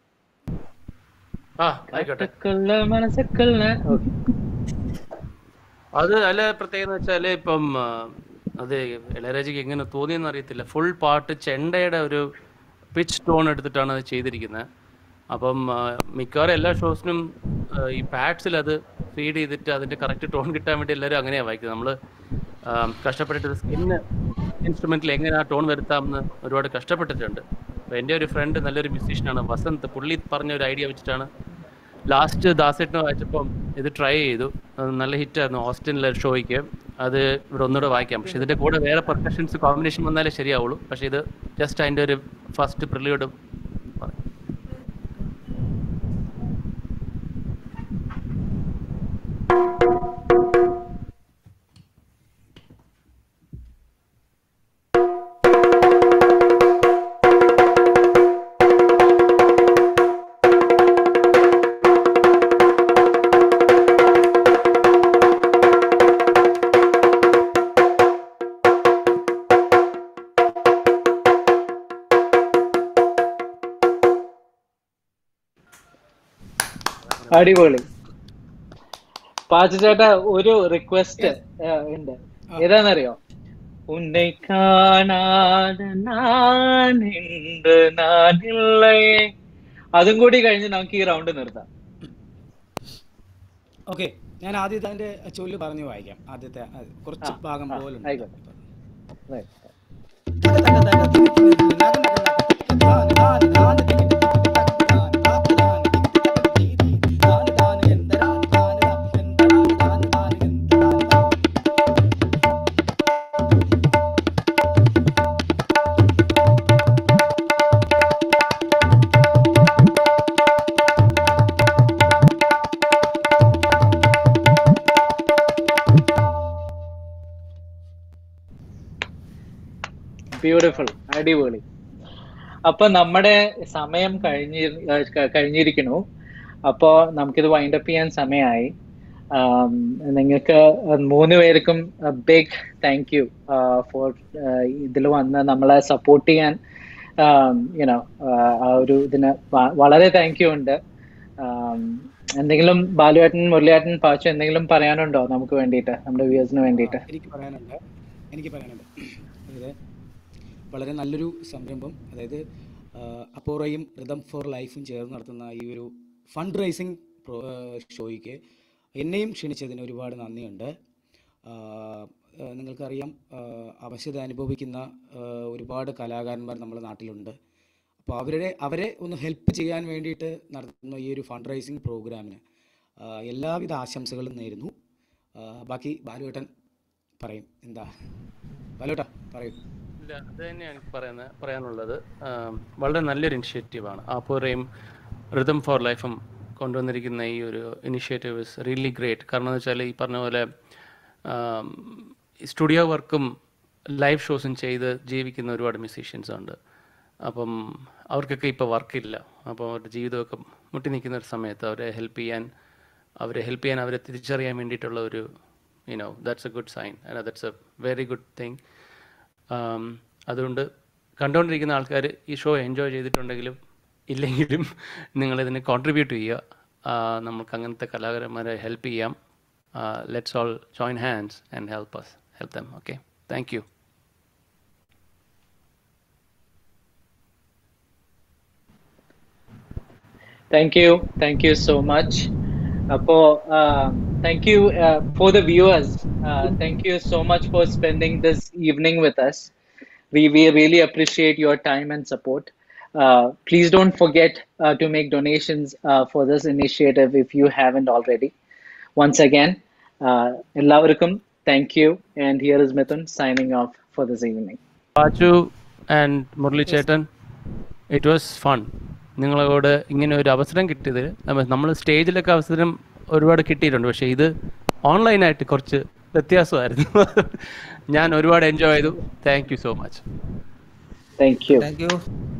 ആ ആയിക്കോട്ടെ കാട്ടുക്കുള്ള മനസ്സുക്കുള്ള ഓക്കെ അത് അല്ല പ്രത്യേകത എന്ന് വെച്ചാല് ഇപ്പം ആ, അത് ഇളയരാജയ്ക്ക് എങ്ങനെ തോന്നിയെന്ന് അറിയത്തില്ല ഫുൾ പാട്ട് ചെണ്ടയുടെ ഒരു പിച്ച് ടോൺ എടുത്തിട്ടാണ് അത് ചെയ്തിരിക്കുന്നത് അപ്പം ആ, മിക്കവാറും എല്ലാ ഷോസിനും ഈ പാഡ്സിൽ അത് ഫീഡ് ചെയ്തിട്ട് അതിന്റെ കറക്റ്റ് ടോൺ കിട്ടാൻ വേണ്ടി എല്ലാവരും അങ്ങനെയാണ് വായിക്കുന്നത് നമ്മൾ കഷ്ടപ്പെട്ടിട്ട് സ്കിന്ന് ഇൻസ്ട്രുമെന്റിൽ എങ്ങനെ ആ ടോൺ വരുത്താമെന്ന് ഒരുപാട് കഷ്ടപ്പെട്ടിട്ടുണ്ട് അപ്പോൾ എൻ്റെ ഒരു ഫ്രണ്ട് നല്ലൊരു മ്യൂസീഷ്യനാണ് വസന്ത് പുള്ളി പറഞ്ഞ ഒരു ഐഡിയ വെച്ചിട്ടാണ് ലാസ്റ്റ് ദാസേട്ടിനെ വായിച്ചപ്പം ഇത് ട്രൈ ചെയ്തു അത് നല്ല ഹിറ്റായിരുന്നു ഓസ്റ്റിനിലെ ഷോയ്ക്ക് അത് ഇവിടെ ഒന്നുകൂടെ വായിക്കാം പക്ഷെ ഇതിന്റെ കൂടെ വേറെ പെർക്കഷൻസ് കോമ്പിനേഷൻ വന്നാലേ ശരിയാവുള്ളൂ പക്ഷെ ഇത് ജസ്റ്റ് അതിന്റെ ഒരു ഫസ്റ്റ് പ്രില്യൂഡ് അടിപൊളി പാച്ചു ചേട്ടാ ഒരു റിക്വസ്റ്റ് ഉണ്ട് ഏതാണെന്നറിയോ ഉന്നെ കാണാതെ ഞാൻ ഉണ്ട് നാനില്ലേ അതും കൂടി കഴിഞ്ഞ് നമുക്ക് ഈ റൗണ്ട് നിർത്താം ഓക്കെ ഞാൻ ആദ്യത്തെ അതിൻ്റെ ചൊല്ല് പറഞ്ഞു വായിക്കാം ആദ്യത്തെ അത് കുറച്ച് ആ, ഭാഗം ആ, പോലെ ആയിക്കോട്ടെ. Right. ബ്യൂട്ടിഫുൾ അടിപൊളി അപ്പൊ നമ്മുടെ സമയം കഴിഞ്ഞി ഏർ ക- കഴിഞ്ഞിരിക്കുന്നു അപ്പോ നമുക്കിത് വൈൻഡ് അപ്പ് ചെയ്യാൻ സമയമായി നിങ്ങൾക്ക് മൂന്ന് പേർക്കും ബിഗ് താങ്ക് യു ഫോർ ഇതിൽ വന്ന് നമ്മളെ സപ്പോർട്ട് ചെയ്യാൻ യുനോ ആ ഒരു ഇതിന് വ- വളരെ താങ്ക് യു ഉണ്ട് Um, എന്തെങ്കിലും ബാലുവേട്ടൻ മുരളിയേട്ടൻ പാച്ചു എന്തെങ്കിലും പറയാനുണ്ടോ നമുക്ക് വേണ്ടിയിട്ട് നമ്മുടെ വ്യൂവേഴ്സിന് വേണ്ടിയിട്ട് എനിക്ക് പറയാനുണ്ട് എനിക്ക് പറയാനുണ്ട് അതായത് വളരെ നല്ലൊരു സംരംഭം അതായത് അപ്പോറയും റിതം ഫോർ ലൈഫും ചേർന്ന് നടത്തുന്ന ഈ ഒരു ഫണ്ട് റൈസിങ് ഷോയ്ക്ക് എന്നെയും ക്ഷണിച്ചതിന് ഒരുപാട് നന്ദിയുണ്ട് ആ, ആ, നിങ്ങൾക്കറിയാം ആ, അവശത അനുഭവിക്കുന്ന ആ, ഒരുപാട് കലാകാരന്മാർ നമ്മുടെ നാട്ടിലുണ്ട് അപ്പോൾ അവരുടെ അവരെ ഒന്ന് ഹെൽപ്പ് ചെയ്യാൻ വേണ്ടിയിട്ട് നടത്തുന്ന ഈ ഒരു ഫണ്ട് റൈസിങ് പ്രോഗ്രാമിന് ആ, എല്ലാവിധ ആശംസകളും നേരുന്നു ആ, ബാക്കി ബാലുവേട്ടൻ പറയും എന്താ ബാലുവേട്ടാ പറയൂ ഇല്ല അത് തന്നെയാണ് എനിക്ക് പറയുന്നത് പറയാനുള്ളത് ആം, വളരെ നല്ലൊരു ഇനിഷ്യേറ്റീവാണ് ആപ്പൂറയും റിതം ഫോർ ലൈഫും കൊണ്ടുവന്നിരിക്കുന്ന ഈ ഒരു ഇനിഷ്യേറ്റീവ് ഇസ് റിയലി ഗ്രേറ്റ് കാരണം എന്ന് വെച്ചാൽ ഈ പറഞ്ഞ പോലെ സ്റ്റുഡിയോ വർക്കും ലൈവ് ഷോസും ചെയ്ത് ജീവിക്കുന്ന ഒരുപാട് മ്യൂസീഷ്യൻസ് ഉണ്ട് അപ്പം അവർക്കൊക്കെ ഇപ്പോൾ വർക്കില്ല അപ്പോൾ അവരുടെ ജീവിതമൊക്കെ മുട്ടി നിൽക്കുന്ന ഒരു സമയത്ത് അവരെ ഹെൽപ്പ് ചെയ്യാൻ അവരെ ഹെൽപ്പ് ചെയ്യാൻ അവരെ തിരിച്ചറിയാൻ വേണ്ടിയിട്ടുള്ള ഒരു you know that's a good sign that's a very good thing ആം, അതുകൊണ്ട് കണ്ടുകൊണ്ടിരിക്കുന്ന ആൾക്കാർ ഈ ഷോ എൻജോയ് ചെയ്തിട്ടുണ്ടെങ്കിലും ഇല്ലെങ്കിലും നിങ്ങളിതിന് കോൺട്രിബ്യൂട്ട് ചെയ്യുക ആ, നമുക്ക് അങ്ങനത്തെ കലാകാരന്മാരെ ഹെൽപ്പ് ചെയ്യാം let's all join hands and help us help them okay thank you Thank you. Thank you so much. Apo, uh, thank you uh, for the viewers. Uh, thank you so much for spending this evening with us. We, we really appreciate your time and support. Uh, please don't forget uh, to make donations uh, for this initiative if you haven't already. Once again, uh, എല്ലാവർക്കും thank you. And here is Mithun signing off for this evening. Pachu and Murali ചേട്ടൻ it was fun നിങ്ങളോട് ഇങ്ങനെ ഒരു അവസരം കിട്ടിയത് നമ്മൾ സ്റ്റേജിലൊക്കെ അവസരം ഒരുപാട് കിട്ടിയിട്ടുണ്ട് പക്ഷേ ഇത് ഓൺലൈനായിട്ട് കുറച്ച് വ്യത്യാസമായിരുന്നു ഞാൻ ഒരുപാട് എൻജോയ് ചെയ്തു thank you so much Thank you. Thank U